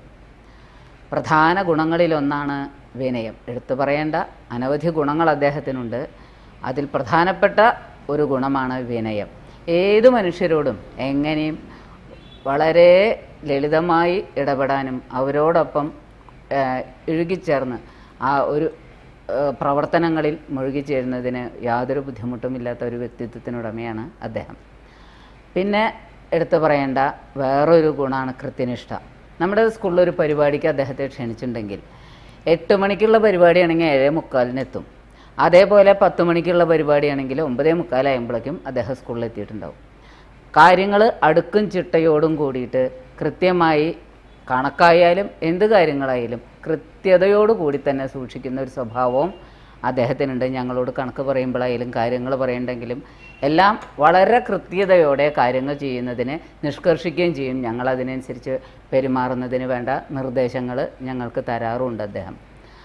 പ്രധാന ഗുണങ്ങളിലൊന്നാണ് വിനയം എടുത്തു പറയേണ്ട അനവധി ഗുണങ്ങൾ അദ്ദേഹത്തിനുണ്ട് അതിൽ പ്രധാനപ്പെട്ട ഒരു ഗുണമാണ് വിനയം ഏത് മനുഷ്യരോടും എങ്ങനെയും വളരെ ലളിതമായി ഇടപെടാനും അവരോടൊപ്പം ഏഹ്, ഇഴുകിച്ചേർന്ന് ആ ഒരു ഏഹ്, പ്രവർത്തനങ്ങളിൽ മുഴുകിച്ചേരുന്നതിന് യാതൊരു ബുദ്ധിമുട്ടുമില്ലാത്ത ഒരു വ്യക്തിത്വത്തിനുടമയാണ് അദ്ദേഹം പിന്നെ എടുത്തു പറയേണ്ട വേറൊരു ഗുണമാണ് കൃത്യനിഷ്ഠ നമ്മുടെ സ്കൂളിൽ ഒരു പരിപാടിക്ക് അദ്ദേഹത്തെ ക്ഷണിച്ചിട്ടുണ്ടെങ്കിൽ എട്ട് മണിക്കുള്ള പരിപാടിയാണെങ്കിൽ ഏഴേ മുക്കാലിനെത്തും അതേപോലെ പത്ത് മണിക്കുള്ള പരിപാടിയാണെങ്കിൽ ഒമ്പതേ മുക്കാലാകുമ്പോഴേക്കും അദ്ദേഹം സ്കൂളിൽ എത്തിയിട്ടുണ്ടാവും കാര്യങ്ങൾ അടുക്കും ചിട്ടയോടും കൂടിയിട്ട് കൃത്യമായി കണക്കായാലും എന്ത് കാര്യങ്ങളായാലും കൃത്യതയോടുകൂടി തന്നെ സൂക്ഷിക്കുന്ന ഒരു സ്വഭാവവും അദ്ദേഹത്തിനുണ്ട് ഞങ്ങളോട് കണക്ക് പറയുമ്പോഴായാലും കാര്യങ്ങൾ പറയണ്ടെങ്കിലും എല്ലാം വളരെ കൃത്യതയോടെ കാര്യങ്ങൾ ചെയ്യുന്നതിന് നിഷ്കർഷിക്കുകയും ചെയ്യും ഞങ്ങൾ അതിനനുസരിച്ച് പെരുമാറുന്നതിന് വേണ്ട നിർദ്ദേശങ്ങൾ ഞങ്ങൾക്ക് തരാറുണ്ട് അദ്ദേഹം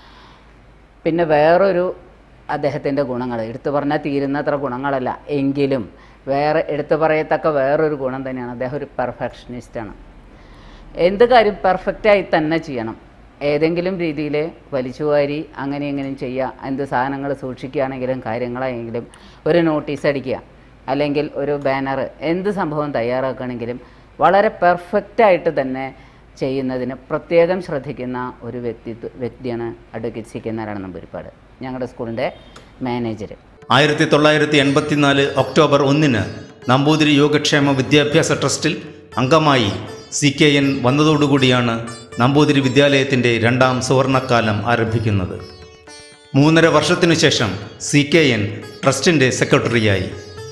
പിന്നെ വേറൊരു അദ്ദേഹത്തിൻ്റെ ഗുണങ്ങൾ എടുത്തു പറഞ്ഞാൽ തീരുന്നത്ര ഗുണങ്ങളല്ല എങ്കിലും വേറെ എടുത്തു പറയത്തക്ക വേറൊരു ഗുണം തന്നെയാണ് അദ്ദേഹം ഒരു പെർഫെക്ഷനിസ്റ്റാണ് എന്ത് കാര്യം പെർഫെക്റ്റായി തന്നെ ചെയ്യണം ഏതെങ്കിലും രീതിയിൽ വലിച്ചുവാരി അങ്ങനെ ഇങ്ങനെയും ചെയ്യുക എന്ത് സാധനങ്ങൾ സൂക്ഷിക്കുകയാണെങ്കിലും കാര്യങ്ങളായെങ്കിലും ഒരു നോട്ടീസ് അടിക്കുക അല്ലെങ്കിൽ ഒരു ബാനർ എന്ത് സംഭവം തയ്യാറാക്കുകയാണെങ്കിലും വളരെ പെർഫെക്റ്റായിട്ട് തന്നെ ചെയ്യുന്നതിന് പ്രത്യേകം ശ്രദ്ധിക്കുന്ന ഒരു വ്യക്തിത്വ വ്യക്തിയാണ് advocate C K Narayana Namboothiripad ഞങ്ങളുടെ സ്കൂളിൻ്റെ മാനേജർ ആയിരത്തി തൊള്ളായിരത്തി എൺപത്തിനാല് ഒക്ടോബർ ഒന്നിന് നമ്പൂതിരി യോഗക്ഷേമ വിദ്യാഭ്യാസ ട്രസ്റ്റിൽ അംഗമായി സി കെ എൻ വന്നതോടുകൂടിയാണ് നമ്പൂതിരി വിദ്യാലയത്തിൻ്റെ രണ്ടാം സുവർണക്കാലം ആരംഭിക്കുന്നത് മൂന്നര വർഷത്തിനു ശേഷം സി കെ എൻ ട്രസ്റ്റിൻ്റെ സെക്രട്ടറിയായി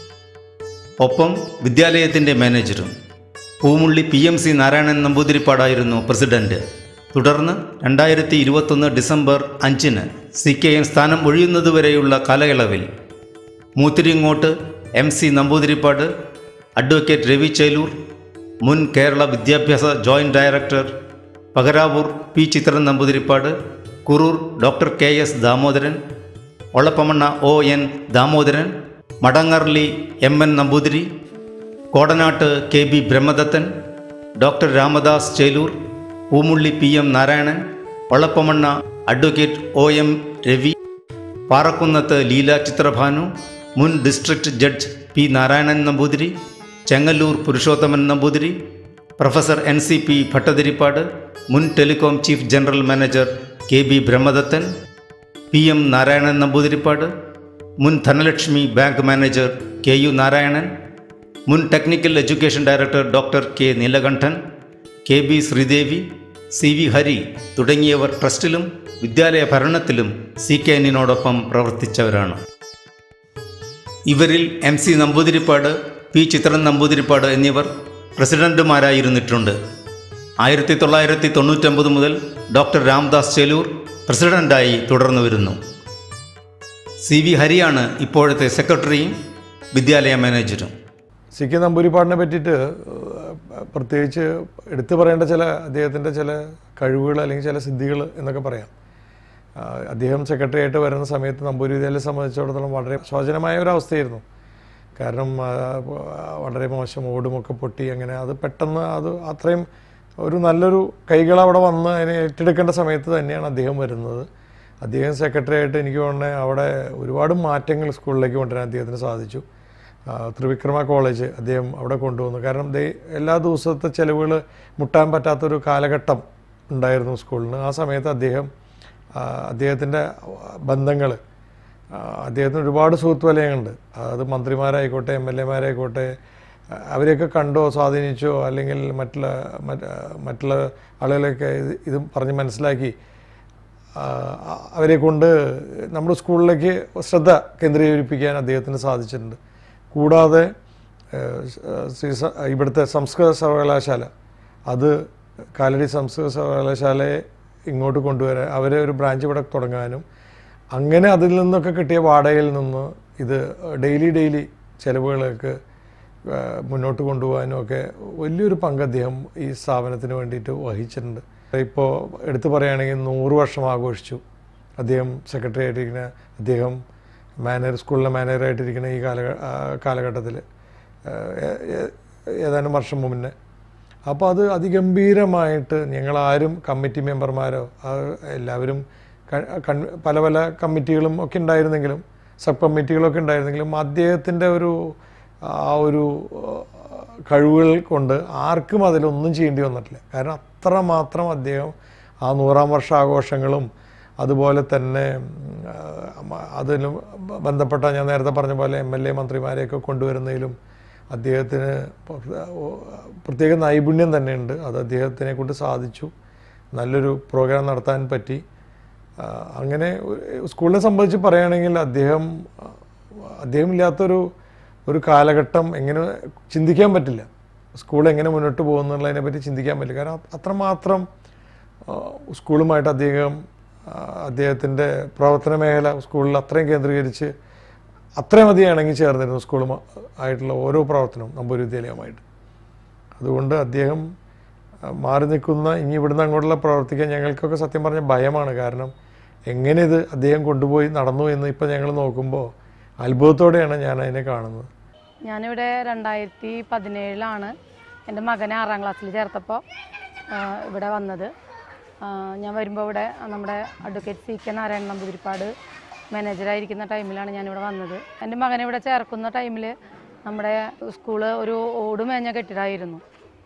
ഒപ്പം വിദ്യാലയത്തിൻ്റെ മാനേജരും Poomulli P M C Narayanan നമ്പൂതിരിപ്പാടായിരുന്നു പ്രസിഡന്റ് തുടർന്ന് രണ്ടായിരത്തി ഇരുപത്തൊന്ന് ഡിസംബർ അഞ്ചിന് സി കെ എൻ സ്ഥാനം ഒഴിയുന്നതുവരെയുള്ള കാലയളവിൽ Moothiringode M C Namboothiripad advocate Ravi Cheloor മുൻ കേരള വിദ്യാഭ്യാസ joint director Pakaravoor P Chithran Namboothiripad Kuroor doctor K S Damodaran Olappamanna O N Damodaran Madangarli M N Namboothiri Kodanattu K B Brahmadathan doctor Ramadas Cheloor Poomulli P M Narayanan Olappamanna advocate O M Ravi Parakkunnath Leela Chitrabhanu മുൻ district judge P Narayanan Namboothiri Chengalloor Purushothaman Namboothiri professor N C P Bhattathiripad മുൻ telecom chief general manager K B Brahmadathan P M Narayanan Namboothiripad മുൻ Dhanalakshmi bank manager K U Narayanan മുൻ technical education director doctor K Neelakandan K B Sreedevi C V Hari തുടങ്ങിയവർ ട്രസ്റ്റിലും വിദ്യാലയ ഭരണത്തിലും C K എന്നിനോടൊപ്പം പ്രവർത്തിച്ചവരാണ് ഇവരിൽ M C Namboothiripad P Chithran Namboothiripad എന്നിവർ പ്രസിഡന്റുമാരായിരുന്നിട്ടുണ്ട് ആയിരത്തി തൊള്ളായിരത്തി തൊണ്ണൂറ്റൊമ്പത് മുതൽ ഡോക്ടർ രാംദാസ് ചേലൂർ പ്രസിഡന്റായി തുടർന്നു വരുന്നു സി വി ഹരിയാണ് ഇപ്പോഴത്തെ സെക്രട്ടറിയും വിദ്യാലയ മാനേജരും സി കെ നമ്പൂരിപ്പാടിനെ പറ്റിയിട്ട് ഏഹ്, പ്രത്യേകിച്ച് എടുത്തു പറയേണ്ട ചില അദ്ദേഹത്തിൻ്റെ ചില കഴിവുകൾ അല്ലെങ്കിൽ ചില സിദ്ധികൾ എന്നൊക്കെ പറയാം ആ, അദ്ദേഹം സെക്രട്ടറി ആയിട്ട് വരുന്ന സമയത്ത് നമ്പൂരി വിദ്യാലയം സംബന്ധിച്ചിടത്തോളം വളരെ ശോചനമായ ഒരു അവസ്ഥയായിരുന്നു കാരണം ആ, വളരെ മോശം ഓടുമൊക്കെ പൊട്ടി അങ്ങനെ അത് പെട്ടെന്ന് അത് അത്രയും ഒരു നല്ലൊരു കൈകൾ അവിടെ വന്ന് അതിനെ ഏറ്റെടുക്കേണ്ട സമയത്ത് തന്നെയാണ് അദ്ദേഹം വരുന്നത് അദ്ദേഹം സെക്രട്ടറി ആയിട്ട് എനിക്ക് തോന്നുന്നത് അവിടെ ഒരുപാട് മാറ്റങ്ങൾ സ്കൂളിലേക്ക് കൊണ്ടുവരാൻ അദ്ദേഹത്തിന് സാധിച്ചു ആ, ത്രിവിക്രമ കോളേജ് അദ്ദേഹം അവിടെ കൊണ്ടുവന്നു കാരണം ദേ എല്ലാ ദിവസത്തെ ചിലവുകൾ മുട്ടാൻ പറ്റാത്തൊരു കാലഘട്ടം ഉണ്ടായിരുന്നു സ്കൂളിന് ആ സമയത്ത് അദ്ദേഹം അദ്ദേഹത്തിൻ്റെ ബന്ധങ്ങൾ അദ്ദേഹത്തിന് ഒരുപാട് സുഹൃത്ത് വലയങ്ങളുണ്ട് അത് മന്ത്രിമാരായിക്കോട്ടെ എം എൽ എമാരായിക്കോട്ടെ അവരെയൊക്കെ കണ്ടോ സ്വാധീനിച്ചോ അല്ലെങ്കിൽ മറ്റുള്ള മറ്റ് മറ്റുള്ള ആളുകളെയൊക്കെ ഇത് ഇത് പറഞ്ഞ് മനസ്സിലാക്കി ആ, അവരെ കൊണ്ട് നമ്മുടെ സ്കൂളിലേക്ക് ശ്രദ്ധ കേന്ദ്രീകരിപ്പിക്കാൻ അദ്ദേഹത്തിന് സാധിച്ചിട്ടുണ്ട് കൂടാതെ ഏഹ്, ശ്രീ സ- ഇവിടുത്തെ സംസ്കൃത സർവകലാശാല അത് കാലടി സംസ്കൃത സർവകലാശാലയെ ഇങ്ങോട്ട് കൊണ്ടുവരാൻ അവരെ ഒരു ബ്രാഞ്ച് ഇവിടെ തുടങ്ങാനും അങ്ങനെ അതിൽ നിന്നൊക്കെ കിട്ടിയ വാടകയിൽ നിന്ന് ഇത് ഡെയിലി ഡെയിലി ചിലവുകളൊക്കെ ഏഹ്, മുന്നോട്ട് കൊണ്ടുപോകാനും ഒക്കെ വലിയൊരു പങ്ക് അദ്ദേഹം ഈ സ്ഥാപനത്തിന് വേണ്ടിയിട്ട് വഹിച്ചിട്ടുണ്ട് ഇപ്പോൾ എടുത്തു പറയുകയാണെങ്കിൽ നൂറ് വർഷം ആഘോഷിച്ചു അദ്ദേഹം സെക്രട്ടറി ആയിട്ടിരിക്കുന്ന അദ്ദേഹം മാനേജർ സ്കൂളിലെ മാനേജറായിട്ടിരിക്കുന്ന ഈ കാലഘ കാലഘട്ടത്തിൽ ഏതാനും വർഷം മുന്നേ അപ്പോൾ അത് അതിഗംഭീരമായിട്ട് ഞങ്ങളാരും കമ്മിറ്റി മെമ്പർമാരോ ആ എല്ലാവരും ക- കൺ- പല പല കമ്മിറ്റികളും ഒക്കെ ഉണ്ടായിരുന്നെങ്കിലും സബ് കമ്മിറ്റികളൊക്കെ ഉണ്ടായിരുന്നെങ്കിലും അദ്ദേഹത്തിൻ്റെ ഒരു ആ ഒരു കഴിവുകൾ കൊണ്ട് ആർക്കും അതിലൊന്നും ചെയ്യേണ്ടി വന്നിട്ടില്ല കാരണം അത്രമാത്രം അദ്ദേഹം ആ നൂറാം വർഷ ആഘോഷങ്ങളും അതുപോലെ തന്നെ ഉം, ആ, അതിലും ബന്ധപ്പെട്ട ഞാൻ നേരത്തെ പറഞ്ഞ പോലെ എം എൽ എ മന്ത്രിമാരെയൊക്കെ കൊണ്ടുവരുന്നതിലും അദ്ദേഹത്തിന് പ്രത്യേക നൈപുണ്യം തന്നെയുണ്ട് അത് അദ്ദേഹത്തിനെ കൊണ്ട് സാധിച്ചു നല്ലൊരു പ്രോഗ്രാം നടത്താൻ പറ്റി ആ, അങ്ങനെ ഒരു- സ്കൂളിനെ സംബന്ധിച്ച് പറയുകയാണെങ്കിൽ അദ്ദേഹം അദ്ദേഹം ഇല്ലാത്തൊരു ഒരു കാലഘട്ടം എങ്ങനെ ചിന്തിക്കാൻ പറ്റില്ല സ്കൂൾ എങ്ങനെ മുന്നോട്ട് പോകുന്നുള്ളതിനെ പറ്റി ചിന്തിക്കാൻ പറ്റില്ല കാരണം അത്രമാത്രം ആ, സ്കൂളുമായിട്ട് അദ്ദേഹം ആ, അദ്ദേഹത്തിൻ്റെ പ്രവർത്തന മേഖല സ്കൂളിൽ അത്രയും കേന്ദ്രീകരിച്ച് അത്രയും അധികം ഇണങ്ങി ചേർന്നിരുന്നു സ്കൂളും ആയിട്ടുള്ള ഓരോ പ്രവർത്തനവും നമ്പൂരി വിദ്യാലയവുമായിട്ട് അതുകൊണ്ട് അദ്ദേഹം ആ, മാറി നിൽക്കുന്ന ഇനി ഇവിടുന്ന് അങ്ങോട്ടുള്ള പ്രവർത്തിക്കാൻ ഞങ്ങൾക്കൊക്കെ സത്യം പറഞ്ഞ ഭയമാണ് കാരണം എങ്ങനെ ഇത് അദ്ദേഹം കൊണ്ടുപോയി നടന്നു എന്ന് ഇപ്പം ഞങ്ങൾ നോക്കുമ്പോൾ അത്ഭുതത്തോടെയാണ് ഞാൻ അതിനെ കാണുന്നത് ഞാനിവിടെ രണ്ടായിരത്തി പതിനേഴിലാണ് എൻ്റെ മകനെ ആറാം ക്ലാസ്സിൽ ചേർത്തപ്പോൾ ആ, ഇവിടെ വന്നത് ആ, ഞാൻ വരുമ്പോൾ ഇവിടെ നമ്മുടെ advocate C K Narayanan Namboothiripad മാനേജറായിരിക്കുന്ന ടൈമിലാണ് ഞാനിവിടെ വന്നത് എൻ്റെ മകനെ ഇവിടെ ചേർക്കുന്ന ടൈമിൽ നമ്മുടെ സ്കൂള് ഒരു ഓട് മേഞ്ഞ കെട്ടിടമായിരുന്നു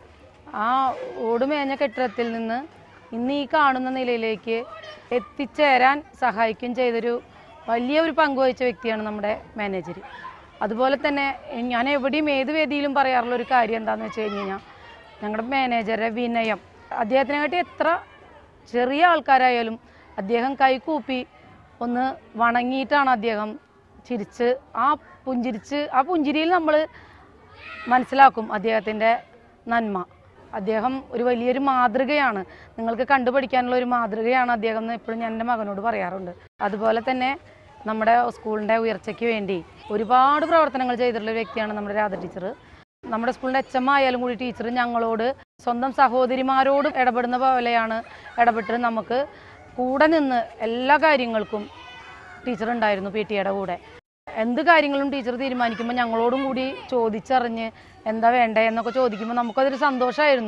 ആ ഓട് മേഞ്ഞ കെട്ടിടത്തിൽ നിന്ന് ഇന്ന് ഈ കാണുന്ന നിലയിലേക്ക് എത്തിച്ചേരാൻ സഹായിക്കുകയും ചെയ്തൊരു വലിയ ഒരു പങ്ക് വഹിച്ച വ്യക്തിയാണ് നമ്മുടെ മാനേജർ അതുപോലെ തന്നെ ഞാൻ എവിടെയും ഏത് വേദിയിലും പറയാറുള്ള ഒരു കാര്യം എന്താണെന്ന് വെച്ച് കഴിഞ്ഞ് കഴിഞ്ഞാൽ ഞങ്ങളുടെ മാനേജറുടെ വിനയം അദ്ദേഹത്തിനെക്കാട്ടി എത്ര ചെറിയ ആൾക്കാരായാലും അദ്ദേഹം കൈകൂപ്പി ഒന്ന് വണങ്ങിയിട്ടാണ് അദ്ദേഹം ചിരിച്ച് ആ പുഞ്ചിരിച്ച് ആ പുഞ്ചിരിയിൽ നമ്മൾ മനസ്സിലാക്കും അദ്ദേഹത്തിൻ്റെ നന്മ അദ്ദേഹം ഒരു വലിയൊരു മാതൃകയാണ് നിങ്ങൾക്ക് കണ്ടുപഠിക്കാനുള്ള ഒരു മാതൃകയാണ് അദ്ദേഹം എന്ന് എപ്പോഴും ഞാൻ എൻ്റെ മകനോട് പറയാറുണ്ട് അതുപോലെ തന്നെ നമ്മുടെ സ്കൂളിൻ്റെ ഉയർച്ചയ്ക്ക് വേണ്ടി ഒരുപാട് പ്രവർത്തനങ്ങൾ ചെയ്തിട്ടുള്ള ഒരു വ്യക്തിയാണ് നമ്മുടെ രാധ ടീച്ചർ നമ്മുടെ സ്കൂളിൻ്റെ എച്ച് എം ആയാലും കൂടി ടീച്ചർ ഞങ്ങളോട് സ്വന്തം സഹോദരിമാരോട് ഇടപെടുന്ന പോലെയാണ് ഇടപെട്ട് നമുക്ക് കൂടെ നിന്ന് എല്ലാ കാര്യങ്ങൾക്കും ടീച്ചർ ഉണ്ടായിരുന്നു പി ടി എയുടെ കൂടെ എന്ത് കാര്യങ്ങളും ടീച്ചർ തീരുമാനിക്കുമ്പോൾ ഞങ്ങളോടും കൂടി ചോദിച്ചറിഞ്ഞ് എന്താ വേണ്ടേ എന്നൊക്കെ ചോദിക്കുമ്പോൾ നമുക്കതൊരു സന്തോഷമായിരുന്നു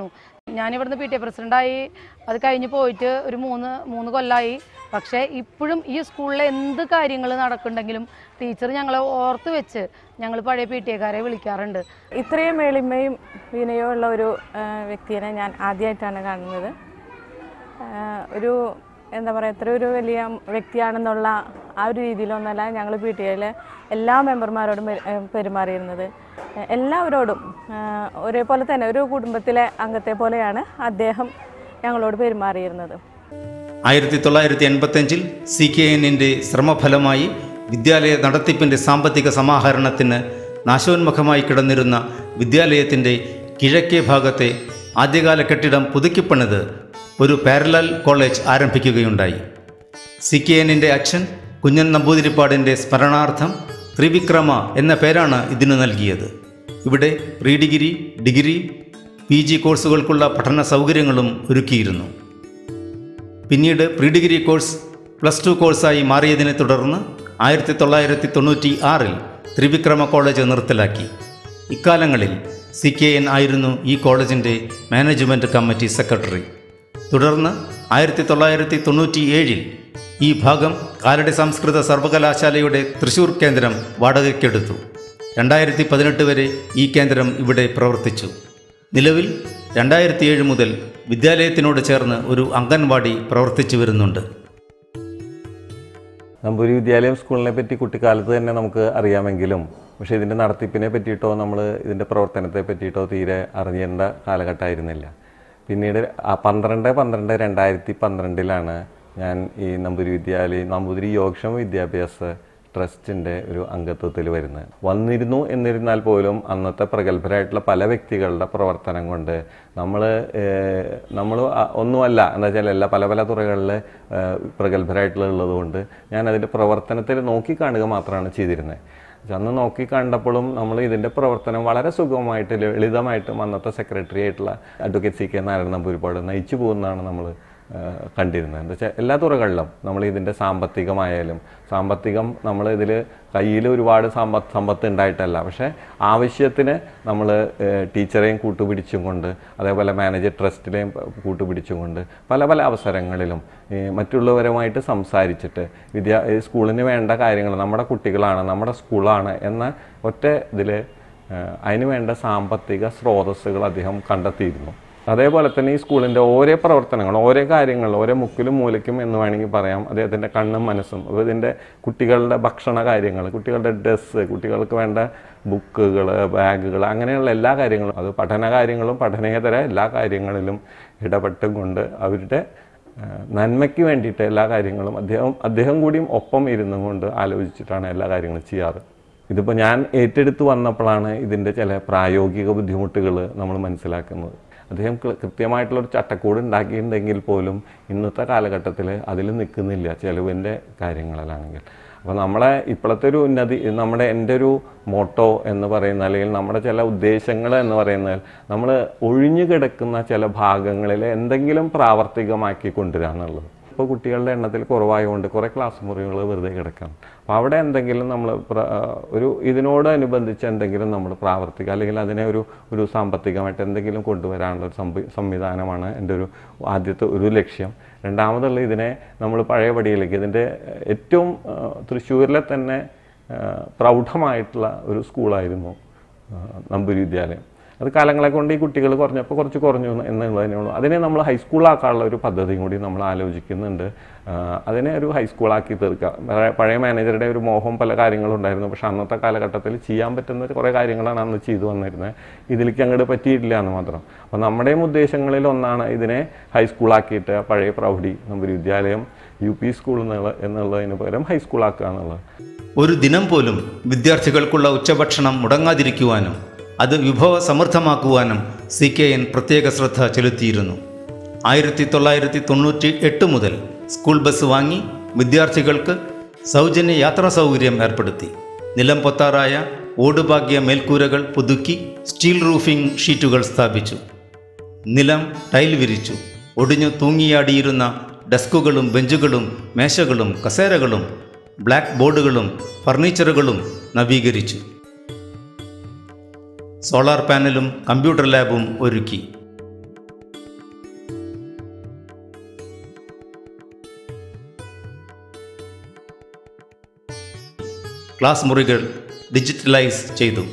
ഞാനിവിടുന്ന് പി ടി എ പ്രസിഡൻ്റായി അത് കഴിഞ്ഞ് പോയിട്ട് ഒരു മൂന്ന് മൂന്ന് കൊല്ലമായി പക്ഷേ ഇപ്പോഴും ഈ സ്കൂളിൽ എന്ത് കാര്യങ്ങൾ നടക്കുന്നുണ്ടെങ്കിലും ടീച്ചർ ഞങ്ങളെ ഓർത്ത് വെച്ച് ഞങ്ങൾ പഴയ പി ടി എക്കാരെ വിളിക്കാറുണ്ട് ഇത്രയും എളിമയും വിനയവും ഉള്ള ഒരു ആ, വ്യക്തിയെ ഞാൻ ആദ്യമായിട്ടാണ് കാണുന്നത് ആ, ഒരു എന്താ പറയുക ഇത്ര ഒരു വലിയ വ്യക്തിയാണെന്നുള്ള ആ ഒരു രീതിയിലൊന്നല്ല ഞങ്ങൾ പി ടി എയിലെ എല്ലാ മെമ്പർമാരോടും പെരു- ഏ, പെരുമാറിയിരുന്നത് ഏ, എല്ലാവരോടും ആ, ഒരേപോലെ തന്നെ ഒരു കുടുംബത്തിലെ അംഗത്തെ പോലെയാണ് അദ്ദേഹം ഞങ്ങളോട് പെരുമാറിയിരുന്നത് ആയിരത്തി തൊള്ളായിരത്തി എൺപത്തഞ്ചിൽ സി കെ എന്നിൻ്റെ ശ്രമഫലമായി വിദ്യാലയ നടത്തിപ്പിൻ്റെ സാമ്പത്തിക സമാഹരണത്തിന് നാശോന്മുഖമായി കിടന്നിരുന്ന വിദ്യാലയത്തിൻ്റെ കിഴക്കേ ഭാഗത്തെ ആദ്യകാല കെട്ടിടം പുതുക്കിപ്പണിത് ഒരു പാരലൽ കോളേജ് ആരംഭിക്കുകയുണ്ടായി സി കെ എന്നിൻ്റെ അച്ഛൻ കുഞ്ഞൻ നമ്പൂതിരിപ്പാടിൻ്റെ സ്മരണാർത്ഥം ത്രിവിക്രമ എന്ന പേരാണ് ഇതിനു നൽകിയത് ഇവിടെ pre degree degree P G കോഴ്സുകൾക്കുള്ള പഠന സൗകര്യങ്ങളും ഒരുക്കിയിരുന്നു പിന്നീട് pre degree course plus two കോഴ്സായി മാറിയതിനെ തുടർന്ന് ആയിരത്തി തൊള്ളായിരത്തി തൊണ്ണൂറ്റി ആറിൽ ത്രിവിക്രമ കോളേജ് നിർത്തലാക്കി ഇക്കാലങ്ങളിൽ സി കെ എൻ ആയിരുന്നു ഈ കോളേജിൻ്റെ മാനേജ്മെൻറ്റ് കമ്മിറ്റി സെക്രട്ടറി തുടർന്ന് ആയിരത്തി തൊള്ളായിരത്തി തൊണ്ണൂറ്റി ഏഴിൽ ഈ ഭാഗം കാലടി സംസ്കൃത സർവകലാശാലയുടെ തൃശൂർ കേന്ദ്രം വാടകയ്ക്കെടുത്തു രണ്ടായിരത്തി പതിനെട്ട് വരെ ഈ കേന്ദ്രം ഇവിടെ പ്രവർത്തിച്ചു നിലവിൽ രണ്ടായിരത്തി ഏഴ് മുതൽ വിദ്യാലയത്തിനോട് ചേർന്ന് ഒരു അംഗൻവാടി പ്രവർത്തിച്ചു വരുന്നുണ്ട് നമ്പൂരി വിദ്യാലയം സ്കൂളിനെ പറ്റി കുട്ടിക്കാലത്ത് തന്നെ നമുക്ക് അറിയാമെങ്കിലും പക്ഷേ ഇതിൻ്റെ നടത്തിപ്പിനെ പറ്റിയിട്ടോ നമ്മൾ ഇതിൻ്റെ പ്രവർത്തനത്തെ പറ്റിയിട്ടോ തീരെ അറിയേണ്ട കാലഘട്ടമായിരുന്നില്ല പിന്നീട് ആ പന്ത്രണ്ട് പന്ത്രണ്ട് രണ്ടായിരത്തി പന്ത്രണ്ടിലാണ് ഞാൻ ഈ നമ്പൂരി വിദ്യാലയം നമ്പൂതിരി യോഗക്ഷേമ വിദ്യാഭ്യാസ ട്രസ്റ്റിൻ്റെ ഒരു അംഗത്വത്തിൽ വരുന്നത് വന്നിരുന്നു എന്നിരുന്നാൽ പോലും അന്നത്തെ പ്രഗത്ഭരായിട്ടുള്ള പല വ്യക്തികളുടെ പ്രവർത്തനം കൊണ്ട് നമ്മൾ നമ്മൾ ഒന്നുമല്ല എന്താ വെച്ചാൽ എല്ലാ പല പല തുറകളിൽ പ്രഗത്ഭരായിട്ടുള്ള ഉള്ളതുകൊണ്ട് ഞാൻ അതിൻ്റെ പ്രവർത്തനത്തിൽ നോക്കിക്കാണുക മാത്രമാണ് ചെയ്തിരുന്നത് പക്ഷെ അന്ന് നോക്കി കണ്ടപ്പോഴും നമ്മൾ ഇതിൻ്റെ പ്രവർത്തനം വളരെ സുഗമമായിട്ട് ലളിതമായിട്ടും അന്നത്തെ സെക്രട്ടറി ആയിട്ടുള്ള advocate C K Narayana Namboothiripad നയിച്ചു പോകുന്നതാണ് നമ്മൾ കണ്ടിരുന്നത് എന്താ വെച്ചാൽ എല്ലാ തുറകളിലും നമ്മൾ ഇതിൻ്റെ സാമ്പത്തികമായാലും സാമ്പത്തികം നമ്മൾ ഇതിൽ കയ്യിൽ ഒരുപാട് സമ്പത്ത് സമ്പത്ത് ഉണ്ടായിട്ടല്ല പക്ഷേ ആവശ്യത്തിന് നമ്മൾ ടീച്ചറെയും കൂട്ടുപിടിച്ചും കൊണ്ട് അതേപോലെ മാനേജർ ട്രസ്റ്റിലെയും കൂട്ടുപിടിച്ചും കൊണ്ട് പല പല അവസരങ്ങളിലും ഈ മറ്റുള്ളവരുമായിട്ട് സംസാരിച്ചിട്ട് വിദ്യാ ഈ സ്കൂളിന് വേണ്ട കാര്യങ്ങൾ നമ്മുടെ കുട്ടികളാണ് നമ്മുടെ സ്കൂളാണ് എന്ന ഒറ്റ ഇതിൽ അതിന് വേണ്ട സാമ്പത്തിക സ്രോതസ്സുകൾ അദ്ദേഹം കണ്ടെത്തിയിരുന്നു അതേപോലെ തന്നെ ഈ സ്കൂളിൻ്റെ ഓരോ പ്രവർത്തനങ്ങൾ ഓരോ കാര്യങ്ങൾ ഓരോ മുക്കിലും മൂലയ്ക്കും എന്ന് വേണമെങ്കിൽ പറയാം അദ്ദേഹത്തിൻ്റെ കണ്ണും മനസ്സും അപ്പോൾ ഇതിൻ്റെ കുട്ടികളുടെ ഭക്ഷണ കാര്യങ്ങൾ കുട്ടികളുടെ ഡ്രസ്സ് കുട്ടികൾക്ക് വേണ്ട ബുക്കുകൾ ബാഗുകൾ അങ്ങനെയുള്ള എല്ലാ കാര്യങ്ങളും അത് പഠന കാര്യങ്ങളും പഠനേതര എല്ലാ കാര്യങ്ങളിലും ഇടപെട്ടും കൊണ്ട് അവരുടെ നന്മയ്ക്ക് വേണ്ടിയിട്ട് എല്ലാ കാര്യങ്ങളും അദ്ദേഹം അദ്ദേഹം കൂടിയും ഒപ്പം ഇരുന്നും കൊണ്ട് ആലോചിച്ചിട്ടാണ് എല്ലാ കാര്യങ്ങളും ചെയ്യാറ് ഇതിപ്പോൾ ഞാൻ ഏറ്റെടുത്ത് വന്നപ്പോഴാണ് ഇതിൻ്റെ ചില പ്രായോഗിക ബുദ്ധിമുട്ടുകൾ നമ്മൾ മനസ്സിലാക്കുന്നത് അദ്ദേഹം കൃത്യമായിട്ടുള്ളൊരു ചട്ടക്കൂട് ഉണ്ടാക്കിയിട്ടുണ്ടെങ്കിൽ പോലും ഇന്നത്തെ കാലഘട്ടത്തിൽ അതിൽ നിൽക്കുന്നില്ല ചിലവിൻ്റെ കാര്യങ്ങളിലാണെങ്കിൽ അപ്പോൾ നമ്മളെ ഇപ്പോഴത്തെ ഒരു ഉന്നതി നമ്മുടെ എൻ്റെ ഒരു മോട്ടോ എന്ന് പറയുന്ന അല്ലെങ്കിൽ നമ്മുടെ ചില ഉദ്ദേശങ്ങൾ എന്ന് പറയുന്നത് നമ്മൾ ഒഴിഞ്ഞു കിടക്കുന്ന ചില ഭാഗങ്ങളിൽ എന്തെങ്കിലും പ്രാവർത്തികമാക്കി കൊണ്ടുവരാന്നുള്ളത് ഇപ്പോൾ കുട്ടികളുടെ എണ്ണത്തിൽ കുറവായതുകൊണ്ട് കുറേ ക്ലാസ് മുറികൾ വെറുതെ കിടക്കണം അപ്പോൾ അവിടെ എന്തെങ്കിലും നമ്മൾ ഒരു ഇതിനോടനുബന്ധിച്ച് എന്തെങ്കിലും നമ്മൾ പ്രാവർത്തിക അല്ലെങ്കിൽ അതിനെ ഒരു ഒരു സാമ്പത്തികമായിട്ട് എന്തെങ്കിലും കൊണ്ടുവരാനുള്ള ഒരു സംവി സംവിധാനമാണ് എൻ്റെ ഒരു ആദ്യത്തെ ഒരു ലക്ഷ്യം രണ്ടാമതുള്ള ഇതിനെ നമ്മൾ പഴയപടിയിലേക്ക് ഇതിൻ്റെ ഏറ്റവും തൃശ്ശൂരിലെ തന്നെ പ്രൗഢമായിട്ടുള്ള ഒരു സ്കൂളായിരുന്നു നമ്പൂരി വിദ്യാലയം അത് കാലങ്ങളെ കൊണ്ട് ഈ കുട്ടികൾ കുറഞ്ഞപ്പോൾ കുറച്ച് കുറഞ്ഞു എന്നുള്ളതിനേ ഉള്ളൂ അതിനെ നമ്മൾ ഹൈസ്കൂളാക്കാനുള്ള ഒരു പദ്ധതിയും കൂടി നമ്മൾ ആലോചിക്കുന്നുണ്ട് അതിനെ ഒരു ഹൈസ്കൂളാക്കി തീർക്കുക പഴയ മാനേജറുടെ ഒരു മോഹം പല കാര്യങ്ങളും ഉണ്ടായിരുന്നു പക്ഷെ അന്നത്തെ കാലഘട്ടത്തിൽ ചെയ്യാൻ പറ്റുന്ന കുറേ കാര്യങ്ങളാണ് അന്ന് ചെയ്തു വന്നിരുന്നത് ഇതിലേക്ക് അങ്ങോട്ട് പറ്റിയിട്ടില്ല എന്ന് മാത്രം അപ്പോൾ നമ്മുടെയും ഉദ്ദേശങ്ങളിൽ ഒന്നാണ് ഇതിനെ ഹൈസ്കൂളാക്കിയിട്ട് പഴയ പ്രൗഢി നമ്പൂരി വിദ്യാലയം യു പി സ്കൂൾ എന്നുള്ള എന്നുള്ളതിന് പകരം ഹൈസ്കൂളാക്കുക എന്നുള്ളത് ഒരു ദിനം പോലും വിദ്യാർത്ഥികൾക്കുള്ള ഉച്ചഭക്ഷണം മുടങ്ങാതിരിക്കുവാനും അത് വിഭവ സമൃദ്ധമാക്കുവാനും സി കെ എൻ പ്രത്യേക ശ്രദ്ധ ചെലുത്തിയിരുന്നു ആയിരത്തി തൊള്ളായിരത്തി തൊണ്ണൂറ്റി എട്ട് മുതൽ സ്കൂൾ ബസ് വാങ്ങി വിദ്യാർത്ഥികൾക്ക് സൗജന്യ യാത്രാ സൗകര്യം ഏർപ്പെടുത്തി നിലം പൊത്താറായ ഓടുഭാഗ്യ മേൽക്കൂരകൾ പുതുക്കി സ്റ്റീൽ റൂഫിംഗ് ഷീറ്റുകൾ സ്ഥാപിച്ചു നിലം ടൈൽ വിരിച്ചു ഒടിഞ്ഞു തൂങ്ങിയാടിയിരുന്ന ഡെസ്കുകളും ബെഞ്ചുകളും മേശകളും കസേരകളും ബ്ലാക്ക് ബോർഡുകളും ഫർണിച്ചറുകളും നവീകരിച്ചു സോളാർ പാനലും കമ്പ്യൂട്ടർ ലാബും ഒരുക്കി ക്ലാസ് മുറികൾ ഡിജിറ്റലൈസ് ചെയ്തു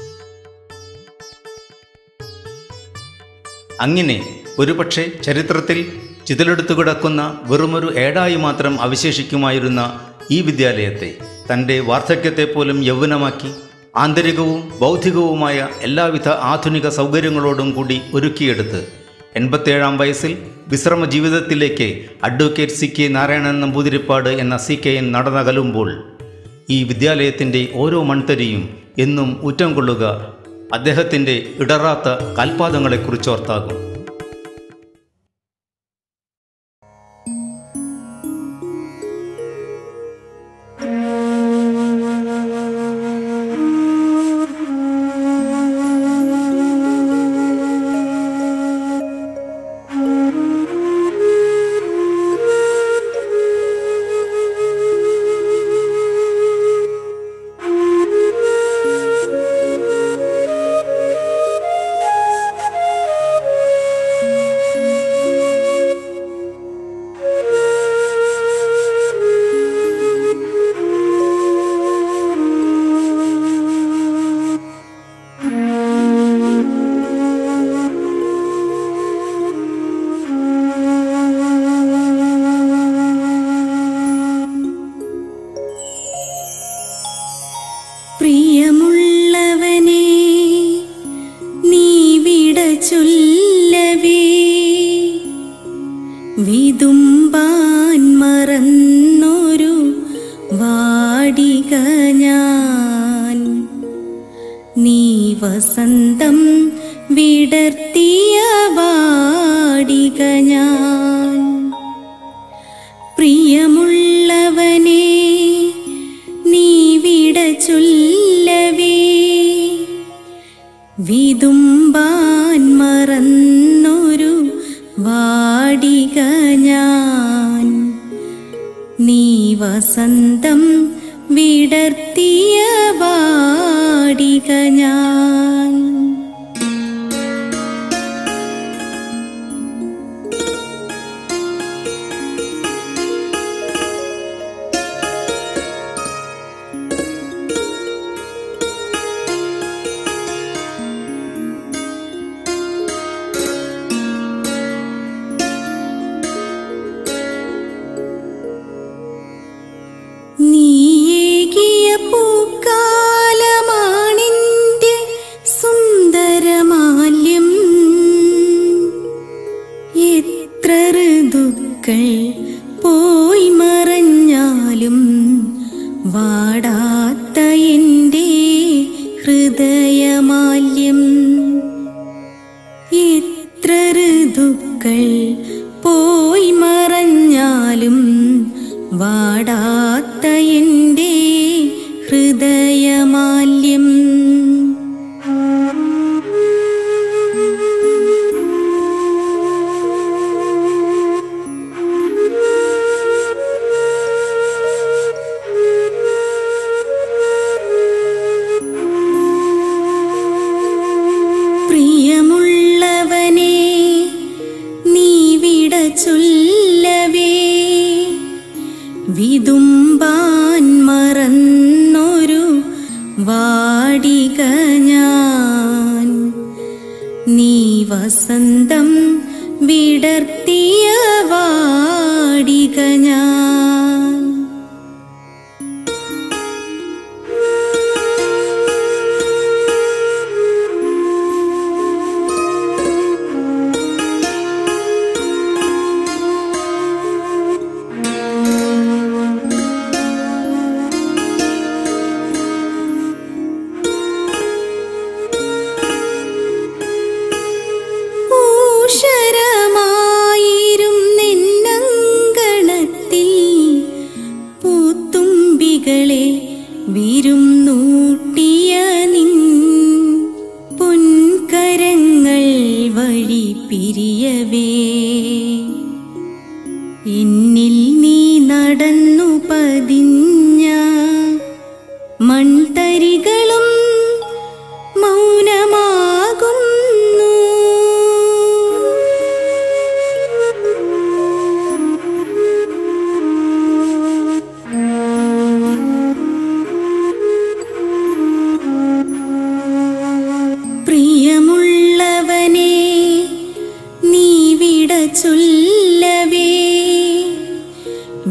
അങ്ങനെ ഒരുപക്ഷെ ചരിത്രത്തിൽ ചിതലെടുത്തു കിടക്കുന്ന വെറുമൊരു ഏടായി മാത്രം അവശേഷിക്കുമായിരുന്ന ഈ വിദ്യാലയത്തെ തൻ്റെ വാർദ്ധക്യത്തെ പോലും യൗവനമാക്കി ആന്തരികവും ബൗദ്ധികവുമായ എല്ലാവിധ ആധുനിക സൗകര്യങ്ങളോടും കൂടി ഒരുക്കിയെടുത്ത് എൺപത്തേഴാം വയസ്സിൽ വിശ്രമ ജീവിതത്തിലേക്ക് advocate C K Narayanan Namboodiripad എന്ന സി കെ എൻ നടനകലുമ്പോൾ ഈ വിദ്യാലയത്തിൻ്റെ ഓരോ മൺതരിയും എന്നും ഊറ്റം കൊള്ളുക അദ്ദേഹത്തിൻ്റെ ഇടറാത്ത കാൽപാദങ്ങളെക്കുറിച്ചോർത്താകും പ്രിയമുള്ളവനെ നീ വിട ചൊല്ലവേ വിതുമ്പാൻ മറന്നൊരു വാടിക ഞാൻ നീ വസന്തം വിടർത്തിയ വാടിക ഞാൻ പ്രിയമുള്ളവനെ നീ വിട ചൊല്ലവേ വിതുമ്പാൻ മറന്നൊരു വാടിക ഞാൻ നീ വസന്തം വിടർത്തിയ വാടിക ഞാൻ നീയേകിയ പൂക്കാലമാണിൻ്റെ സുന്ദരമാല്യം എത്ര ഋതുക്കൾ പോയി മറഞ്ഞാലും വാടാത്ത എൻ്റെ ഹൃദയമാല്യം എത്ര ഋതുക്കൾ പോയി മറഞ്ഞാലും വാടാത്ത എൻ്റെ ഹൃദയമാല്യം പ്രിയമുള്ളവനെ നീ വിട ചൊല്ലവേ വിതുമ്പാൻ മറന്നൊരു വാടിക ഞാൻ നീ വസന്തം വിടർത്തിയ വാടിക ഞാൻ ഊഷരമായിരും നിന്നങ്കണത്തിൽ പൂത്തുമ്പികളെ വിരും നൂട്ടിയ നിൻ പൊൻകരങ്ങൾ വഴി പിരിയവേ എന്നിൽ നീ നടന്നു പതിഞ്ഞ മൺതരികളും മൗനമാകുന്നു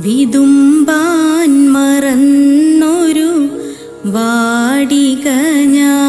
വിതുമ്പാൻ മറന്നൊരു വാടിക ഞാൻ